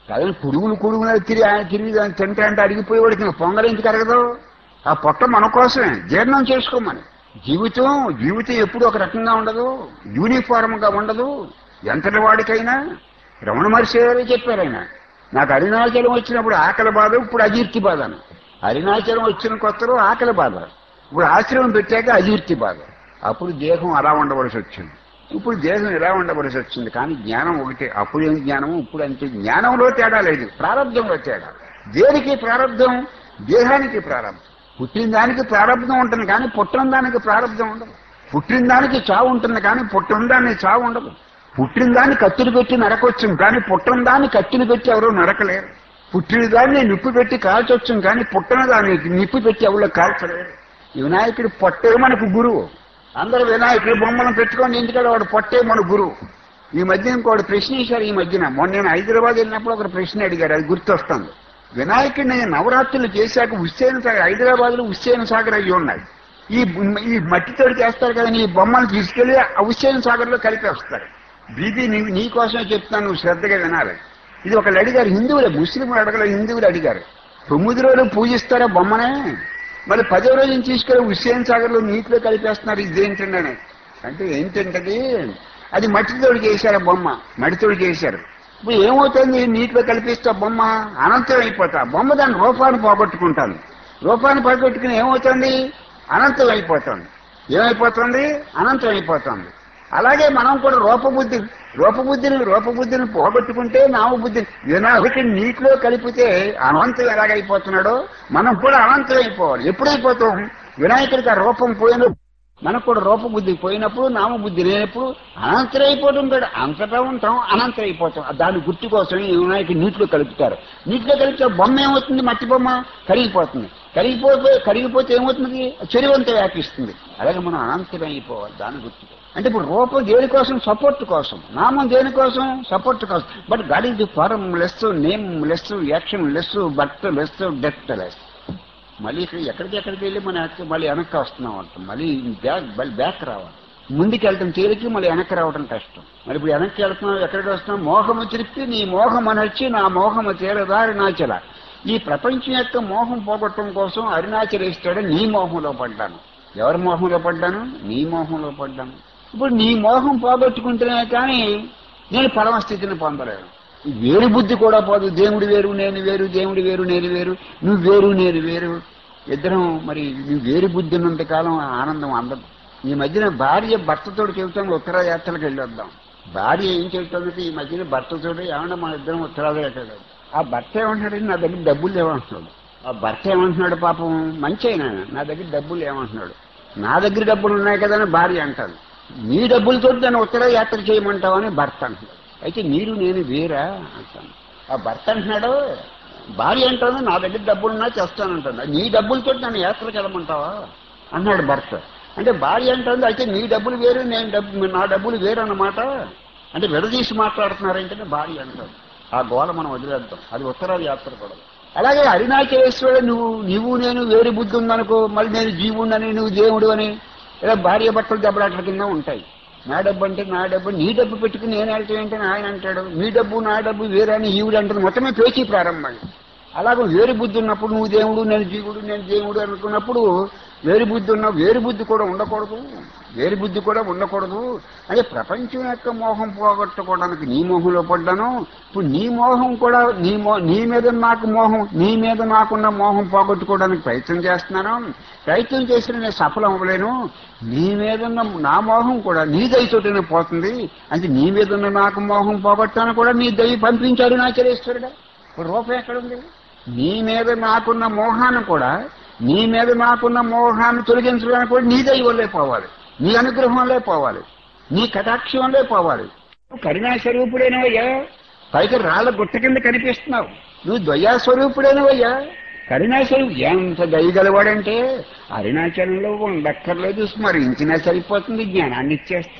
కాదని పురుగులు పురుగులు తిరిగి తిరిగి దాన్ని తింటే అంటే అడిగిపోయేవాడికి ఇంకా పొంగల్ ఎందుకు అరగదు ఆ పొట్ట మన కోసమే జీర్ణం చేసుకోమని జీవితం జీవితం ఎప్పుడు ఒక రకంగా ఉండదు యూనిఫామ్ గా ఉండదు ఎంతటి వాడికైనా రమణ మహర్షి గారే చెప్పారు ఆయన నాకు అరుణాచలం వచ్చినప్పుడు ఆకలి బాధ ఇప్పుడు అజీర్తి బాధ అని అరుణాచలం వచ్చిన కొత్తలో ఆకలి బాధ ఇప్పుడు ఆశ్రమం పెట్టాక అజీర్తి బాధ అప్పుడు దేహం అలా ఉండవలసి వచ్చింది ఇప్పుడు దేహం ఎలా ఉండవలసి వచ్చింది కానీ జ్ఞానం ఒకటే అప్పుడు ఏం జ్ఞానము ఇప్పుడు అంతే జ్ఞానంలో తేడా లేదు ప్రారంభంలో తేడా దేనికి ప్రారంభం దేహానికి ప్రారంభం పుట్టిన దానికి ప్రారంభం ఉంటుంది కానీ పుట్టిన దానికి ప్రారంభం ఉండదు పుట్టిన దానికి చావు ఉంటుంది కానీ పుట్టిన దానికి చావు ఉండదు పుట్టిన దాన్ని కత్తిని పెట్టి నరకొచ్చు కానీ పుట్టిన దాన్ని కత్తిని పెట్టి ఎవరూ నరకలేరు పుట్టిన దాన్ని నిప్పు పెట్టి కాల్చొచ్చు కానీ పుట్టిన దాన్ని నిప్పు పెట్టి ఎవరో కాల్చలేరు ఈ వినాయకుడి పొట్టే మనకు గురువు అందరూ వినాయకుడి బొమ్మలను పెట్టుకొని ఎందుకంటే వాడు పొట్టే మన గురువు ఈ మధ్య ఇంకోటి ప్రశ్న వేశారు ఈ మధ్యన మొన్న నేను హైదరాబాద్ వెళ్ళినప్పుడు ఒక ప్రశ్న అడిగారు అది గుర్తొస్తుంది వినాయకుడిని నవరాత్రులు చేశాక హుస్సేన్ సాగర్ హైదరాబాద్ లో హుస్సేన్ సాగర్ అయ్యి ఉన్నాయి ఈ ఈ మట్టితో చేస్తారు కదా ఈ బొమ్మలు తీసుకెళ్లి ఆ హుస్సేన్ సాగర్ లో కలిపేస్తారు బీబీ నీ నీ కోసమే చెప్తాను నువ్వు శ్రద్ధగా వినాలి ఇది ఒకళ్ళు అడిగారు హిందువులే ముస్లింలు అడగల హిందువులు అడిగారు తొమ్మిది రోజులు పూజిస్తారా బొమ్మనే మరి పదో రోజుని తీసుకెళ్లి హుస్సేన్ సాగర్ లో నీటిలో కలిపేస్తున్నారు ఇదేంటండి అని అంటే ఏంటంటది అది మట్టితోడు చేశారు ఆ బొమ్మ మట్టితోడు చేశారు ఇప్పుడు ఏమవుతుంది నీటిలో కల్పిస్తే బొమ్మ అనంతం అయిపోతా బొమ్మ దాని రూపాన్ని పోగొట్టుకుంటాను రూపాన్ని పోగొట్టుకుని ఏమవుతుంది అనంతం అయిపోతుంది ఏమైపోతుంది అనంతం అయిపోతుంది అలాగే మనం కూడా రూపబుద్ధి రూపబుద్ధిని రూపబుద్ధిని పోగొట్టుకుంటే నామబుద్ధి వినాయకుడి నీటిలో కలిపితే అనంతం ఎలాగైపోతున్నాడో మనం కూడా అనంతం అయిపోవాలి ఎప్పుడైపోతాం వినాయకుడికి ఆ రూపం పోయిన మనకు కూడా రూపబుద్ధి పోయినప్పుడు నామబుద్ధి లేనప్పుడు అనంతరం అయిపోతుంటాడు అంతటా ఉంటాం అనంతరం అయిపోతాం దాని గుర్తు కోసం ఈ వినాయకుడు నీటిలో కలుపుతారు నీటిలో కలిపితే బొమ్మ ఏమవుతుంది మట్టి బొమ్మ కరిగిపోతుంది కరిగిపోతే కరిగిపోతే ఏమవుతుంది చెరువంతా వ్యాపిస్తుంది అలాగే మనం అనంతరం అయిపోవాలి దాని గుర్తు అంటే ఇప్పుడు రూపం దేనికోసం సపోర్ట్ కోసం నామం దేనికోసం సపోర్ట్ కోసం but God is the formless nameless actionless birthless deathless మళ్ళీ ఇక్కడ ఎక్కడికి ఎక్కడికి వెళ్ళి మన మళ్ళీ వెనక్కి వస్తున్నాం అంటాం మళ్ళీ బ్యాక్ మళ్ళీ బ్యాక్ రావాలి ముందుకు వెళ్ళటం తేలికి మళ్ళీ వెనక్కి రావడం కష్టం మరి ఇప్పుడు వెనక్కి వెళ్తున్నాం ఎక్కడికి వస్తున్నాం మోహము తిరిపి నీ మోహం అనొచ్చి నా మోహము తీరదారి నాచల ఈ ప్రపంచం యొక్క మోహం పోగొట్టడం కోసం అరుణాచలేస్తాడు నీ మోహంలో పడ్డాను ఎవరి మోహంలో పడ్డాను నీ మోహంలో పడ్డాను ఇప్పుడు నీ మోహం పోగొట్టుకుంటేనే కానీ నేను పరమ స్థితిని పొందలేను ఈ వేరు బుద్ధి కూడా పోదు దేవుడు వేరు నేను వేరు దేవుడు వేరు నేను వేరు నువ్వు వేరు నేను వేరు ఇద్దరం మరి నువ్వు వేరు బుద్ధి ఉన్నంత కాలం ఆనందం అందదు ఈ మధ్యన భార్య భర్తతో చెబుతాను ఉత్తర యాత్రలకు వెళ్ళి వద్దాం భార్య ఏం చెబుతుందంటే ఈ మధ్యన భర్తతో ఏమన్నా మన ఇద్దరం ఉత్తరాది యాత్రలు ఆ భర్త ఏమంటున్నాడు నా దగ్గర డబ్బులు లేవంటున్నాడు ఆ భర్త ఏమంటున్నాడు పాపం మంచి అయినా నా దగ్గర డబ్బులు ఏమంటున్నాడు నా దగ్గర డబ్బులు ఉన్నాయి కదా అని భార్య అంటాను నీ డబ్బులతో దాన్ని ఉత్తర యాత్ర చేయమంటావని భర్త అంటున్నాడు అయితే మీరు నేను వేరా అంటాను ఆ భర్త అంటున్నాడు భార్య అంటాను నా దగ్గర డబ్బులున్నా చేస్తానంటాను నీ డబ్బులతో నన్ను యాత్రకు వెళ్ళమంటావా అన్నాడు భర్త అంటే భార్య అంటుంది అయితే నీ డబ్బులు వేరు నేను డబ్బు నా డబ్బులు వేరు అన్నమాట అంటే విడదీసి మాట్లాడుతున్నారంటే భార్య అంటాడు ఆ గోల మనం వదిలేద్దాం అది ఉత్తరాది యాత్ర కూడా అలాగే అరుణాచలేశ్వరుడు నువ్వు నువ్వు నేను వేరు బుద్ధి ఉందనుకో మళ్ళీ నేను జీవుడని నువ్వు దేవుడు అని ఇలా భార్య బట్టలు దెబ్బలాట్ల కింద ఉంటాయి నా డబ్బు అంటే నా డబ్బు నీ డబ్బు పెట్టుకుని నేను వెళ్తే ఏంటని ఆయన అంటాడు మీ డబ్బు నా డబ్బు వేరే అని ఈవిడ అంటుంది మొత్తమే పేచీ ప్రారంభం అలాగే వేరు బుద్ధి ఉన్నప్పుడు నువ్వు దేవుడు నేను జీవుడు నేను దేవుడు అనుకున్నప్పుడు వేరు బుద్ధి ఉన్న వేరు బుద్ధి కూడా ఉండకూడదు వేరు బుద్ధి కూడా ఉండకూడదు అంటే ప్రపంచం యొక్క మోహం పోగొట్టుకోవడానికి నీ మోహంలో పడ్డాను ఇప్పుడు నీ మోహం కూడా నీ మో నీ మీద నాకు మోహం నీ మీద నాకున్న మోహం పోగొట్టుకోవడానికి ప్రయత్నం చేస్తున్నాను ప్రయత్నం చేసిన నేను సఫలం అవ్వలేను నీ మీద ఉన్న నా మోహం కూడా నీ దయతోటనే పోతుంది అంటే నీ మీద ఉన్న నాకు మోహం పోగొట్టాను కూడా నీ దయ పంపించాడు నా చరేశ్వరుడా ఇప్పుడు రూపం ఎక్కడుంది నీ మీద నాకున్న మోహాన్ని కూడా నీ మీద నాకున్న మోహాన్ని తొలగించడానికి కూడా నీ దయ వల్లే పోవాలి నీ అనుగ్రహంలో పోవాలి నీ కటాక్షంలో పోవాలి నువ్వు కరుణా స్వరూపుడైనవయ్యా పైకి రాళ్ళ గుట్ట కింద కనిపిస్తున్నావు నువ్వు ద్వయా స్వరూపుడైనవయ్యా కరుణా స్వరూపు ఎంత దయగలవాడంటే అరుణాచలంలో ఉండక్కర్లేదు స్మరించినా సరిపోతుంది జ్ఞానాన్ని ఇచ్చేస్తావు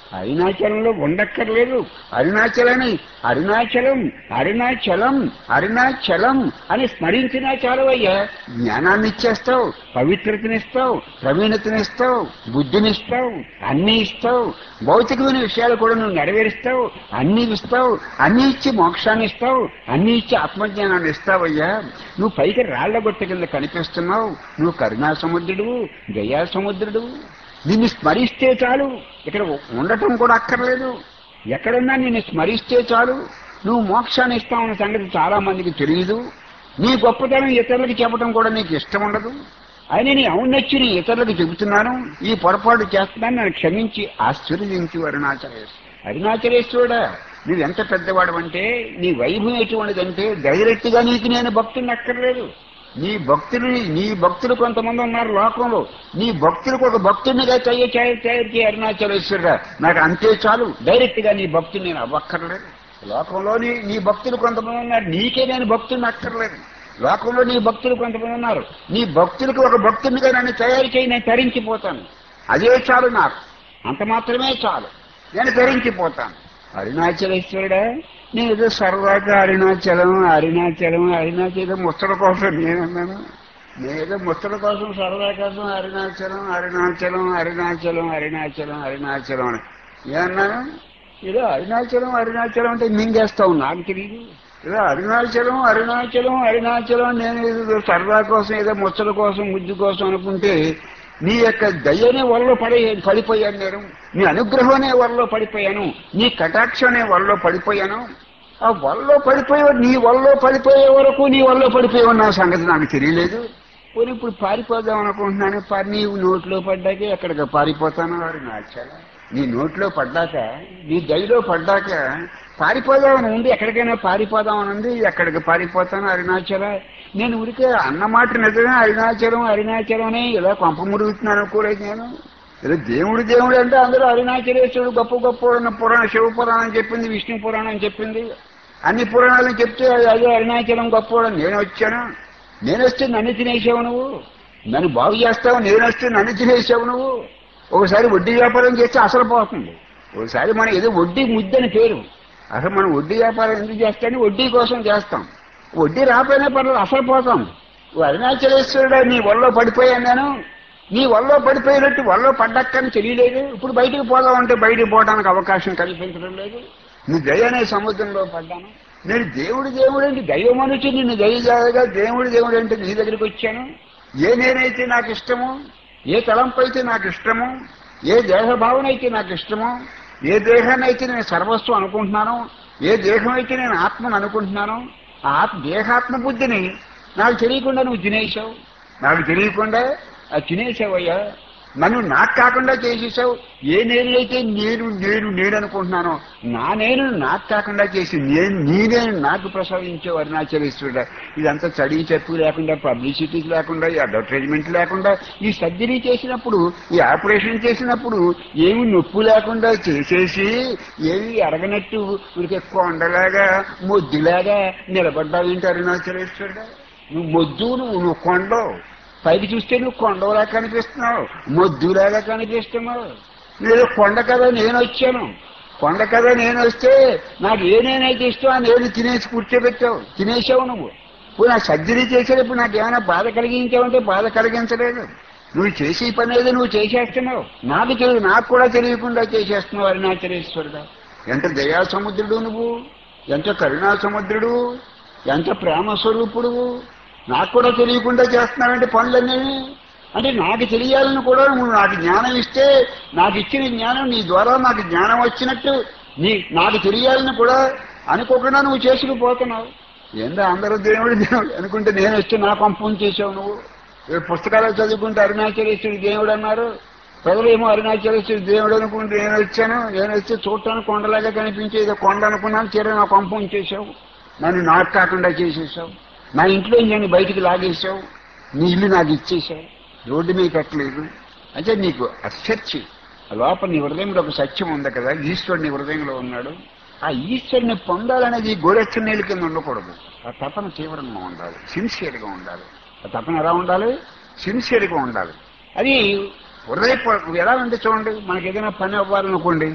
అరుణాచలంలో ఉండక్కర్లేదు అరుణాచలని అరుణాచలం అరుణాచలం అరుణాచలం అని స్మరించినా చాలవయ్యా జ్ఞానాన్ని ఇచ్చేస్తావు పవిత్రతనిస్తావు ప్రవీణతనిస్తావు బుద్ధినిస్తావు అన్ని ఇస్తావు భౌతికమైన విషయాలు కూడా నువ్వు నెరవేరుస్తావు అన్ని ఇస్తావు అన్ని ఇచ్చి మోక్షాన్ని ఇస్తావు అన్ని ఇచ్చి ఆత్మజ్ఞానాన్ని ఇస్తావయ్యా నువ్వు పైకి రాళ్ల గొట్ట కింద కనిపిస్తున్నావు నువ్వు కరుణా సముద్రుడు దయా సముద్రుడు నిన్ను స్మరిస్తే చాలు ఇక్కడ ఉండటం కూడా అక్కర్లేదు ఎక్కడున్నా నిన్ను స్మరిస్తే చాలు నువ్వు మోక్షాన్ని ఇస్తావన్న సంగతి చాలా మందికి తెలియదు నీ గొప్పతనం ఇతరులకు చెప్పడం కూడా నీకు ఇష్టం ఉండదు అయినా నీ ఔన్నత్యం నీ ఇతరులకు చెబుతున్నాను ఈ పొరపాటు చేస్తున్నాను నన్ను క్షమించి ఆశీర్వదించు అరుణాచలేశ్వరు అరుణాచలేశ్వరుడా నువ్వెంత పెద్దవాడు అంటే నీ వైభవం ఎటువంటిదంటే డైరెక్ట్ గా నీకు నేను భక్తుని అక్కర్లేదు నీ భక్తులు నీ భక్తులు కొంతమంది ఉన్నారు లోకంలో నీ భక్తులకు ఒక భక్తునిగా తయ్య తయారు చేయ అరుణాచలేశ్వరుడా నాకు అంతే చాలు డైరెక్ట్ గా నీ భక్తుని నేను అవ్వక్కర్లేదు లోకంలో నీ నీ భక్తులు కొంతమంది ఉన్నారు నీకే నేను భక్తుని అక్కర్లేదు లోకంలో నీ భక్తులు కొంతమంది ఉన్నారు నీ భక్తులకు ఒక భక్తునిగా నన్ను తయారు చేయి నేను తరించిపోతాను అదే చాలు నాకు అంత మాత్రమే చాలు నేను తరించిపోతాను అరుణాచలేశ్వరుడా నేను ఏదో సరదాగా అరుణాచలం అరుణాచలం అరుణాచలం ముచ్చట కోసం నేనన్నాను నేనేదో ముచ్చట కోసం సరదా కోసం అరుణాచలం అరుణాచలం అరుణాచలం అరుణాచలం అరుణాచలం అని ఏమన్నాను ఏదో అరుణాచలం అరుణాచలం అంటే మింగేస్తావు నాకు తెలియదు ఏదో అరుణాచలం అరుణాచలం అరుణాచలం నేను ఏదో సరదా కోసం ఏదో ముచ్చట కోసం ముద్దు కోసం అనుకుంటే నీ యొక్క దయనే వల్ల పడి పడిపోయాను నేను నీ అనుగ్రహమే వల్ల పడిపోయాను నీ కటాక్షనే వల్ల పడిపోయాను ఆ వల్ల పడిపోయే నీ వల్ల పడిపోయే వరకు నీ వల్ల పడిపోయావు నా సంగతి నాకు తెలియలేదు పోనీ ఇప్పుడు పారిపోదాం అనుకుంటున్నాను పా- నీ నోట్లో పడ్డాకే ఎక్కడికి పారిపోతాను వారు నాచాల నీ నోట్లో పడ్డాక నీ దయలో పడ్డాక పారిపోదామని ఉంది ఎక్కడికైనా పారిపోదామని ఉంది ఎక్కడికి పారిపోతాను అరుణాచల నేను ఊరికే అన్నమాట నిజమే అరుణాచలం అరుణాచలం అని ఇలా కొంప మురుగుతున్నాను అనుకోలేదు నేను ఏదో దేవుడు దేవుడు అంటే అందరూ అరుణాచలేశ్వరుడు గొప్ప గొప్ప ఉన్న పురాణ శివ పురాణం చెప్పింది విష్ణు పురాణం చెప్పింది అన్ని పురాణాలు చెప్తే అదే అరుణాచలం గొప్పవాడు నేను వచ్చాను నేను వస్తే నన్ను తినేసావు నువ్వు నన్ను బాగు చేస్తావు నేను వస్తే నన్ను తినేసావు నువ్వు ఒకసారి వడ్డీ వ్యాపారం చేస్తే అసలు పోతుంది ఒకసారి మనం ఏదో వడ్డీ ముద్దని పేరు అసలు మనం వడ్డీ వ్యాపారం ఎందుకు చేస్తామని వడ్డీ కోసం చేస్తాం వడ్డీ రాపోయినా పర్లేదు అసలు పోతాం ఓ అరుణాచలేశ్వరుడు నీ వల్ల పడిపోయాను నేను నీ వల్ల పడిపోయినట్టు వల్ల పడ్డక్కని తెలియలేదు ఇప్పుడు బయటికి పోదామంటే బయటికి పోవడానికి అవకాశం కల్పించడం లేదు నీ దయ అనే సముద్రంలో పడ్డాను నేను దేవుడు దేవుడు అంటే దైవ మనుషులు నిన్ను దయజాగా దేవుడు దేవుడు అంటే నీ దగ్గరికి వచ్చాను ఏ నేనైతే నాకు ఇష్టము ఏ తలంపు అయితే నాకు ఇష్టము ఏ దేహ భావన అయితే నాకు ఇష్టము ఏ దేహాన్ని అయితే నేను సర్వస్వం అనుకుంటున్నాను ఏ దేహం అయితే నేను ఆత్మను అనుకుంటున్నాను ఆ ఆత్మ దేహాత్మ బుద్ధిని నాకు తెలియకుండా నువ్వు తినేసావు నాకు తెలియకుండా ఆ తినేసావయ్యా నన్ను నాకు కాకుండా చేసేసావు ఏ నేనైతే నేను నేను నేను అనుకుంటున్నానో నా నేను నాకు కాకుండా చేసి నేను నీ నేను నాకు ప్రసాదించావు అరుణాచలేశ్వరుడు ఇదంతా చడివి చెప్పు లేకుండా పబ్లిసిటీ లేకుండా ఈ అడ్వర్టైజ్మెంట్ లేకుండా ఈ సర్జరీ చేసినప్పుడు ఈ ఆపరేషన్ చేసినప్పుడు ఏమి నొప్పి లేకుండా చేసేసి ఏమి అడగనట్టు ఉడికే కొండలాగా మొద్దులాగా నిలబడ్డావేంటి అరుణాచలేశ్వరుడు నువ్వు మొద్దు నువ్వు నువ్వు కొండవు పైకి చూస్తే నువ్వు కొండవలా కనిపిస్తున్నావు మొద్దులాగా కనిపిస్తున్నావు నేను కొండ కదా నేను వచ్చాను కొండ కదా నేను వస్తే నాకు ఏ నేనైతే ఇష్టం ఆ నేను తినేసి కూర్చోబెట్టావు తినేసావు నువ్వు ఇప్పుడు నా సర్జరీ చేసేటప్పుడు నాకు ఏమైనా బాధ కలిగించావంటే బాధ కలిగించలేదు నువ్వు చేసే పని ఏదో నువ్వు చేసేస్తున్నావు నాకు తెలియదు నాకు కూడా తెలియకుండా చేసేస్తున్నావు అరుణాచలేశ్వరుడు ఎంత దయా సముద్రుడు నువ్వు ఎంత కరుణా సముద్రుడు ఎంత ప్రేమ స్వరూపుడు నాకు కూడా తెలియకుండా చేస్తున్నావంటే పనులన్నీ అంటే నాకు తెలియాలని కూడా నువ్వు నాకు జ్ఞానం ఇస్తే నాకు ఇచ్చిన జ్ఞానం నీ ద్వారా నాకు జ్ఞానం వచ్చినట్టు నీ నాకు తెలియాలని కూడా అనుకోకుండా నువ్వు చేసుకుపోతున్నావు ఏందో అందరూ దేవుడు దేవుడు అనుకుంటే నేను వచ్చి నా పంపం చేసావు నువ్వు ఏ పుస్తకాలు చదువుకుంటే అరుణాచలేశ్వరుడు దేవుడు అన్నారు ప్రజలేమో అరుణాచలేశ్వరుడు దేవుడు అనుకుంటే నేను వచ్చాను నేను వచ్చి చూడటానికి కొండలాగా కనిపించే ఏదో కొండ అనుకున్నాను తీరా నా పంపం చేసావు నన్ను నాకు కాకుండా చేసేసావు నా ఇంట్లో నేను బయటికి లాగేశావు నీ ఇల్లు నాకు ఇచ్చేశావు రోడ్డు మీద పెట్టలేదు అంటే నీకు అసత్యం లోపల నీ హృదయంలో ఒక సత్యం ఉంది కదా ఈశ్వరుడు నీ హృదయంలో ఉన్నాడు ఆ ఈశ్వరుని పొందాలనేది గోరెచ్చ నీళ్ళ కింద ఉండకూడదు ఆ తపన తీవ్రంగా ఉండాలి సిన్సియర్గా ఉండాలి ఆ తపన ఎలా ఉండాలి సిన్సియర్గా ఉండాలి అది హృదయ ఎలా అంటే చూడండి మనకి ఏదైనా పని అవ్వాలనుకోండి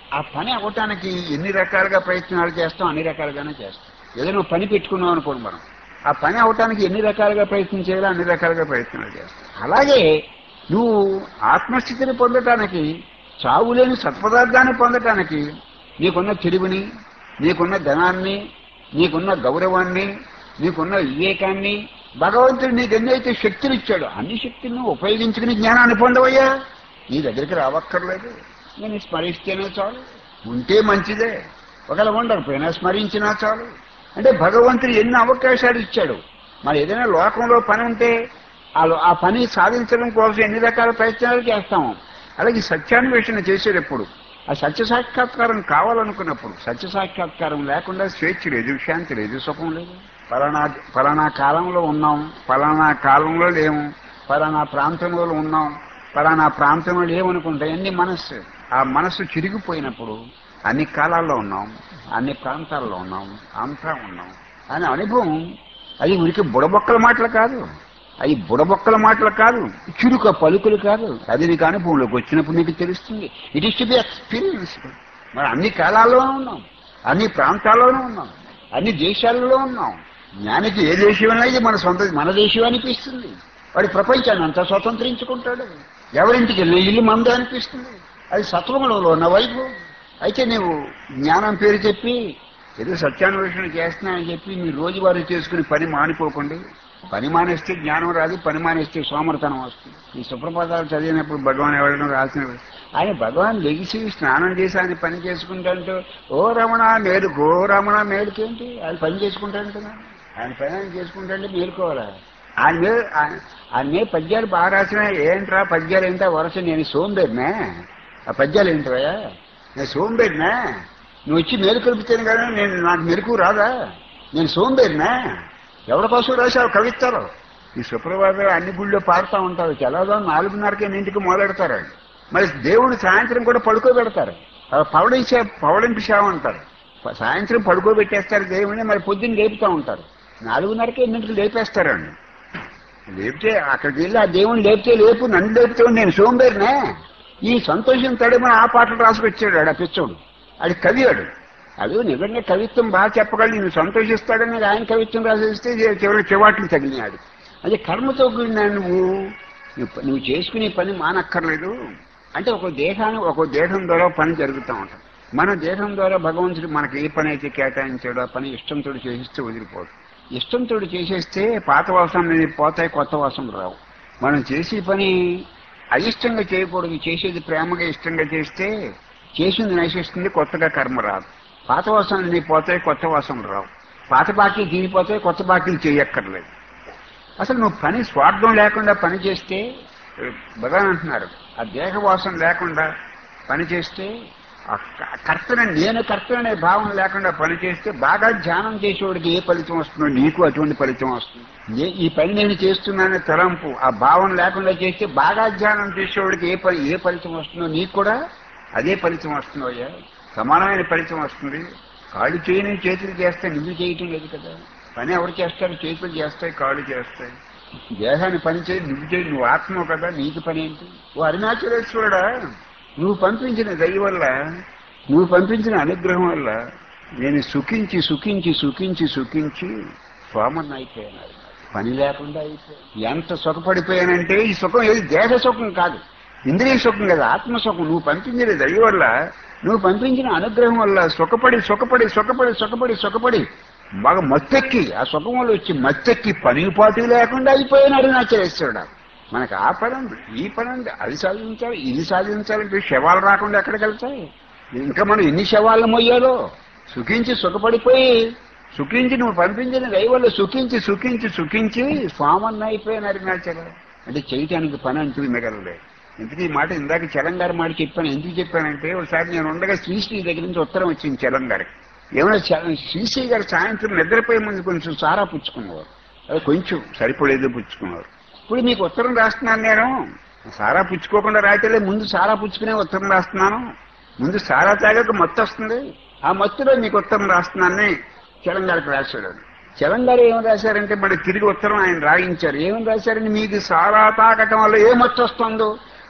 ఆ పని అవ్వటానికి ఎన్ని రకాలుగా ప్రయత్నాలు చేస్తాం అన్ని రకాలుగానే చేస్తాం ఏదో నువ్వు పని పెట్టుకున్నావు అనుకోండి మనం ఆ పని అవటానికి ఎన్ని రకాలుగా ప్రయత్నం చేయాలో అన్ని రకాలుగా ప్రయత్నాలు చేస్తాం అలాగే నువ్వు ఆత్మస్థితిని పొందటానికి చావులేని సత్పదార్థాన్ని పొందటానికి నీకున్న తెలివిని నీకున్న ధనాన్ని నీకున్న గౌరవాన్ని నీకున్న వివేకాన్ని భగవంతుడు నీకు ఎన్నైతే శక్తులు ఇచ్చాడో అన్ని శక్తులను ఉపయోగించుకుని జ్ఞానాన్ని పొందవయ్యా నీ దగ్గరికి రావక్కర్లేదు నేను స్మరిస్తేనే చాలు ఉంటే మంచిదే ఒకవేళ ఉండకపోయినా స్మరించినా చాలు అంటే భగవంతుడు ఎన్ని అవకాశాలు ఇచ్చాడు మరి ఏదైనా లోకంలో పని ఉంటే ఆ లో- ఆ పని సాధించడం కోసం ఎన్ని రకాల ప్రయత్నాలు చేస్తాము అలాగే సత్యాన్వేషణ చేసేటప్పుడు ఆ సత్య సాక్షాత్కారం కావాలనుకున్నప్పుడు సత్య సాక్షాత్కారం లేకుండా స్వేచ్ఛ లేదు శాంతి లేదు సుఖం లేదు పలానా పలానా కాలంలో ఉన్నాం పలానా కాలంలో లేము పలానా ప్రాంతంలో ఉన్నాం పలానా ప్రాంతంలో లేవనుకుంటే అన్ని మనస్సు ఆ మనస్సు చిరిగిపోయినప్పుడు అన్ని కాలాల్లో ఉన్నాం అన్ని ప్రాంతాల్లో ఉన్నాం అంతా ఉన్నాం అనే అనుభవం అది ఉనికి బుడబొక్కల మాటలు కాదు అవి బుడబొక్కల మాటలు కాదు చురుక పలుకులు కాదు అది నీకు అనుభవంలోకి వచ్చినప్పుడు నీకు తెలుస్తుంది it is to be experience మరి అన్ని కాలాల్లోనూ ఉన్నాం అన్ని ప్రాంతాల్లోనూ ఉన్నాం అన్ని దేశాలలో ఉన్నాం జ్ఞానికి ఏ దేశమైనా ఇది మన సొంత మన దేశం అనిపిస్తుంది వాడి ప్రపంచాన్ని అంతా స్వతంత్రించుకుంటాడు ఎవరింటికి వెళ్ళి ఇల్లు మంద అనిపిస్తుంది అది సత్వములలో ఉన్న వైపు అయితే నీవు జ్ఞానం పేరు చెప్పి ఏదో సత్యాన్వేషణ చేస్తున్నానని చెప్పి మీరు రోజువారీ చేసుకుని పని మానుకోకండి పని మానేస్తే జ్ఞానం రాదు పని మానేస్తే సోమరతనం వస్తుంది ఈ సుప్రపాదాలు చదివినప్పుడు భగవాన్ ఎవరైనా రాసిన ఆయన భగవాన్ లెగిసి స్నానం చేసి ఆయన పని చేసుకుంటాంటూ ఓ రమణ మేలుకు ఓ రమణ మేలుకేంటి ఆయన పని చేసుకుంటాడు కదా ఆయన పని ఆయన చేసుకుంటాంటే మేలుకోవాలా ఆయన మీద ఆయన- ఆయన మీద పద్యాలు బాగా రాసిన ఏంట్రా పద్యాలు ఏంటా వరస నేను సోంబేరినా ఆ పద్యాలు ఏంట్రా నేను సోంబేరినా నువ్వు వచ్చి మేలు కలుపుతాను కదా నేను నాకు మెరుకు రాదా నేను సోంబేరినా ఎవరి కోసం రాశావు కవిత్తారు ఈ శుక్రవారం అన్ని గుళ్ళో పాడుతూ ఉంటారు తెల్లవారు నాలుగున్నరకి ఎన్నింటికి మొదలెడతారు మరి దేవుడు సాయంత్రం కూడా పడుకోబెడతారు ఆ పవడించే పవడింపు సేవ అంటారు ప- సాయంత్రం పడుకోబెట్టేస్తారు దేవుడిని మరి పొద్దున్న లేపుతూ ఉంటారు నాలుగున్నరకి ఎన్నింటికి లేపేస్తారండి లేపితే అక్కడికి వెళ్ళి ఆ దేవుని లేపితే లేపు నన్ను లేపితే నేను సోంబేరినే ఈ సంతోషం తడమని ఆ పాటలు రాసుకొచ్చాడు ఆడు ఆ పిచ్చోడు అది కవి ఆడు అది నిజంగా కవిత్వం బాగా చెప్పగలి నేను సంతోషిస్తాడని ఆయన కవిత్వం రాసేస్తే చివరి చివాట్లు తగిలినాడు అదే కర్మతో కూడిన నువ్వు నువ్వు ప- నువ్వు చేసుకునే పని మానక్కర్లేదు అంటే ఒక దేహాన్ని ఒక దేహం ద్వారా పని జరుగుతూ ఉంటుంది మన దేహం ద్వారా భగవంతుడు మనకి ఏ పని అయితే కేటాయించాడో ఆ పని ఇష్టంతో చేసిస్తే వదిలిపోదు ఇష్టంతో చేసేస్తే పాత వాసనలు పోతాయి కొత్త వాసనలు రావు మనం చేసే పని అయిష్టంగా చేయకూడదు చేసేది ప్రేమగా ఇష్టంగా చేస్తే చేసింది నశిస్తుంది కొత్తగా కర్మ రాదు పాత వాసనలు పోతాయి కొత్త వాసనలు రావు పాత బాకీలు తీరిపోతాయి కొత్త బాకీలు చేయక్కర్లేదు అసలు నువ్వు పని స్వార్థం లేకుండా పని చేస్తే భగవాన్ అంటున్నారు ఆ దేహవాసం లేకుండా పని చేస్తే ఆ క- కర్తన నేను కర్తన అనే భావం లేకుండా పని చేస్తే బాగా ధ్యానం చేసేవాడికి ఏ ఫలితం వస్తుందో నీకు అటువంటి ఫలితం వస్తుంది ఏ- ఈ పని నేను చేస్తున్నాననే తలంపు ఆ భావం లేకుండా చేస్తే బాగా ధ్యానం చేసేవాడికి ఏ పని ఏ ఫలితం వస్తుందో నీకు కూడా అదే ఫలితం వస్తుందో అయ్యా సమానమైన ఫలితం వస్తుంది కాళ్ళు చేయని చేతులు చేస్తే నువ్వు చేయటం లేదు కదా పని ఎవరు చేస్తారు చేతులు చేస్తాయి కాళ్ళు చేస్తాయి దేహాన్ని పని చేయి నువ్వు చేయి నువ్వు ఆత్మ కదా నీకు పని ఏంటి ఓ అరుణాచలేశ్వరుడా నువ్వు పంపించిన దయ వల్ల నువ్వు పంపించిన అనుగ్రహం వల్ల నేను సుఖించి సుఖించి సుఖించి సుఖించి స్వామన్న అయిపోయాను పని లేకుండా అయిపోయాను ఎంత సుఖపడిపోయానంటే ఈ సుఖం ఏది దేహ సుఖం కాదు ఇంద్రియ సుఖం కదా ఆత్మ సుఖం నువ్వు పంపించిన దయ వల్ల నువ్వు పంపించిన అనుగ్రహం వల్ల సుఖపడి సుఖపడి సుఖపడి సుఖపడి సుఖపడి బాగా మత్తెక్కి ఆ సుఖం వల్ల వచ్చి మత్తెక్కి పని పాటు లేకుండా అయిపోయినాడు నా చేస్తాడు మనకు ఆ పని ఉంది ఈ పని ఉంది అది సాధించాలి ఇది సాధించాలంటే శవాలు రాకుండా ఎక్కడికి వెళ్తాయి ఇంకా మనం ఎన్ని శవాలను మొయ్యాలో సుఖించి సుఖపడిపోయి సుఖించి నువ్వు పంపించిన దయ వల్ల సుఖించి సుఖించి సుఖించి స్వామన్న అయిపోయిన అరుణాచల అంటే చేయటానికి పని అంటూ మిగలలేదు ఇంతకీ ఈ మాట ఇందాక చలంగారి మాట చెప్పాను ఎందుకు చెప్పానంటే ఒకసారి నేను ఉండగా శ్రీశ్రీ దగ్గర నుంచి ఉత్తరం వచ్చింది చలంగారికి ఏమైనా చ- శ్రీశ్రీ గారు సాయంత్రం నిద్రపోయే ముందు కొంచెం సారా పుచ్చుకునేవారు అది కొంచెం సరిపడేదో పుచ్చుకున్నారు ఇప్పుడు మీకు ఉత్తరం రాస్తున్నాను నేను సారా పుచ్చుకోకుండా రాయటలే ముందు సారా పుచ్చుకునే ఉత్తరం రాస్తున్నాను ముందు సారా తాగాక మత్తు వస్తుంది ఆ మత్తులో మీకు ఉత్తరం రాస్తున్నానని చలంగారికి రాశాడు చలంగారు ఏం రాశారంటే మరి తిరిగి ఉత్తరం ఆయన రాయించారు ఏమని రాశారంటే మీకు సారా తాగటం వల్ల ఏ మత్తు వస్తుందో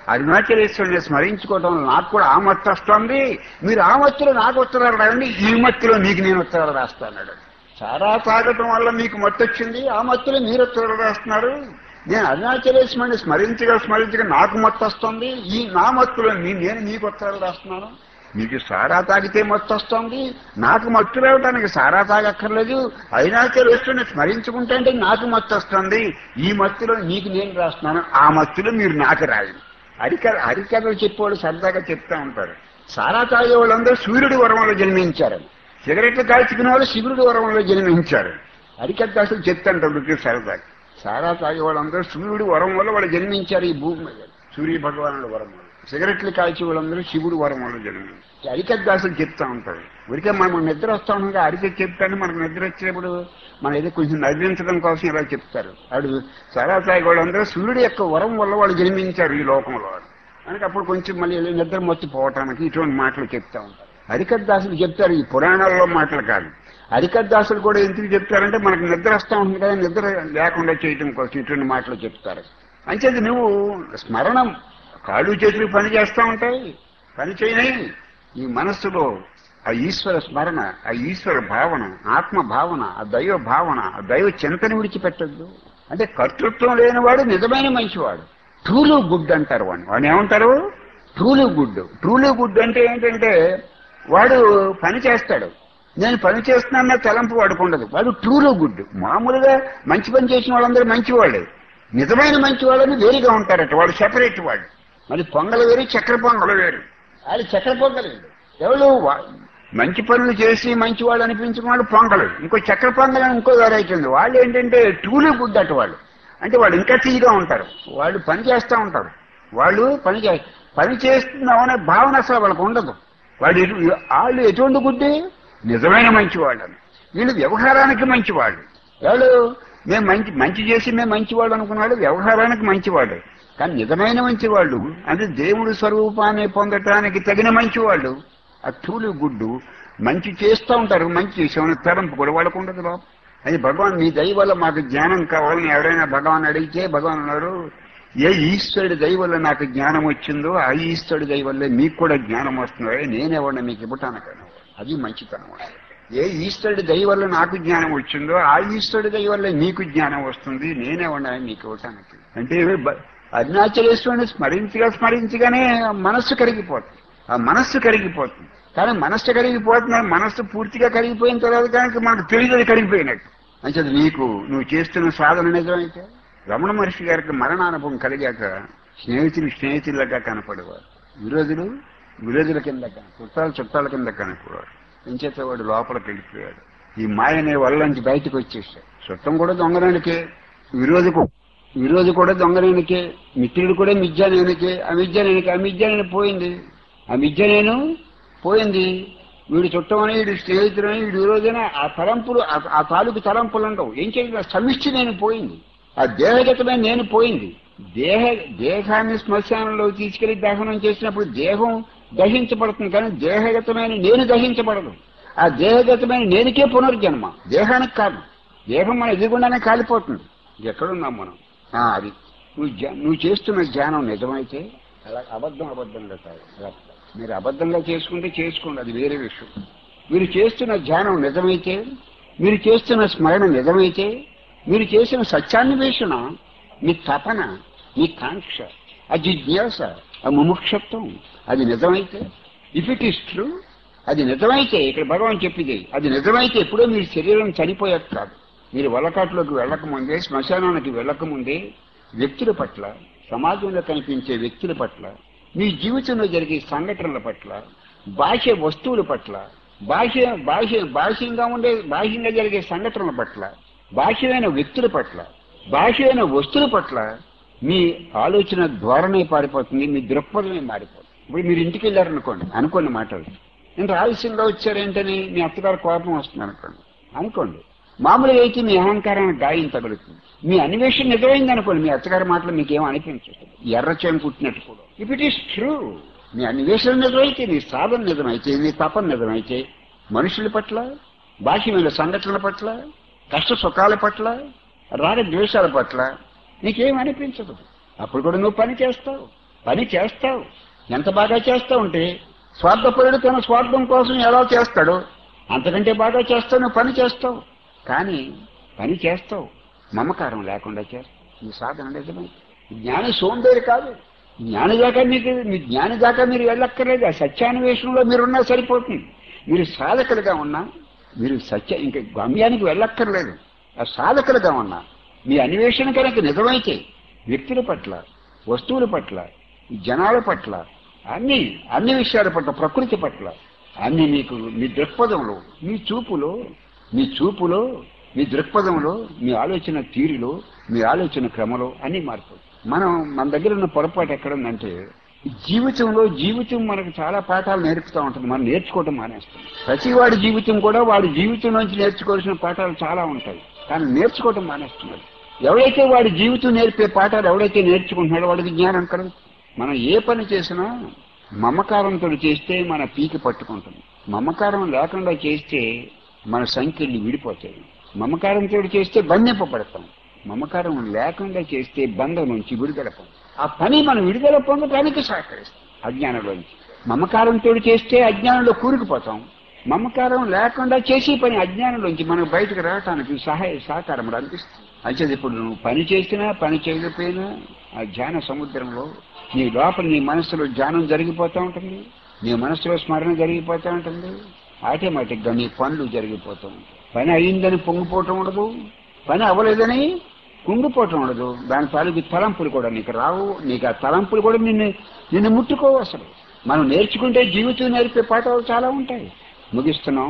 అరుణాచలేశ్వరుని స్మరించుకోవడం వల్ల నాకు కూడా ఆ మత్తు వస్తుంది మీరు ఆ మత్తులో నాకు ఉత్తరాలు రాయండి ఈ మత్తులో మీకు నేను ఉత్తరాలు రాస్తాడు సారా తాగటం వల్ల మీకు మత్తు వచ్చింది ఆ మత్తులో మీరు ఉత్తరాలు రాస్తున్నారు నేను అరుణాచలేశ్వరుని స్మరించగా స్మరించగా నాకు మత్తు వస్తుంది ఈ నా మత్తులో మీ- నేను మీకు ఉత్తరాలు రాస్తున్నాను మీకు సారా తాగితే మత్తు వస్తుంది నాకు మత్తు రావడానికి సారా తాగక్కర్లేదు అరుణాచలేశ్వరుని స్మరించుకుంటే అంటే నాకు మత్తు వస్తుంది ఈ మత్తులో నీకు నేను రాస్తున్నాను ఆ మత్తులో మీరు నాకు రాయండి హరికథ హరికథలు చెప్పేవాళ్ళు సరదాగా చెప్తా ఉంటారు సారా తాగే వాళ్ళందరూ సూర్యుడి వరంలో జన్మించారు సిగరెట్లు కాల్చుకునే వాళ్ళు శివుడి వరంలో జన్మించారు హరికథ అసలు చెప్తాంటారు సరదాగా సారా తాగే వాళ్ళందరూ సూర్యుడి వరం వల్ల వాళ్ళు జన్మించారు ఈ భూమి మీద సూర్య భగవానుడి వరం వల్ల సిగరెట్లు కాల్చే వాళ్ళందరూ శివుడు వరం వల్ల జన్మించారు హరికథ దాసులు చెప్తా ఉంటారు ఊరికే మనం నిద్ర వస్తా ఉండగా హరికథ చెప్తాను మనకు నిద్ర వచ్చినప్పుడు మన ఏదో కొంచెం నవ్వించడం కోసం ఇలా చెప్తారు వాడు సారా తాగే వాళ్ళందరూ సూర్యుడి యొక్క వరం వల్ల వాళ్ళు జన్మించారు ఈ లోకంలో మనకి అప్పుడు కొంచెం మళ్ళీ వెళ్ళి నిద్ర మొత్తి పోవటానికి ఇటువంటి మాటలు చెప్తా ఉంటారు హరికథ దాసులు చెప్తారు ఈ పురాణాల్లో మాటలు కాదు హరికథ దాసులు కూడా ఎందుకు చెప్తారంటే మనకు నిద్ర వస్తూ ఉంటుంది కదా నిద్ర లేకుండా చేయటం కోసం ఇటువంటి మాటలు చెప్తారు అంచేది నువ్వు స్మరణం కాళ్ళు చేతులు పని చేస్తూ ఉంటాయి పని చేయని ఈ మనస్సులో ఆ ఈశ్వర స్మరణ ఆ ఈశ్వర భావన ఆత్మ భావన ఆ దైవ భావన ఆ దైవ చింతన విడిచిపెట్టద్దు అంటే కర్తృత్వం లేనివాడు నిజమైన మంచివాడు ట్రూలు గుడ్ అంటారు వాడిని వాడిని ఏమంటారు ట్రూలు గుడ్ ట్రూలు గుడ్ అంటే ఏంటంటే వాడు పని చేస్తాడు నేను పని చేస్తున్నాన్న తలంపు వాడికి ఉండదు వాడు ట్రూలో గుడ్ మామూలుగా మంచి పని చేసిన వాళ్ళందరూ మంచివాళ్ళే నిజమైన మంచివాళ్ళని వేరుగా ఉంటారట వాడు సెపరేట్ వాడు మరి పొంగలు వేరు చక్కెర పొంగలు వేరు అది చక్కెర పొంగలు ఎవరు వా- మంచి పనులు చేసి మంచివాడు అనిపించిన వాడు పొంగలు ఇంకో చక్కెర పొంగల్ అని ఇంకో వెరైటీ ఉంది వాళ్ళు ఏంటంటే ట్రూలీ గుడ్ అట వాళ్ళు అంటే వాళ్ళు ఇంకా తీగా ఉంటారు వాళ్ళు పని చేస్తూ ఉంటారు వాళ్ళు పని చే పని చేస్తున్నామనే భావన అసలు వాళ్ళకు ఉండదు వాళ్ళు ఎటు- వాళ్ళు ఎటువంటి గుడ్డి నిజమైన మంచివాళ్ళు అని వీళ్ళు వ్యవహారానికి మంచివాళ్ళు వాళ్ళు మేము మంచి మంచి చేసి మేము మంచివాళ్ళు అనుకున్నాడు వ్యవహారానికి మంచివాడు కానీ నిజమైన మంచివాళ్ళు అంటే దేవుడి స్వరూపాన్ని పొందటానికి తగిన మంచివాళ్ళు ఆ తూలి గుడ్డు మంచి చేస్తూ ఉంటారు మంచి చేసామని తలంపు కూడా వాళ్ళకు ఉండదు లోపం అది భగవాన్ మీ దయ వల్ల మాకు జ్ఞానం కావాలని ఎవరైనా భగవాన్ అడిగితే భగవాన్ అన్నారు ఏ ఈశ్వరుడి దయ వల్ల నాకు జ్ఞానం వచ్చిందో ఆ ఈశ్వరుడి దయ వల్లే మీకు కూడా జ్ఞానం వస్తుందో నేనేవాడిని మీకు ఇవ్వటానికన్నా అది మంచితనం ఏ ఈశ్వరుడి దయ వల్ల నాకు జ్ఞానం వచ్చిందో ఆ ఈశ్వరుడి దయ వల్ల మీకు జ్ఞానం వస్తుంది నేనేవాడిని మీకు ఇవ్వటానికి అంటే బ- అరుణాచలేశ్వరుని స్మరించగా స్మరించగానే మనస్సు కరిగిపోతుంది ఆ మనస్సు కరిగిపోతుంది కానీ మనస్సు కరిగిపోతున్నా మనస్సు పూర్తిగా కరిగిపోయిన తర్వాత కనుక మనకు తెలియదు కరిగిపోయినట్టు అంటే నీకు నువ్వు చేస్తున్న సాధన నిజమైతే రమణ మహర్షి గారికి మరణానుభవం కలిగాక స్నేహితులు స్నేహితులుగా కనపడేవారు విరోధులు విరోధుల కింద కన- చుట్టాలు చుట్టాల కింద కనపడేవారు ఎంచేత వాడు లోపలికి వెళ్ళిపోయాడు ఈ మాయనే వల్ల నుంచి బయటకు వచ్చేసాడు చుట్టం కూడా దొంగనానికే విరోధకు విరోధి కూడా దొంగనేనికే మిత్రుడు కూడా మిథ్యానేనికే ఆ మిథ్యానేనికి ఆ మిథ్యానేని పోయింది ఆ మిథ్యానేను పోయింది వీడు చుట్టమని వీడు స్నేహితుడని వీడు విరోధన ఆ తలంపులు ఆ- ఆ తాలూకు తలంపులు ఉండవు ఏం చేయాలి సమిష్టి నేను పోయింది ఆ దేహగతమైన నేను పోయింది దేహ దేహాన్ని శ్మశానంలో తీసుకెళ్లి దహనం చేసినప్పుడు దేహం దహించబడుతుంది కానీ దేహగతమైన నేను దహించబడదు ఆ దేహగతమైన నేనుకే పునర్జన్మ దేహానికి కాదు దేహం మన ఎదుగుండానే కాలిపోతుంది ఎక్కడున్నాం మనం ఆ, అది నువ్వు ధ్యా- నువ్వు చేస్తున్న ధ్యానం నిజమైతే అలా అబద్ధం అబద్ధంగా కాదు అలా. మీరు అబద్ధంగా చేసుకుంటే చేసుకోండి అది వేరే విషయం మీరు చేస్తున్న ధ్యానం నిజమైతే మీరు చేస్తున్న స్మరణ నిజమైతే మీరు చేసిన సత్యాన్వేషణ మీ తపన మీ కాంక్ష ఆ జిజ్ఞాస ఆ ముముక్షత్వం అది నిజమైతే ఇఫ్ ఇట్ ఈస్ ట్రూ అది నిజమైతే ఇక్కడ భగవాన్ చెప్పింది అది నిజమైతే ఎప్పుడో మీ శరీరం చనిపోయాక కాదు మీరు వలకాట్లోకి వెళ్ళకముందే శ్మశానానికి వెళ్ళకముందే వ్యక్తుల పట్ల సమాజంలో కనిపించే వ్యక్తుల పట్ల మీ జీవితంలో జరిగే సంఘటనల పట్ల బాహ్య వస్తువుల పట్ల బాహ్య బాహ్య బాహ్యంగా ఉండే బాహ్యంగా జరిగే సంఘటనల పట్ల బాహ్యమైన వ్యక్తుల పట్ల బాహ్యమైన వస్తువుల పట్ల మీ ఆలోచన ధోరణి పారిపోతుంది మీ దృక్పథమే మారిపోతుంది ఇప్పుడు మీరు ఇంటికి వెళ్ళారనుకోండి అనుకోండి మాటలు ఇంత ఆలస్యంగా వచ్చారేంటని మీ అత్తగారు కోపం వస్తుంది అనుకోండి అనుకోండి మామూలుగా అయితే మీ అహంకారానికి గాయం తగులుతుంది మీ అన్వేషణ నిజమైంది అనుకోండి మీ అత్తగారి మాటలు మీకేం అనిపించదు ఎర్ర చేను పుట్టినట్టు కూడా ఇఫ్ ఇట్ ఈస్ ట్రూ మీ అన్వేషణ నిజమైతే మీ సాధన నిజమైతే మీ తపన నిజమైతే మనుషుల పట్ల బాహ్యమైన సంఘటనల పట్ల కష్ట సుఖాల పట్ల రాగ ద్వేషాల పట్ల నీకేం అనిపించదు అప్పుడు కూడా నువ్వు పని చేస్తావు పని చేస్తావు ఎంత బాగా చేస్తావు అంటే స్వార్థపరుడు తన స్వార్థం కోసం ఎలా చేస్తాడో అంతకంటే బాగా చేస్తావు నువ్వు పని చేస్తావు కానీ పని చేస్తావు మమకారం లేకుండా చేస్తావు ఈ సాధన నిజమే జ్ఞాని సోంబేరి కాదు జ్ఞాని దాకా మీకు మీ జ్ఞాని దాకా మీరు వెళ్ళక్కర్లేదు ఆ సత్యాన్వేషణలో మీరున్నా సరిపోతుంది మీరు సాధకులుగా ఉన్నా మీరు సత్య ఇంకా గమ్యానికి వెళ్ళక్కర్లేదు ఆ సాధకులుగా ఉన్నా మీ అన్వేషణ కనుక నిజమైతే వ్యక్తుల పట్ల వస్తువుల పట్ల జనాల పట్ల అన్ని అన్ని విషయాల పట్ల ప్రకృతి పట్ల అన్ని మీకు మీ దృక్పథంలో మీ చూపులో మీ చూపులో మీ దృక్పథంలో మీ ఆలోచన తీరులో మీ ఆలోచన క్రమలో అన్ని మార్పు మనం మన దగ్గర ఉన్న పొరపాటు ఎక్కడుందంటే జీవితంలో జీవితం మనకు చాలా పాఠాలు నేర్పుతూ ఉంటుంది మనం నేర్చుకోవటం మానేస్తాం ప్రతి వాడి జీవితం కూడా వాడి జీవితం నుంచి నేర్చుకోవాల్సిన పాఠాలు చాలా ఉంటాయి కానీ నేర్చుకోవటం మానేస్తున్నాడు ఎవడైతే వాడి జీవితం నేర్పే పాఠాలు ఎవడైతే నేర్చుకుంటున్నాడో వాడికి జ్ఞానం కలదు మనం ఏ పని చేసినా మమకారంతో చేస్తే మన పీకి పట్టుకుంటుంది మమకారం లేకుండా చేస్తే మన సంఖ్యలు విడిపోతాయి మమకారంతో చేస్తే బంధింపబడతాం మమకారం లేకుండా చేస్తే బంధం నుంచి విడుదల పొందుతాం ఆ పని మనం విడుదల పొందడానికి సహకరిస్తాం అజ్ఞానంలోంచి మమకారంతో చేస్తే అజ్ఞానంలో కూరుకుపోతాం మమకారం లేకుండా చేసే పని అజ్ఞానంలోంచి మనం బయటకు రావటానికి సహాయ సహకారం అనిపిస్తుంది అయితే ఇప్పుడు నువ్వు పని చేసినా పని చేయకపోయినా ఆ ధ్యాన సముద్రంలో నీ లోపల నీ మనసులో ధ్యానం జరిగిపోతూ ఉంటుంది నీ మనసులో స్మరణ జరిగిపోతూ ఉంటుంది ఆటోమేటిక్ గా నీ పనులు జరిగిపోతూ ఉంటాయి పని అయిందని పొంగిపోవటం ఉండదు పని అవ్వలేదని కుంగిపోవటం ఉండదు దాని తాలూకు తలంపులు కూడా నీకు రావు నీకు ఆ తలంపులు కూడా నిన్ను నిన్ను ముట్టుకోవు అసలు మనం నేర్చుకుంటే జీవితం నేర్పే పాఠాలు చాలా ఉంటాయి ముగిస్తున్నాం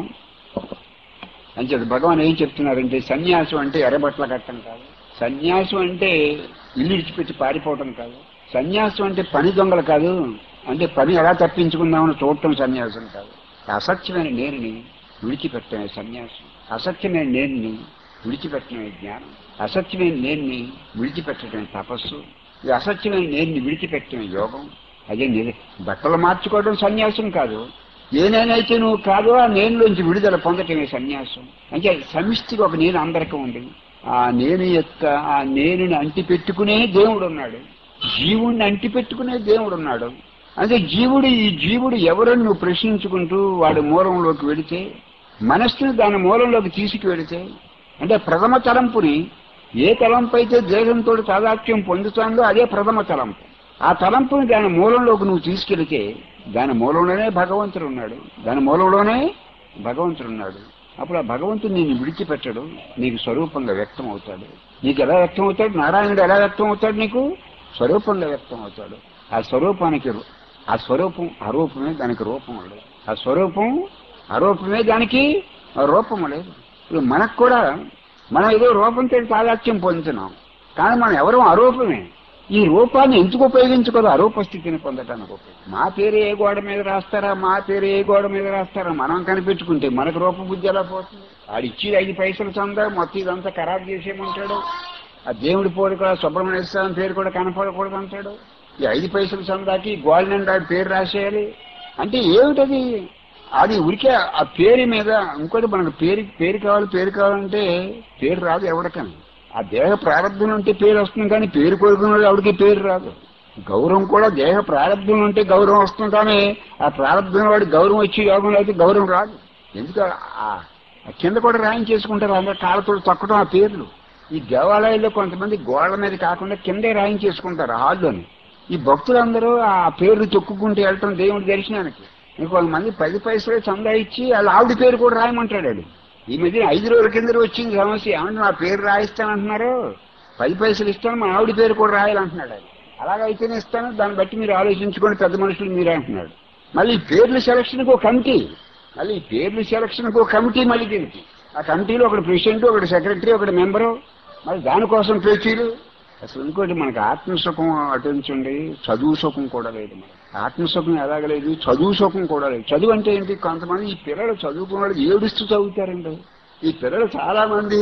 అని చెప్పి భగవాన్ ఏం చెప్తున్నారంటే సన్యాసం అంటే ఎర్రబట్ల కట్టం కాదు సన్యాసం అంటే ఇల్లు ఇడిచిపెట్టి పారిపోవటం కాదు సన్యాసం అంటే పని దొంగలు కాదు అంటే పని ఎలా తప్పించుకుందామని చూడటం సన్యాసం కాదు అసత్యమైన నేరుని విడిచిపెట్టమే సన్యాసం అసత్యమైన నేరుని విడిచిపెట్టడమే జ్ఞానం అసత్యమైన నేరుని విడిచిపెట్టడమే తపస్సు ఈ అసత్యమైన నేరుని విడిచిపెట్టడమే యోగం అదే నిజ బట్టలు మార్చుకోవడం సన్యాసం కాదు ఏనేనైతే నువ్వు కాదో ఆ నేనులోంచి విడుదల పొందటమే సన్యాసం అంటే సమిష్టిగా ఒక నేను అందరికీ ఉంది ఆ నేను యొక్క ఆ నేనుని అంటి పెట్టుకునే దేవుడు ఉన్నాడు జీవుణ్ణి అంటి పెట్టుకునే దేవుడు ఉన్నాడు అంటే జీవుడు ఈ జీవుడు ఎవరని నువ్వు ప్రశ్నించుకుంటూ వాడి మూలంలోకి వెళితే మనస్సుని దాని మూలంలోకి తీసుకువెళితే అంటే ప్రథమ తలంపుని ఏ తలంపు అయితే దేహంతో తాదాత్యం పొందుతుందో అదే ప్రథమ తలంపు ఆ తలంపుని దాని మూలంలోకి నువ్వు తీసుకెళితే దాని మూలంలోనే భగవంతుడు ఉన్నాడు దాని మూలంలోనే భగవంతుడు ఉన్నాడు అప్పుడు ఆ భగవంతుడు నిన్ను విడిచిపెట్టడు నీకు స్వరూపంగా వ్యక్తం అవుతాడు నీకు ఎలా వ్యక్తం అవుతాడు నారాయణుడు ఎలా వ్యక్తం అవుతాడు నీకు స్వరూపంగా వ్యక్తం అవుతాడు ఆ స్వరూపానికి రు- ఆ స్వరూపం అరూపమే దానికి రూపం లేదు ఆ స్వరూపం అరూపమే దానికి రూపం లేదు ఇప్పుడు మనకు కూడా మనం ఏదో రూపంతో తాదాత్యం పొందుతున్నాం కానీ మనం ఎవరు అరూపమే ఈ రూపాన్ని ఎందుకు ఉపయోగించుకోదు అరూప స్థితిని పొందటానికి ఉపయోగం. మా పేరు ఏ గోడ మీద రాస్తారా మా పేరు ఏ గోడ మీద రాస్తారా మనం కనిపెట్టుకుంటే మనకు రూప బుద్ధి ఎలా పోతుంది ఆడిచ్చి ఐదు పైసలు చందా మొత్తం ఇదంతా ఖరాబ్ చేసేయమంటాడు ఆ దేవుడి పేరు కూడా సుబ్రహ్మణ్య స్వామి పేరు కూడా కనపడకూడదు అంటాడు ఈ ఐదు పైసలు చందాకి గోల్డ్ నిండా పేరు రాసేయాలి అంటే ఏమిటది అది ఉరికే ఆ పేరు మీద ఇంకోటి మనకు పేరు పేరు కావాలి పేరు కావాలంటే పేరు రాదు ఎవరికని ఆ దేహ ప్రారంభం ఉంటే పేరు వస్తుంది కానీ పేరు కోరుకున్న ఎవరికి పేరు రాదు గౌరవం కూడా దేహ ప్రారంభం ఉంటే గౌరవం వస్తుంది కానీ ఆ ప్రారంభం వాడి గౌరవం వచ్చి యోగంలో అయితే గౌరవం రాదు ఎందుకు ఆ ఆ కింద కూడా రాయం చేసుకుంటారు అందరు కాళ్ళతో తొక్కడం ఆ పేర్లు ఈ దేవాలయాల్లో కొంతమంది గోడల మీద కాకుండా కిందే రాయం చేసుకుంటారు హాల్లోని ఈ భక్తులందరూ ఆ పేర్లు తొక్కుకుంటూ వెళ్ళటం దేవుడి దర్శనానికి ఇంకొంతమంది పది పైసలు చందా ఇచ్చి వాళ్ళ ఆవిడ పేరు కూడా రాయమంటాడు వాడు. ఈ మధ్య ఐదు రోజుల కింద వచ్చింది సమస్య ఏమంటే నా పేరు రాయిస్తానంటున్నారు పది పైసలు ఇస్తాను మా ఆవిడ పేరు కూడా రాయాలంటున్నాడు ఆయన అలాగైతేనే ఇస్తాను దాన్ని బట్టి మీరు ఆలోచించుకోండి పెద్ద మనుషులు మీరే అంటున్నాడు మళ్ళీ ఈ పేర్ల సెలక్షన్కి ఒక కమిటీ మళ్ళీ ఈ పేర్ల సెలక్షన్కి ఒక కమిటీ మళ్ళీ దీనికి ఆ కమిటీలో ఒకటి ప్రెసిడెంట్ ఒకటి సెక్రటరీ ఒకటి మెంబరు మరి దానికోసం పేచీలు అసలు ఇంకోటి మనకు ఆత్మసుఖం అటుంచండి చదువు సుఖం కూడా లేదు మనకి ఆత్మసుఖం ఎలాగలేదు చదువు సుఖం కూడా లేదు చదువు అంటే ఏంటి కొంతమంది ఈ పిల్లలు చదువుకున్న వాళ్ళు ఏడుస్తూ చదువుతారండి ఈ పిల్లలు చాలా మంది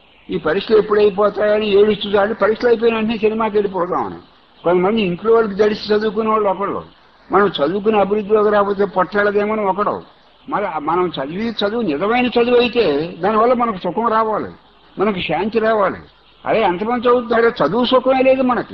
ఈ పరీక్షలు ఎప్పుడైపోతాయని ఏడుస్తూ చాలు పరీక్షలు అయిపోయిన వెంటనే సినిమాకి వెళ్ళిపోదామని కొంతమంది ఇంట్లో వాళ్ళకి జడిసి చదువుకునే వాళ్ళు ఒకళ్ళు మనం చదువుకునే అభివృద్ధిలోకి రాకపోతే పొట్టేళ్ళదేమో ఒకడు మరి మనం చదివి చదువు నిజమైన చదువు అయితే దానివల్ల మనకు సుఖం రావాలి మనకు శాంతి రావాలి అదే ఎంతమంది చదువుతున్నారో చదువు సుఖమే లేదు మనకి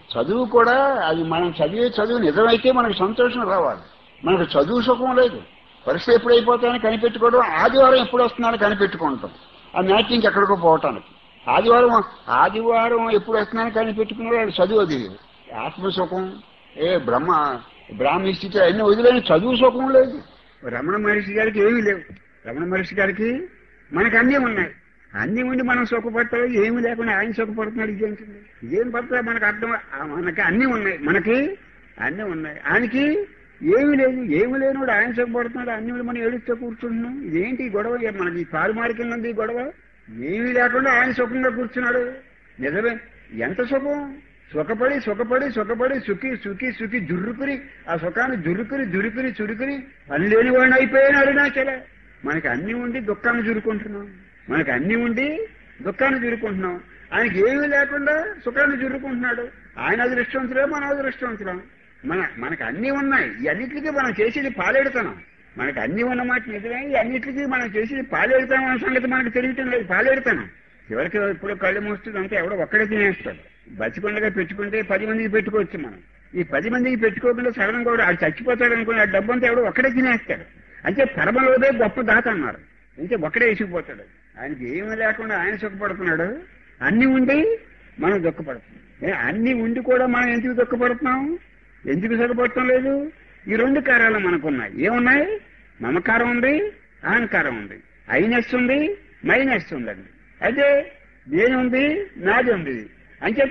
చదువు కూడా అది మనం చదివే చదువు నిజమైతే మనకు సంతోషం రావాలి మనకు చదువు సుఖం లేదు పరీక్ష ఎప్పుడు అయిపోతాయని కనిపెట్టుకోవడం ఆదివారం ఎప్పుడు వస్తున్నానని కనిపెట్టుకుంటాం ఆ మ్యాచింగ్కి ఎక్కడికో పోవటానికి ఆదివారం ఆదివారం ఎప్పుడు వస్తున్నానని కనిపెట్టుకున్నాడు వాడు చదువు అది ఆత్మసుఖం ఏ బ్రహ్మ బ్రాహ్మీ స్థితి అన్ని వదిలేని చదువు సుఖం లేదు రమణ మహర్షి గారికి ఏమీ లేవు రమణ మహర్షి గారికి మనకు అన్నీ ఉన్నాయి అన్ని ఉండి మనం సుఖపడతాడు ఏమీ లేకుండా ఆయన సుఖపడుతున్నాడు ఇదేంటండి ఇదేం పడతా మనకు అర్థం ఆ మనకి అన్నీ ఉన్నాయి మనకి అన్నీ ఉన్నాయి ఆయనకి ఏమీ లేదు ఏమీ లేనివాడు ఆయన సుఖపడుతున్నాడు అన్ని ఉండి మనం ఏడుస్తూ కూర్చుంటున్నాం ఇదేంటి ఈ గొడవ ఏ మనకి పాలు మారికింది ఈ గొడవ ఏమీ లేకుండా ఆయన సుఖంగా కూర్చున్నాడు నిజమే ఎంత సుఖం సుఖపడి సుఖపడి సుఖపడి సుఖి సుఖి సుఖి జుర్రుకుని ఆ సుఖాన్ని జురుకుని జురుకుని చురుకుని పని లేని వాడిని అయిపోయాను అరుణాచల మనకి అన్ని ఉండి దుఃఖాన్ని జురుకుంటున్నాం మనకి అన్ని ఉండి దుఃఖాన్ని జురుకుంటున్నాం ఆయనకి ఏమీ లేకుండా సుఖాన్ని జురుకుంటున్నాడు ఆయన అదృష్టవంతులే మన అదృష్టవంతులం మన మనకు అన్ని ఉన్నాయి ఈ అన్నిటికీ మనం చేసేది పాలేడుతున్నాం మనకు అన్ని ఉన్నమాట నిజమే ఈ అన్నిటికీ మనం చేసేది పాలేడుతాం అన్న సంగతి మనకు తెలియటం లేదు పాలేడుతాను చివరికి ఇప్పుడు కళ్ళు మూస్తుంది అంతా ఎవడో ఒక్కడే తినేస్తాడు బతికొండగా పెట్టుకుంటే పది మందికి పెట్టుకోవచ్చు మనం ఈ పది మందికి పెట్టుకోకుండా సడన్ కూడా ఆడు చచ్చిపోతాడు అనుకుని ఆ డబ్బంతా ఎవడో ఒక్కడే తినేస్తాడు అంటే పరమలోదే గొప్ప దాత అన్నారు అంటే ఒక్కడే వేసిపోతాడు ఆయనకి ఏమీ లేకుండా ఆయన సుఖపడుతున్నాడు అన్ని ఉండి మనం దుఃఖపడుతున్నాం ఏ, అన్ని ఉండి కూడా మనం ఎందుకు దుఃఖపడుతున్నాం ఎందుకు సుఖపడటం లేదు ఈ రెండు కారాలు మనకున్నాయి ఏమున్నాయి మమకారం ఉంది అహంకారం ఉంది ఐనెస్ ఉంది మైనస్ ఉందండి అయితే దేనుంది నాది ఉంది అంచేత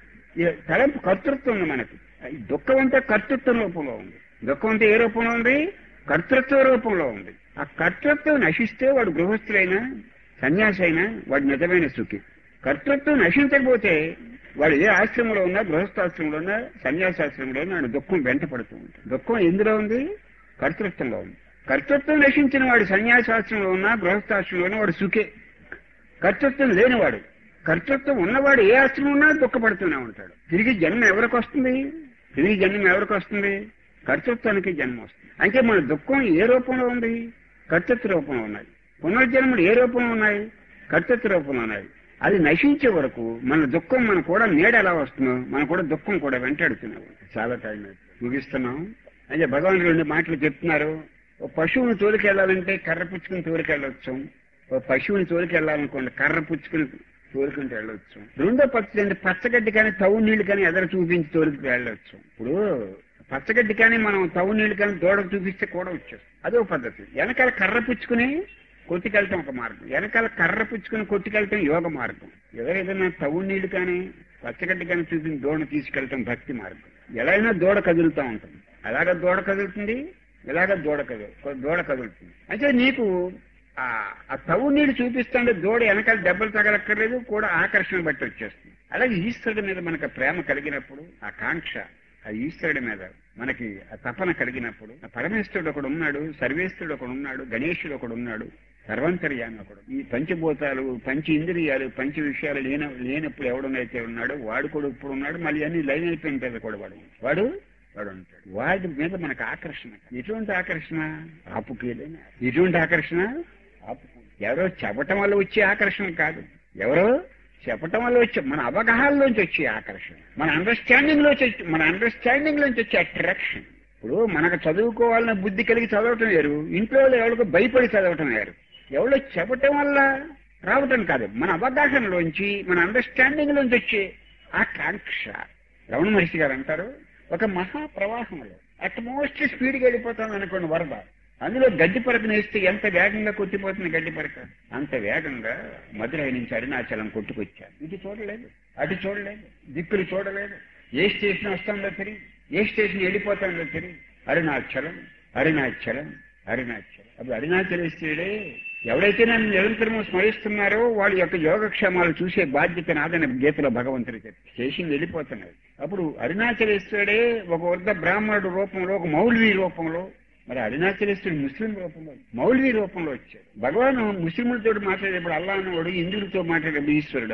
ఈ తలంపు కర్తృత్వం ఉంది మనకి ఈ దుఃఖం అంతా కర్తృత్వం రూపంలో ఉంది దుఃఖం అంతా ఏ రూపంలో ఉంది కర్తృత్వ రూపంలో ఉంది ఆ కర్తృత్వం నశిస్తే వాడు గృహస్థులైనా సన్యాసి అయినా వాడు నిజమైన సుఖి కర్తృత్వం నశించకపోతే వాడు ఏ ఆశ్రమంలో ఉన్నా గృహస్థాశ్రమంలో ఉన్నా సన్యాసాశ్రమంలో ఉన్నా వాడు దుఃఖం వెంట పడుతూ ఉంటాడు దుఃఖం ఎందులో ఉంది కర్తృత్వంలో ఉంది కర్తృత్వం నశించిన వాడు సన్యాసాశ్రమంలో ఉన్నా గృహస్థాశ్రమంలో ఉన్నా వాడు సుఖే కర్తృత్వం లేనివాడు కర్తృత్వం ఉన్నవాడు ఏ ఆశ్రమం ఉన్నా దుఃఖపడుతూనే ఉంటాడు తిరిగి జన్మ ఎవరికి వస్తుంది తిరిగి జన్మ ఎవరికి వస్తుంది కర్తృత్వానికి జన్మ వస్తుంది అంటే మన దుఃఖం ఏ రూపంలో ఉంది కర్తృత్వ రూపంలో ఉన్నాయి పునర్జన్మలు ఏ రూపంలో ఉన్నాయి కర్తృత్వ రూపంలో ఉన్నాయి అది నశించే వరకు మన దుఃఖం మన కూడా నీడ ఎలా వస్తుందో మన కూడా దుఃఖం కూడా వెంటాడుతున్నాం చాలా టైం అయిపోయింది. ముగిస్తున్నాం అంటే భగవాన్ రెండు మాటలు చెప్తున్నారు ఓ పశువుని తోలికెళ్ళాలంటే కర్ర పుచ్చుకుని తోలికెళ్ళొచ్చు ఓ పశువుని తోలికెళ్ళాలనుకోండి కర్ర పుచ్చుకుని తోలుకుంటూ వెళ్ళొచ్చు రెండో పద్ధతి అంటే పచ్చగడ్డి కానీ తవ్వు నీళ్లు కానీ ఎదర చూపించి తోలుకు వెళ్ళొచ్చు ఇప్పుడు పచ్చగడ్డి కానీ మనం తవ్వు నీళ్లు కానీ దూడకు చూపిస్తే కూడా వచ్చేస్తుంది అదో పద్ధతి వెనకాల కర్ర పుచ్చుకుని కొట్టుకెళ్ళటం ఒక మార్గం వెనకాల కర్ర పుచ్చుకుని కొట్టుకెళ్ళటం యోగ మార్గం ఎవరైనా తవ్వు నీళ్లు కానీ పచ్చగడ్డి కానీ చూపించి దూడను తీసుకెళ్ళటం భక్తి మార్గం ఎలా అయినా దూడ కదులుతూ ఉంటుంది అలాగ దూడ కదులుతుంది ఇలాగ దూడ కదులు దూడ కదులుతుంది అంటే నీకు ఆ ఆ తవ్వు నీళ్లు చూపిస్తుంటే దూడ వెనకాల దెబ్బలు తగలక్కర్లేదు కూడా ఆకర్షణ బట్టి వచ్చేస్తుంది అలాగే ఈశ్వరుడి మీద మనకు ప్రేమ కలిగినప్పుడు ఆ కాంక్ష ఆ ఈశ్వరుడి మీద మనకి ఆ తపన కలిగినప్పుడు ఆ పరమేశ్వరుడు ఒకడు ఉన్నాడు సర్వేశ్వరుడు ఒకడు ఉన్నాడు గణేశుడు ఒకడు ఉన్నాడు సర్వంతర్యాన్ని ఒకడు ఈ పంచభూతాలు పంచ ఇంద్రియాలు పంచ విషయాలు లేన లేనప్పుడు ఎవడనైతే ఉన్నాడో వాడు కూడా ఇప్పుడు ఉన్నాడు మళ్ళీ అన్ని లైన్ అయిపోయిన తర్వాత కూడా వాడు వాడు వాడు ఉంటాడు వాడి మీద మనకు ఆకర్షణ ఎటువంటి ఆకర్షణ ఆపుకేదైనా ఎటువంటి ఆకర్షణ ఆపుకు ఎవరో చెప్పటం వల్ల వచ్చే ఆకర్షణ కాదు ఎవరో చెప్పటం వల్ల వచ్చే మన అవగాహనలోంచి వచ్చే ఆకర్షణ మన అండర్స్టాండింగ్ లోంచి వచ్చే- మన అండర్స్టాండింగ్ లోంచి వచ్చే అట్రాక్షన్ ఇప్పుడు మనకు చదువుకోవాలన్న బుద్ధి కలిగి చదవటం వేరు ఇంట్లో వాళ్ళు ఎవరికి భయపడి చదవటం వేరు ఎవరో చెప్పటం వల్ల రావటం కాదు మన అవగాహనలోంచి మన అండర్స్టాండింగ్ లోంచి వచ్చే ఆకాంక్ష రమణ మహర్షి గారు అంటారు ఒక మహా ప్రవాహంలో అట్ మోస్ట్ స్పీడ్గా వెళ్ళిపోతుంది అనుకోండి వరద అందులో గడ్డి పరకను వేస్తే ఎంత వేగంగా కొట్టిపోతుంది గడ్డి పరక అంత వేగంగా మధురై నుంచి అరుణాచలం కొట్టుకొచ్చారు ఇటు చూడలేదు అటు చూడలేదు దిక్కులు చూడలేదు ఏ స్టేషన్ వస్తుందో తెలియదు ఏ స్టేషన్ వెళ్ళిపోతుందో తెలియదు అరుణాచలం అరుణాచలం అరుణాచలం అప్పుడు అరుణాచలేశ్వరుడే ఎవరైతే నన్ను నిరంతరము స్మరిస్తున్నారో వాళ్ళ యొక్క యోగక్షేమాలు చూసే బాధ్యత నాదని గీతలో భగవంతుడు చెప్పి స్టేషన్ వెళ్ళిపోతున్నారు అప్పుడు అరుణాచలేశ్వరుడే ఒక వృద్ధ బ్రాహ్మణుడు రూపంలో ఒక మౌల్వీ రూపంలో మరి అరుణాచలేశ్వరుడు ముస్లిం రూపంలో మౌల్వీ రూపంలో వచ్చాడు భగవాన్ ముస్లింలతో మాట్లాడేటప్పుడు అల్లా అన్నవాడు హిందువులతో మాట్లాడేటప్పుడు ఈశ్వరుడు అన్నవాడు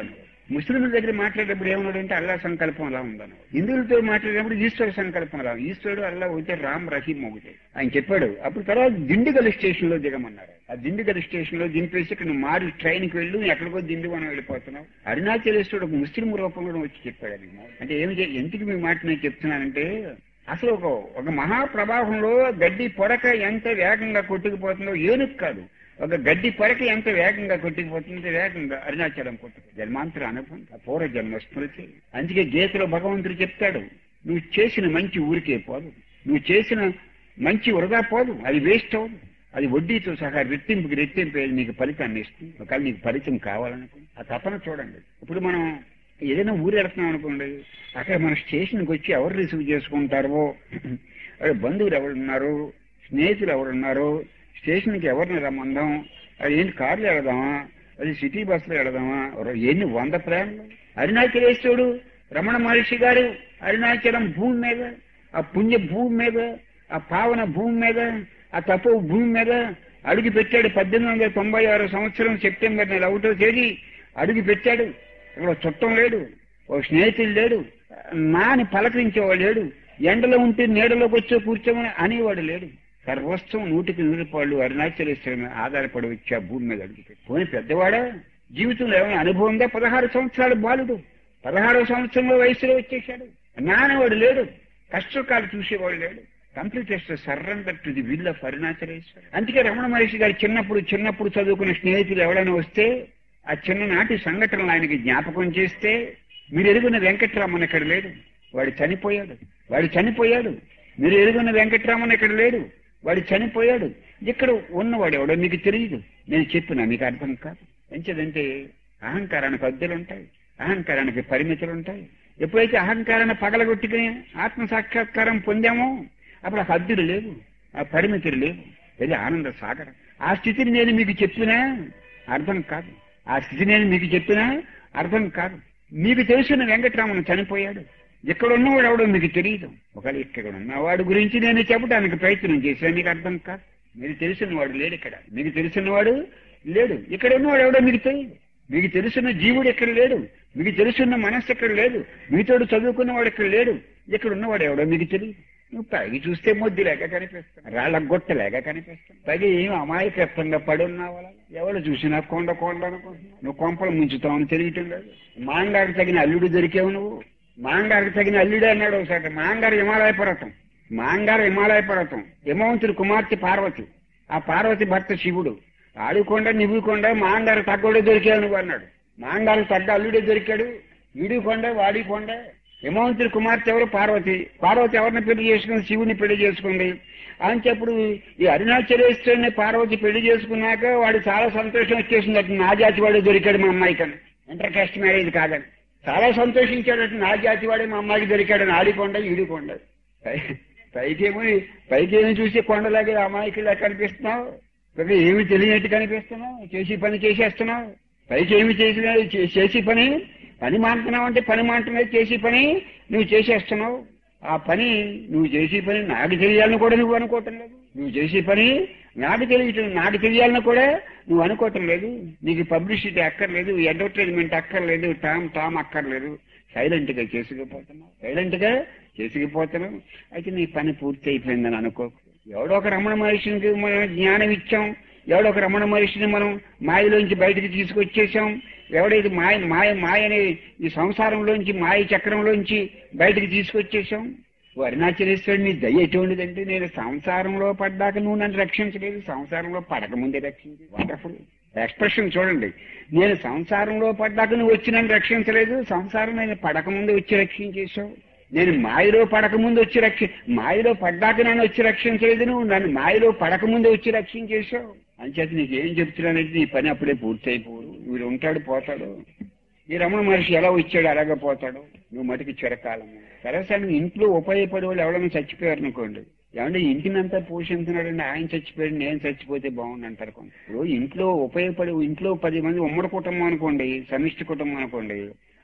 ముస్లింల దగ్గర మాట్లాడేటప్పుడు ఏమన్నాడంటే అల్లా సంకల్పం అలా ఉందన్న హిందువులతో మాట్లాడేటప్పుడు ఈశ్వర సంకల్పం అలా ఉంది. ఈశ్వరుడు అల్లా ఒకటే రామ్ రహీం ఒకటే ఆయన చెప్పాడు అప్పుడు తర్వాత దిండిగల్ స్టేషన్ లో దిగమన్నారు ఆ దిండిగల్ స్టేషన్ లో దింపేసి ఇక్కడ నువ్వు మారి ట్రైన్ కి వెళ్ళు నువ్వు ఎక్కడికో దిండివనం వెళ్ళిపోతున్నావు అరుణాచలేశ్వరుడు ఒక ముస్లిం రూపంలో వచ్చి చెప్పాడు అది అంటే ఏమి చే- ఎందుకు మీ మాట నేను చెప్తున్నానంటే అసలు ఒక ఒక మహాప్రవాహంలో గడ్డి పొడక ఎంత వేగంగా కొట్టుకుపోతుందో ఏనుగు కాదు ఒక గడ్డి పొరక ఎంత వేగంగా కొట్టుకుపోతుందో వేగంగా అరుణాచలం కొట్టుకు జన్మాంతర అనుభవం ఆ పూర్వ జన్మ స్మృతి అందుకే గీతలో భగవంతుడు చెప్తాడు నువ్వు చేసిన మంచి ఊరికే పోదు నువ్వు చేసిన మంచి వృధా పోదు అది వేస్ట్ అవ్వదు అది వడ్డీతో సహా రెట్టింపుకి రెట్టింపు నీకు ఫలితాన్ని ఇస్తుంది ఒకవేళ నీకు ఫలితం కావాలనుకో ఆ తపన చూడండి ఇప్పుడు మనం ఏదైనా ఊరు వెళ్తున్నాం అనుకోండి అక్కడ మన స్టేషన్కి వచ్చి ఎవరు రిసీవ్ చేసుకుంటారో అక్కడ బంధువులు ఎవరున్నారు స్నేహితులు ఎవరున్నారు స్టేషన్కి ఎవరిని రమ్మందాం అది ఏంటి కార్లు వెళదామా అది సిటీ బస్సులో వెళదామా ర- ఎన్ని వంద ప్రయాణాలు అరుణాచలేశ్వరుడు రమణ మహర్షి గారు అరుణాచలం భూమి మీద ఆ పుణ్య భూమి మీద ఆ పావన భూమి మీద ఆ తపో భూమి మీద అడుగు పెట్టాడు పద్దెనిమిది వందల తొంభై ఆరు సంవత్సరం సెప్టెంబర్ నెల ఒకటో తేదీ అడుగు పెట్టాడు ఇక్కడ ఒక చుట్టం లేడు ఓ స్నేహితుడు లేడు నాని పలకరించేవాడు లేడు ఎండలో ఉంటే నీడలోకి వచ్చో కూర్చోమని అనేవాడు లేడు సర్వస్వం నూటికి నూరు పాళ్ళు అరుణాచలేశ్వరి మీద ఆధారపడి వచ్చి ఆ భూమి మీద అడుగుపెట్టి పోనీ పెద్దవాడా జీవితంలో ఏమైనా అనుభవం ఉందా పదహారు సంవత్సరాల బాలుడు పదహారవ సంవత్సరంలో వయసులో వచ్చేశాడు నానేవాడు లేడు కష్టకాలు చూసేవాడు లేడు complete surrender to the will of Arunachaleshwar అందుకే రమణ మహర్షి గారు చిన్నప్పుడు చిన్నప్పుడు చదువుకున్న స్నేహితులు ఎవరైనా వస్తే ఆ చిన్ననాటి సంఘటనలు ఆయనకి జ్ఞాపకం చేస్తే మీరు ఎరుగున్న వెంకట్రామన్ ఇక్కడ లేడు వాడు చనిపోయాడు వాడు చనిపోయాడు మీరు ఎరుగున్న వెంకట్రామన్ ఇక్కడ లేడు వాడు చనిపోయాడు ఇక్కడ ఉన్నవాడు ఎవడో మీకు తెలియదు నేను చెప్పినా మీకు అర్థం కాదు ఎంచేదంటే అహంకారానికి అద్దెలు ఉంటాయి అహంకారానికి పరిమితులు ఉంటాయి ఎప్పుడైతే అహంకారాన్ని పగలగొట్టుకుని ఆత్మ సాక్షాత్కారం పొందామో అప్పుడు ఆ హద్దులు లేవు ఆ పరిమితులు లేవు ఇది ఆనంద సాగరం ఆ స్థితిని నేను మీకు చెప్పినా అర్థం కాదు ఆ స్థితి నేను మీకు చెప్పినా అర్థం కాదు మీకు తెలిసిన వెంకటరామన్ చనిపోయాడు ఇక్కడ ఉన్నవాడు ఎవడో మీకు తెలియదు ఒకవేళ ఇక్కడ ఉన్నవాడు గురించి నేను చెప్పడానికి ప్రయత్నం చేశాను మీకు అర్థం కాదు మీకు తెలిసిన వాడు లేడు ఇక్కడ మీకు తెలిసిన వాడు లేడు ఇక్కడ ఉన్నవాడు ఎవడో మీకు తెలియదు మీకు తెలిసిన జీవుడు ఇక్కడ లేడు మీకు తెలుసున్న మనస్సు ఇక్కడ లేదు మీతోడు చదువుకున్నవాడు ఇక్కడ లేడు ఇక్కడ ఉన్నవాడు ఎవడో మీకు తెలియదు నువ్వు పైకి చూస్తే మొద్దు లేక కనిపిస్తాను రాళ్ళ గొట్ట లేక కనిపిస్తాను పైగా ఏం అమాయకత్వంగా పడి ఉన్నావా ఎవరు చూసినా కొండ కొండ అనుకుంటున్నావు నువ్వు కొంపలు ముంచుతావని తెలియటం లేదు మాంగారికి తగిన అల్లుడు దొరికావు నువ్వు మాంగారికి తగిన అల్లుడే అన్నాడు ఒకసారి మాంగారు హిమాలయ పర్వతం మాంగారు హిమాలయ పర్వతం హిమవంతుడి కుమార్తె పార్వతి ఆ పార్వతి భర్త శివుడు ఆడుకొండ నివ్వుకొండ మాంగారు తగ్గోడే దొరికావు నువ్వు అన్నాడు మాంగారు తగ్గ అల్లుడే దొరికాడు వీడికొండ వాడికొండ హిమవంతుడి కుమార్తె ఎవరు పార్వతి పార్వతి ఎవరిని పెళ్లి చేసుకుంది శివుని పెళ్లి చేసుకుంది అంతప్పుడు ఈ అరుణాచలేశ్వరుని పార్వతి పెళ్లి చేసుకున్నాక వాడు చాలా సంతోషం వచ్చేసింది అటు నా జాతి వాడు దొరికాడు మా అమ్మాయి కన్నా ఇంటర్ కాస్ట్ మ్యారేజ్ కాదని చాలా సంతోషించాడు అటు నా జాతి వాడే మా అమ్మాయికి దొరికాడు ఆడికొండ ఈడికొండ పై- పైకేమో పైకేమో చూసి కొండలాగే అమాయకులా కనిపిస్తున్నావు పైగా ఏమి తెలియనట్టు కనిపిస్తున్నావు చేసి పని చేసేస్తున్నావు పైకి ఏమి చేసిన చేసి పని పని మాంటున్నావు అంటే పని మాంటున్నావు చేసి పని నువ్వు చేసేస్తున్నావు ఆ పని నువ్వు చేసే పని నాకు తెలియాలని కూడా నువ్వు అనుకోవటం లేదు నువ్వు చేసే పని నాకు తెలియటం నాకు తెలియాలని కూడా నువ్వు అనుకోవటం లేదు నీకు పబ్లిసిటీ అక్కర్లేదు అడ్వర్టైజ్మెంట్ అక్కర్లేదు టామ్ టామ్ అక్కర్లేదు సైలెంట్ గా చేసుకుపోతున్నావు సైలెంట్ గా చేసుకుపోతున్నావు అయితే నీ పని పూర్తి అయిపోయిందని అనుకో ఎవడో ఒక రమణ మహర్షికి మనం జ్ఞానం ఇచ్చాం ఎవడో ఒక రమణ మహర్షిని మనం మాయలోంచి బయటికి తీసుకొచ్చేసాం ఎవడైతే మాయ మాయ మాయ అనే ఈ సంసారంలోంచి మాయ చక్రంలోంచి బయటికి తీసుకొచ్చేసాం ఓ అరుణాచలేశ్వరుడు నీ దయ ఎటువంటిదంటే నేను సంసారంలో పడ్డాక నువ్వు నన్ను రక్షించలేదు సంసారంలో పడక ముందే రక్షించి వండర్ఫుల్ ఎక్స్ప్రెషన్ చూడండి నేను సంసారంలో పడ్డాక నువ్వు వచ్చి నన్ను రక్షించలేదు సంసారం నేను పడక ముందే వచ్చి రక్షించేశావు నేను మాయలో పడక ముందు వచ్చి రక్షి మాయలో పడ్డాక నన్ను వచ్చి రక్షించలేదు నువ్వు నన్ను మాయలో పడక ముందే వచ్చి రక్షించేశావు అంచేత నీకు ఏం చెప్తున్నానంటే నీ పని అప్పుడే పూర్తి అయిపోడు వీడు ఉంటాడు పోతాడు ఈ రమణ మహర్షి ఎలా వచ్చాడు అలాగే పోతాడు నువ్వు మటుకు చిరకాలము సరే నువ్వు ఇంట్లో ఉపయోగపడే వాళ్ళు ఎవరైనా చచ్చిపోయారు అనుకోండి ఏమంటే ఇంటినంతా పోషించున్నాడండి ఆయన చచ్చిపోయాడు నేను చచ్చిపోతే బాగుండు అంటారు కొంత ఇప్పుడు ఇంట్లో ఉపయోగపడే ఇంట్లో పది మంది ఉమ్మడి కుటుంబం అనుకోండి సమిష్టి కుటుంబం అనుకోండి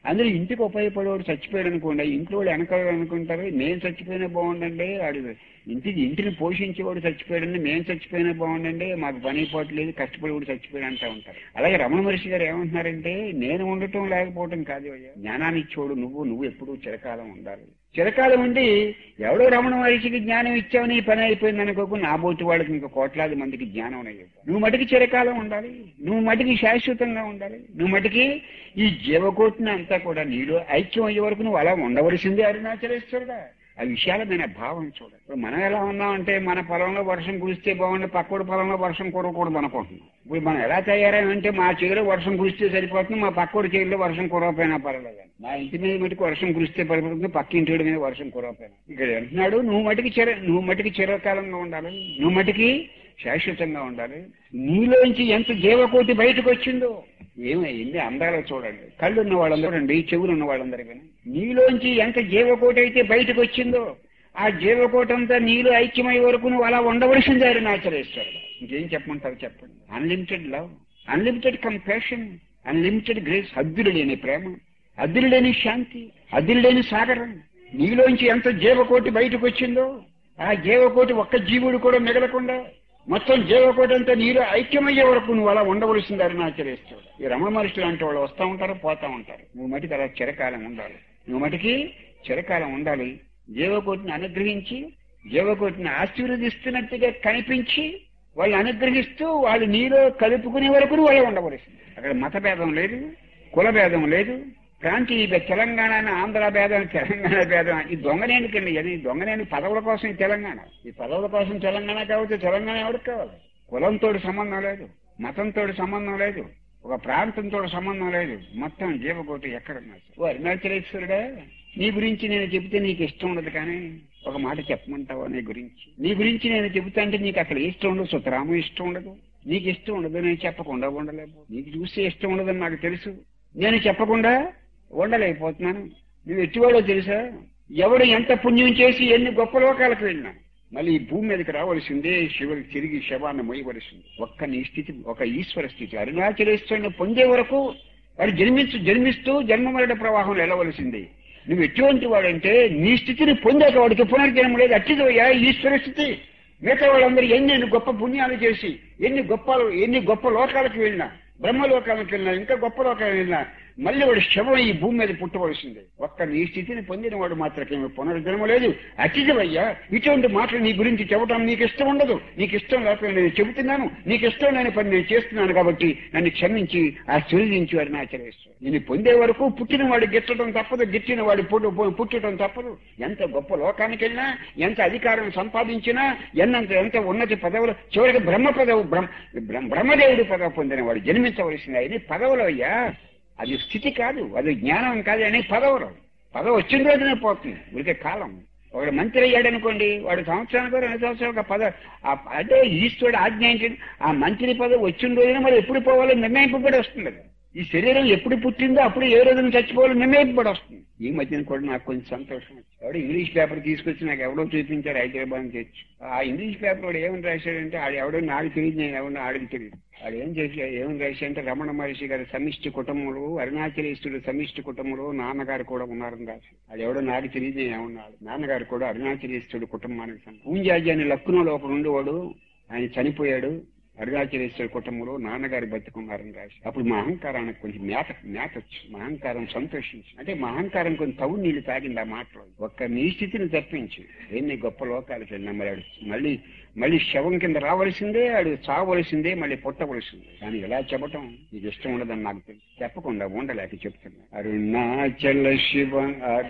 అందులో ఇంటికి ఉపయోగపడేవాడు చచ్చిపోయాడు అనుకోండి ఇంట్లో వాళ్ళు వెనకాల అనుకుంటారు నేను చచ్చిపోయినా బాగుండండి ఆడు ఇంటికి ఇంటిని పోషించేవాడు చచ్చిపోయాడండి మేము చచ్చిపోయినా బాగుండండి మాకు పని పోవట్లేదు కష్టపడేవాడు చచ్చిపోయాడు అంటూ ఉంటారు అలాగే రమణ మహర్షి గారు ఏమంటున్నారంటే నేను ఉండటం లేకపోవటం కాదు అయ్యా జ్ఞానాన్ని ఇచ్చేవాడు నువ్వు నువ్వు ఎప్పుడూ చిరకాలం ఉండాలి చిరకాలం ఉండి ఎవడో రమణ మహర్షికి జ్ఞానం ఇచ్చావని ఈ పని అయిపోయింది అనుకోకు నా బోటి వాళ్ళకి ఇంకా కోట్లాది మందికి జ్ఞానం అనేది నువ్వు మటుకి చిరకాలం ఉండాలి నువ్వు మటుకి శాశ్వతంగా ఉండాలి నువ్వు మటుకి ఈ జీవకోటిని అంతా కూడా నీలో ఐక్యం అయ్యే వరకు నువ్వు అలా ఉండవలసిందే అరుణాచలేశ్వరుడా ఆ విషయాలమైన భావం చూడాలి ఇప్పుడు మనం ఎలా ఉన్నామంటే మన పొలంలో వర్షం కురిస్తే బాగుండి పక్కడి పొలంలో వర్షం కురవకూడదు అనుకుంటున్నాం ఇప్పుడు మనం ఎలా తయారైందంటే మా చేలో వర్షం కురిస్తే సరిపోతుంది మా పక్కడి చేలో వర్షం కురవపోయినా పర్వాలేదు మా ఇంటి మీద మటుకు వర్షం కురిస్తే పడిపోతుంది పక్క ఇంటి మీద వర్షం కురవపోయినా ఇక్కడ అంటున్నాడు నువ్వు మటుకి చిర నువ్వు మటుకి చిరకాలంగా ఉండాలి నువ్వు మటుకి శాశ్వతంగా ఉండాలి నీలోంచి ఎంత జీవకోటి బయటకు వచ్చిందో ఏమో ఎన్ని అందాలో చూడండి కళ్ళు ఉన్న వాళ్ళందరూ చూడండి చెవులు ఉన్న వాళ్ళందరికీ నీలోంచి ఎంత జీవకోటి అయితే బయటకు వచ్చిందో ఆ జీవకోటి అంతా నీలో ఐక్యమయ్యే వరకు నువ్వు అలా ఉండవలసిందే నాచరేశ్వరుడు ఇంకేం చెప్పమంటారు చెప్పండి unlimited love unlimited compassion unlimited grace హద్దులు లేని ప్రేమ హద్దులు లేని శాంతి హద్దులు లేని సాగరం నీలోంచి ఎంత జీవకోటి బయటకు వచ్చిందో ఆ జీవకోటి ఒక్క జీవుడు కూడా మిగలకుండా మొత్తం జీవకోటి అంతా నీలో ఐక్యమయ్యే వరకు నువ్వు అలా ఉండవలసిందని ఆచరిస్తాడు ఈ రమణ మహర్షి లాంటి వాళ్ళు వస్తూ ఉంటారు పోతా ఉంటారు నువ్వు మటుకు అలా చిరకాలం ఉండాలి నువ్వు మటుకి చిరకాలం ఉండాలి జీవకోటిని అనుగ్రహించి జీవకోటిని ఆశీర్వదిస్తున్నట్టుగా కనిపించి వాళ్ళు అనుగ్రహిస్తూ వాళ్ళు నీలో కలుపుకునే వరకు నువ్వు అలా ఉండవలసింది అక్కడ మత భేదం లేదు కుల భేదం లేదు ప్రాంతీయ భే- తెలంగాణ అని ఆంధ్ర భేదం తెలంగాణ భేదం ఈ దొంగనేనికండి అది దొంగనేని పదవుల కోసం ఈ తెలంగాణ ఈ పదవుల కోసం తెలంగాణ కాబట్టి తెలంగాణ ఎవరికి కావాలి కులంతో సంబంధం లేదు మతంతో సంబంధం లేదు ఒక ప్రాంతంతో సంబంధం లేదు మొత్తం జీవకోటి ఎక్కడున్నా ఓ అరుణాచలేశ్వరుడా నీ గురించి నేను చెబితే నీకు ఇష్టం ఉండదు కానీ ఒక మాట చెప్పమంటావా నీ గురించి నీ గురించి నేను చెబుతా అంటే నీకు అసలు ఇష్టం ఉండదు సుతరాము ఇష్టం ఉండదు నీకు ఇష్టం ఉండదు నేను చెప్పకుండా ఉండలేము నీకు చూస్తే ఇష్టం ఉండదని నాకు తెలుసు నేను చెప్పకుండా ఉండలేకపోతున్నాను నువ్వు ఎట్టివాడో తెలుసా ఎవడు ఎంత పుణ్యం చేసి ఎన్ని గొప్ప లోకాలకు వెళ్ళినా మళ్ళీ ఈ భూమి మీదకి రావలసిందే శివుడికి తిరిగి శవాన్ని మొయ్యవలసింది ఒక్క నీ స్థితి ఒక ఈశ్వర స్థితి అరుణాచలేశ్వరుని పొందే వరకు వాడు జన్మించు జన్మిస్తూ జన్మమరణ ప్రవాహంలో వెళ్ళవలసింది నువ్వు ఎటువంటి వాడంటే నీ స్థితిని పొందాక వాడికి పునర్జన్మ లేదు అట్టిదోయా ఈశ్వర స్థితి మిగతా వాళ్ళందరూ ఎన్ని ఎన్ని గొప్ప పుణ్యాలు చేసి ఎన్ని గొప్ప ఎన్ని గొప్ప లోకాలకు వెళ్ళినా బ్రహ్మలోకాలకు వెళ్ళినా ఇంకా గొప్ప లోకాలకు వెళ్ళినా మళ్ళీ వాడు శవం ఈ భూమి మీద పుట్టవలసిందే ఒక్క నీ స్థితిని పొందిన వాడు మాత్రమే పునర్జన్మ లేదు అతిథవయ్యా ఇటువంటి మాటలు నీ గురించి చెప్పడం నీకు ఇష్టం ఉండదు నీకు ఇష్టం లేకపోతే నేను చెబుతున్నాను నీకు ఇష్టం లేని పని నేను చేస్తున్నాను కాబట్టి నన్ను క్షమించి ఆశీర్వదించి వాడిని ఆచరిస్తాను నేను పొందే వరకు పుట్టిన వాడు గిట్టడం తప్పదు గిట్టిన వాడు పుట్టు పుట్టడం తప్పదు ఎంత గొప్ప లోకానికి వెళ్ళినా ఎంత అధికారం సంపాదించినా ఎన్నంత ఎంత ఉన్నతి పదవులు చివరికి బ్రహ్మ పదవి బ్రహ్మ బ్రహ్మ- బ్రహ్మదేవుడి పదవి పొందిన వాడు జన్మించవలసింది అది పదవులు అయ్యా అది స్థితి కాదు అది జ్ఞానం కాదు అని పదవులు పదవి వచ్చిన రోజునే పోతుంది ఉరికే కాలం ఒకడు మంత్రి అయ్యాడు అనుకోండి వాడు సంవత్సరానికి రెండు సంవత్సరాలు ఒక పద ఆ- అంటే ఈశ్వరుడు ఆజ్ఞ ఏంటి ఆ మంత్రి పదవి వచ్చిన రోజున మరి ఎప్పుడు పోవాలో నిర్ణయింపబడి వస్తుంది అది. ఈ శరీరం ఎప్పుడు పుట్టిందో అప్పుడు ఏ రోజున చచ్చిపోవాలో నిర్ణయింపబడి వస్తుంది ఈ మధ్యన కూడా నాకు కొంచెం సంతోషం వచ్చింది. ఎవడో ఇంగ్లీష్ పేపర్ తీసుకొచ్చి నాకు ఎవడో చూపించారు హైదరాబాద్ నుంచి తెచ్చి ఆ ఇంగ్లీష్ పేపర్ వాడు ఏమని రాశాడంటే ఆడు ఎవడో నాకు తెలియదు నేను ఎవడో ఆడికి తెలియదు వాడు ఏం చేసి ఏమని రాశాడంటే రమణ మహర్షి గారి సమిష్టి కుటుంబంలో అరుణాచలేశ్వరుడు సమిష్టి కుటుంబంలో నాన్నగారు కూడా ఉన్నారని రాసి అది ఎవడో నాకు తెలియదు నేను ఏమన్నాడు నాన్నగారు కూడా అరుణాచలేశ్వరుడు కుటుంబానికి సంబంధించి. పూంజాజీ అని లక్నోలో ఒకడు ఉండేవాడు ఆయన చనిపోయాడు అరుణాచలేశ్వర కుటుంబంలో నాన్నగారు బతుకున్నారని రాసి అప్పుడు మా అహంకారానికి కొంచెం మేత మేత వచ్చింది మా అహంకారం సంతోషించి అంటే మా అహంకారం కొంచెం తవ్వు నీళ్లు తాగింది ఆ మాటలో ఒక్క నీ స్థితిని తప్పించి ఎన్ని గొప్ప లోకాలకు వెళ్ళినా మరి ఆడు మళ్ళీ మళ్ళీ శవం కింద రావలసిందే ఆడు చావలసిందే మళ్ళీ పుట్టవలసిందే కానీ ఇలా చెప్పటం నీకు ఇష్టం ఉండదని నాకు తెలుసు చెప్పకుండా ఉండలేక చెప్తున్నా అరుణాచల శివం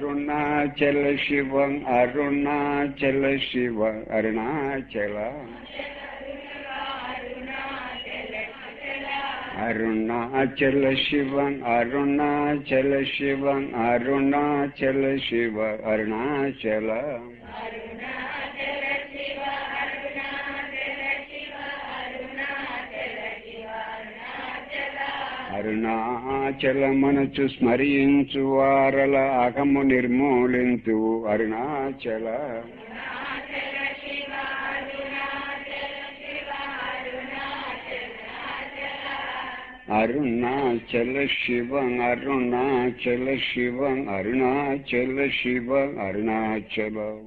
అరుణాచల శివం అరుణాచల శివ అరుణాచల అరుణాచల శివం అరుణాచల శివం అరుణాచల శివ అరుణాచల అరుణాచల మనచు స్మరించు వారల అగము నిర్మూలించు అరుణాచల అరుణాచల శివం అరుణాచల శివం అరుణాచల శివం అరుణాచలం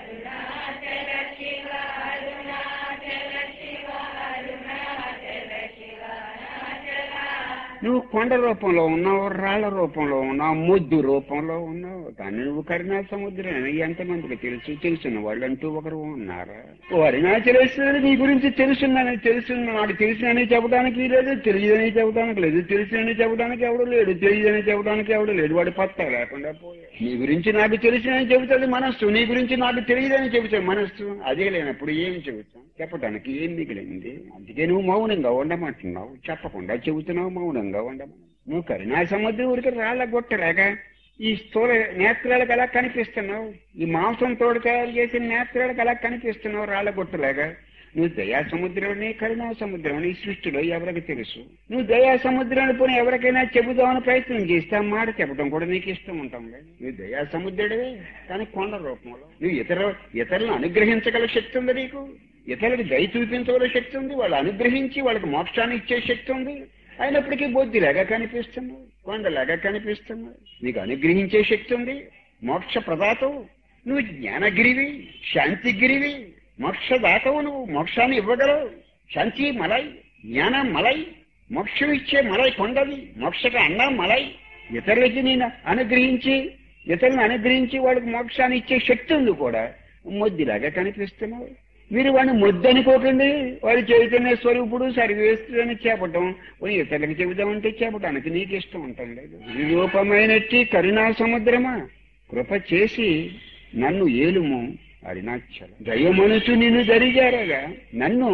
నువ్వు కొండ రూపంలో ఉన్నావు రాళ్ల రూపంలో ఉన్నావు ముద్దు రూపంలో ఉన్నావు కానీ నువ్వు కరుణా సముద్రం ఎంతమందికి తెలుసు తెలుసున్న వాళ్ళంటూ ఒకరు ఉన్నారా ఓ అరుణాచలేశ్వరుడు నీ గురించి తెలుసుందని తెలుసున్న నాకు తెలిసినని చెప్పడానికి లేదు తెలియదని చెప్పడానికి లేదు తెలిసినని చెప్పడానికి ఎవడు లేడు తెలియదని చెప్పడానికి ఎవడు లేడు వాడు పత్తా లేకుండా పోయాడు నీ గురించి నాకు తెలిసినని చెబుతుంది మనస్సు నీ గురించి నాకు తెలియదని చెబుతుంది మనస్సు అదే లేనప్పుడు ఏం చెబుతాం చెప్పడానికి ఏం మిగిలింది అందుకే నువ్వు మౌనంగా ఉండమంటున్నావు చెప్పకుండా చెబుతున్నావు మౌనంగా ఉండమని నువ్వు కరుణా సముద్రం ఊరికి రాళ్ళ గొట్టలేక ఈ స్థూల నేత్రాలకు ఎలా కనిపిస్తున్నావు ఈ మాంసంతో తయారు చేసిన నేత్రాలకు ఎలా కనిపిస్తున్నావు రాళ్ళ గొట్టలేక నువ్వు దయా సముద్రం కరుణా సముద్రం ఈ సృష్టిలో ఎవరికి తెలుసు నువ్వు దయా సముద్రాన్ని పోనీ ఎవరికైనా చెబుదామని ప్రయత్నం చేస్తే ఆ మాట చెప్పడం కూడా నీకు ఇష్టం ఉంటుంది నువ్వు దయా సముద్రుడివే కానీ కొండ రూపంలో నువ్వు ఇతర ఇతరులను అనుగ్రహించగల శక్తి ఉంది నీకు ఇతరులకు దయ చూపించగల శక్తి ఉంది వాళ్ళు అనుగ్రహించి వాళ్ళకి మోక్షాన్ని ఇచ్చే శక్తి ఉంది అయినప్పటికీ బొద్దిలాగా కనిపిస్తున్నావు కొండలాగా కనిపిస్తున్నావు నీకు అనుగ్రహించే శక్తి ఉంది మోక్ష ప్రదాతవు నువ్వు జ్ఞానగిరివి శాంతిగిరివి మోక్షదాతవు నువ్వు మోక్షాన్ని ఇవ్వగలవు శాంతి మలై జ్ఞానం మలై మోక్షం ఇచ్చే మలై కొండది మోక్షక అన్న మలై ఇతరులకి నేను అనుగ్రహించి ఇతరులను అనుగ్రహించి వాళ్ళకి మోక్షాన్ని ఇచ్చే శక్తి ఉంది కూడా మొద్దిలాగా కనిపిస్తున్నావు మీరు వాడిని మొద్దు అనుకోకండి వాడి చైతన్య స్వరూపుడు సర్వేశ్వరుని చేపటం పోయి ఇతరులకు చెబుదామంటే చేపటానికి నీకు ఇష్టం ఉంటుంది విరూపమైనట్టి కరుణా సముద్రమా కృప చేసి నన్ను ఏలుము అరుణాచల దయమనుచు నిన్ను దరిజారగా నన్ను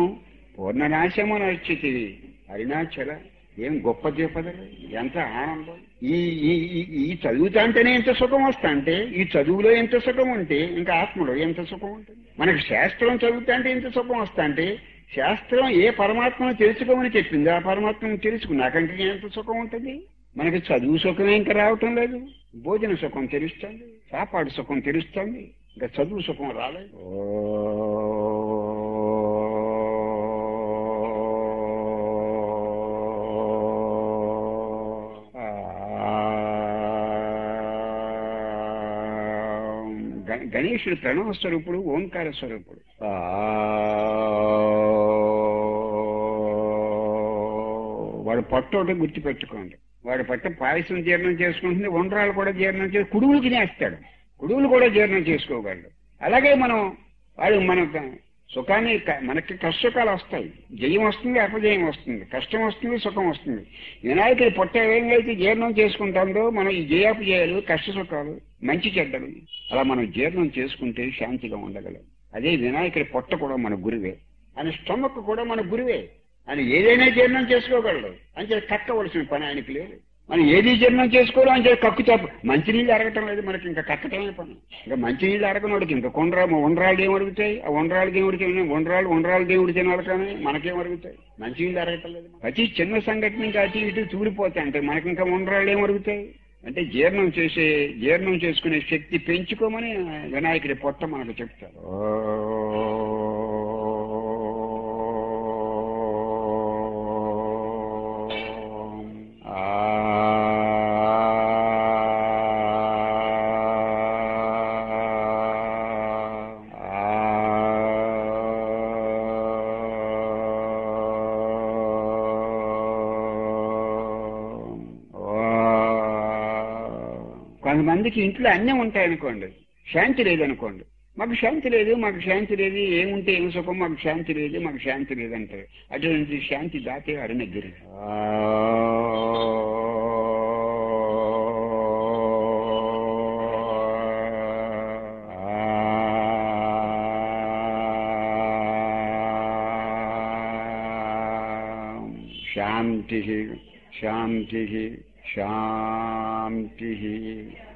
పూర్ణనాశమనర్చితివి అరుణాచల ఏం గొప్ప దీపదలు ఎంత ఆనందం ఈ ఈ ఈ- ఈ చదువుతా అంటేనే ఎంత సుఖం వస్తా అంటే ఈ చదువులో ఎంత సుఖం ఉంటే ఇంకా ఆత్మలో ఎంత సుఖం ఉంటుంది మనకి శాస్త్రం చదువుతా అంటే ఎంత సుఖం వస్తా అంటే శాస్త్రం ఏ పరమాత్మను తెలుసుకోమని చెప్పింది ఆ పరమాత్మను తెలుసుకున్నాక ఇంకా ఎంత సుఖం ఉంటుంది మనకి చదువు సుఖమే ఇంకా రావటం లేదు భోజన సుఖం తెలుస్తుంది సాపాడు సుఖం తెలుస్తుంది ఇంకా చదువు సుఖం రాలేదు గణ- గణేశుడు ప్రణవ స్వరూపుడు ఓంకార స్వరూపుడు ఆ వాడు పట్టు ఒకటి గుర్తుపెట్టుకోండి వాడి పట్ట పాయసం జీర్ణం చేసుకుంటుంది ఉండ్రాలు కూడా జీర్ణం చేసి కుడుములు తినేస్తాడు కుడుములు కూడా జీర్ణం చేసుకోగలడు అలాగే మనం వాడు మన సుఖాన్ని క- మనకి కష్టసుఖాలు వస్తాయి జయం వస్తుంది అపజయం వస్తుంది కష్టం వస్తుంది సుఖం వస్తుంది వినాయకుడి పొట్ట ఏమైతే జీర్ణం చేసుకుంటాందో మనం ఈ జయాపజయాలు కష్ట సుఖాలు మంచి చెడ్డలు అలా మనం జీర్ణం చేసుకుంటే శాంతిగా ఉండగలం అదే వినాయకుడి పొట్ట కూడా మన గురువే ఆయన స్టమక్ కూడా మన గురువే ఆయన ఏదైనా జీర్ణం చేసుకోగలడు అంటే కక్కవలసిన పని ఆయనకి లేదు మనం ఏది జీర్ణం చేసుకోవాలో అంటే కక్కు తప్ప మంచినీళ్ళు అరగటం లేదు మనకి ఇంకా కక్కటమే పని ఇంకా మంచినీళ్ళు అరగనోడికి ఇంకా కొండ్రా ఉండ్రాళ్ళు ఏం అడుగుతాయి ఆ ఉండ్రాళ్ళు దేవుడికి ఏమైనా ఉండ్రాళ్ళు ఉండ్రాళ్ళు దేవుడి తినాలి కానీ మనకేం అడుగుతాయి మంచినీళ్ళు అరగటం లేదు ప్రతి చిన్న సంఘటన ఇంకా అటు ఇటు తూలిపోతాయి అంటే మనకి ఇంకా ఉండ్రాళ్ళు ఏం అడుగుతాయి అంటే జీర్ణం చేసే జీర్ణం చేసుకునే శక్తి పెంచుకోమని వినాయకుడి పొట్ట మనకు చెప్తారు కొంతమందికి ఇంట్లో అన్నీ ఉంటాయనుకోండి శాంతి లేదనుకోండి మాకు శాంతి లేదు మాకు శాంతి లేదు ఏముంటే ఏం సుఖం మాకు శాంతి లేదు మాకు శాంతి లేదంటారు అటువంటి శాంతి దాతే అరుణగిరి శాంతి శాంతి శాంతి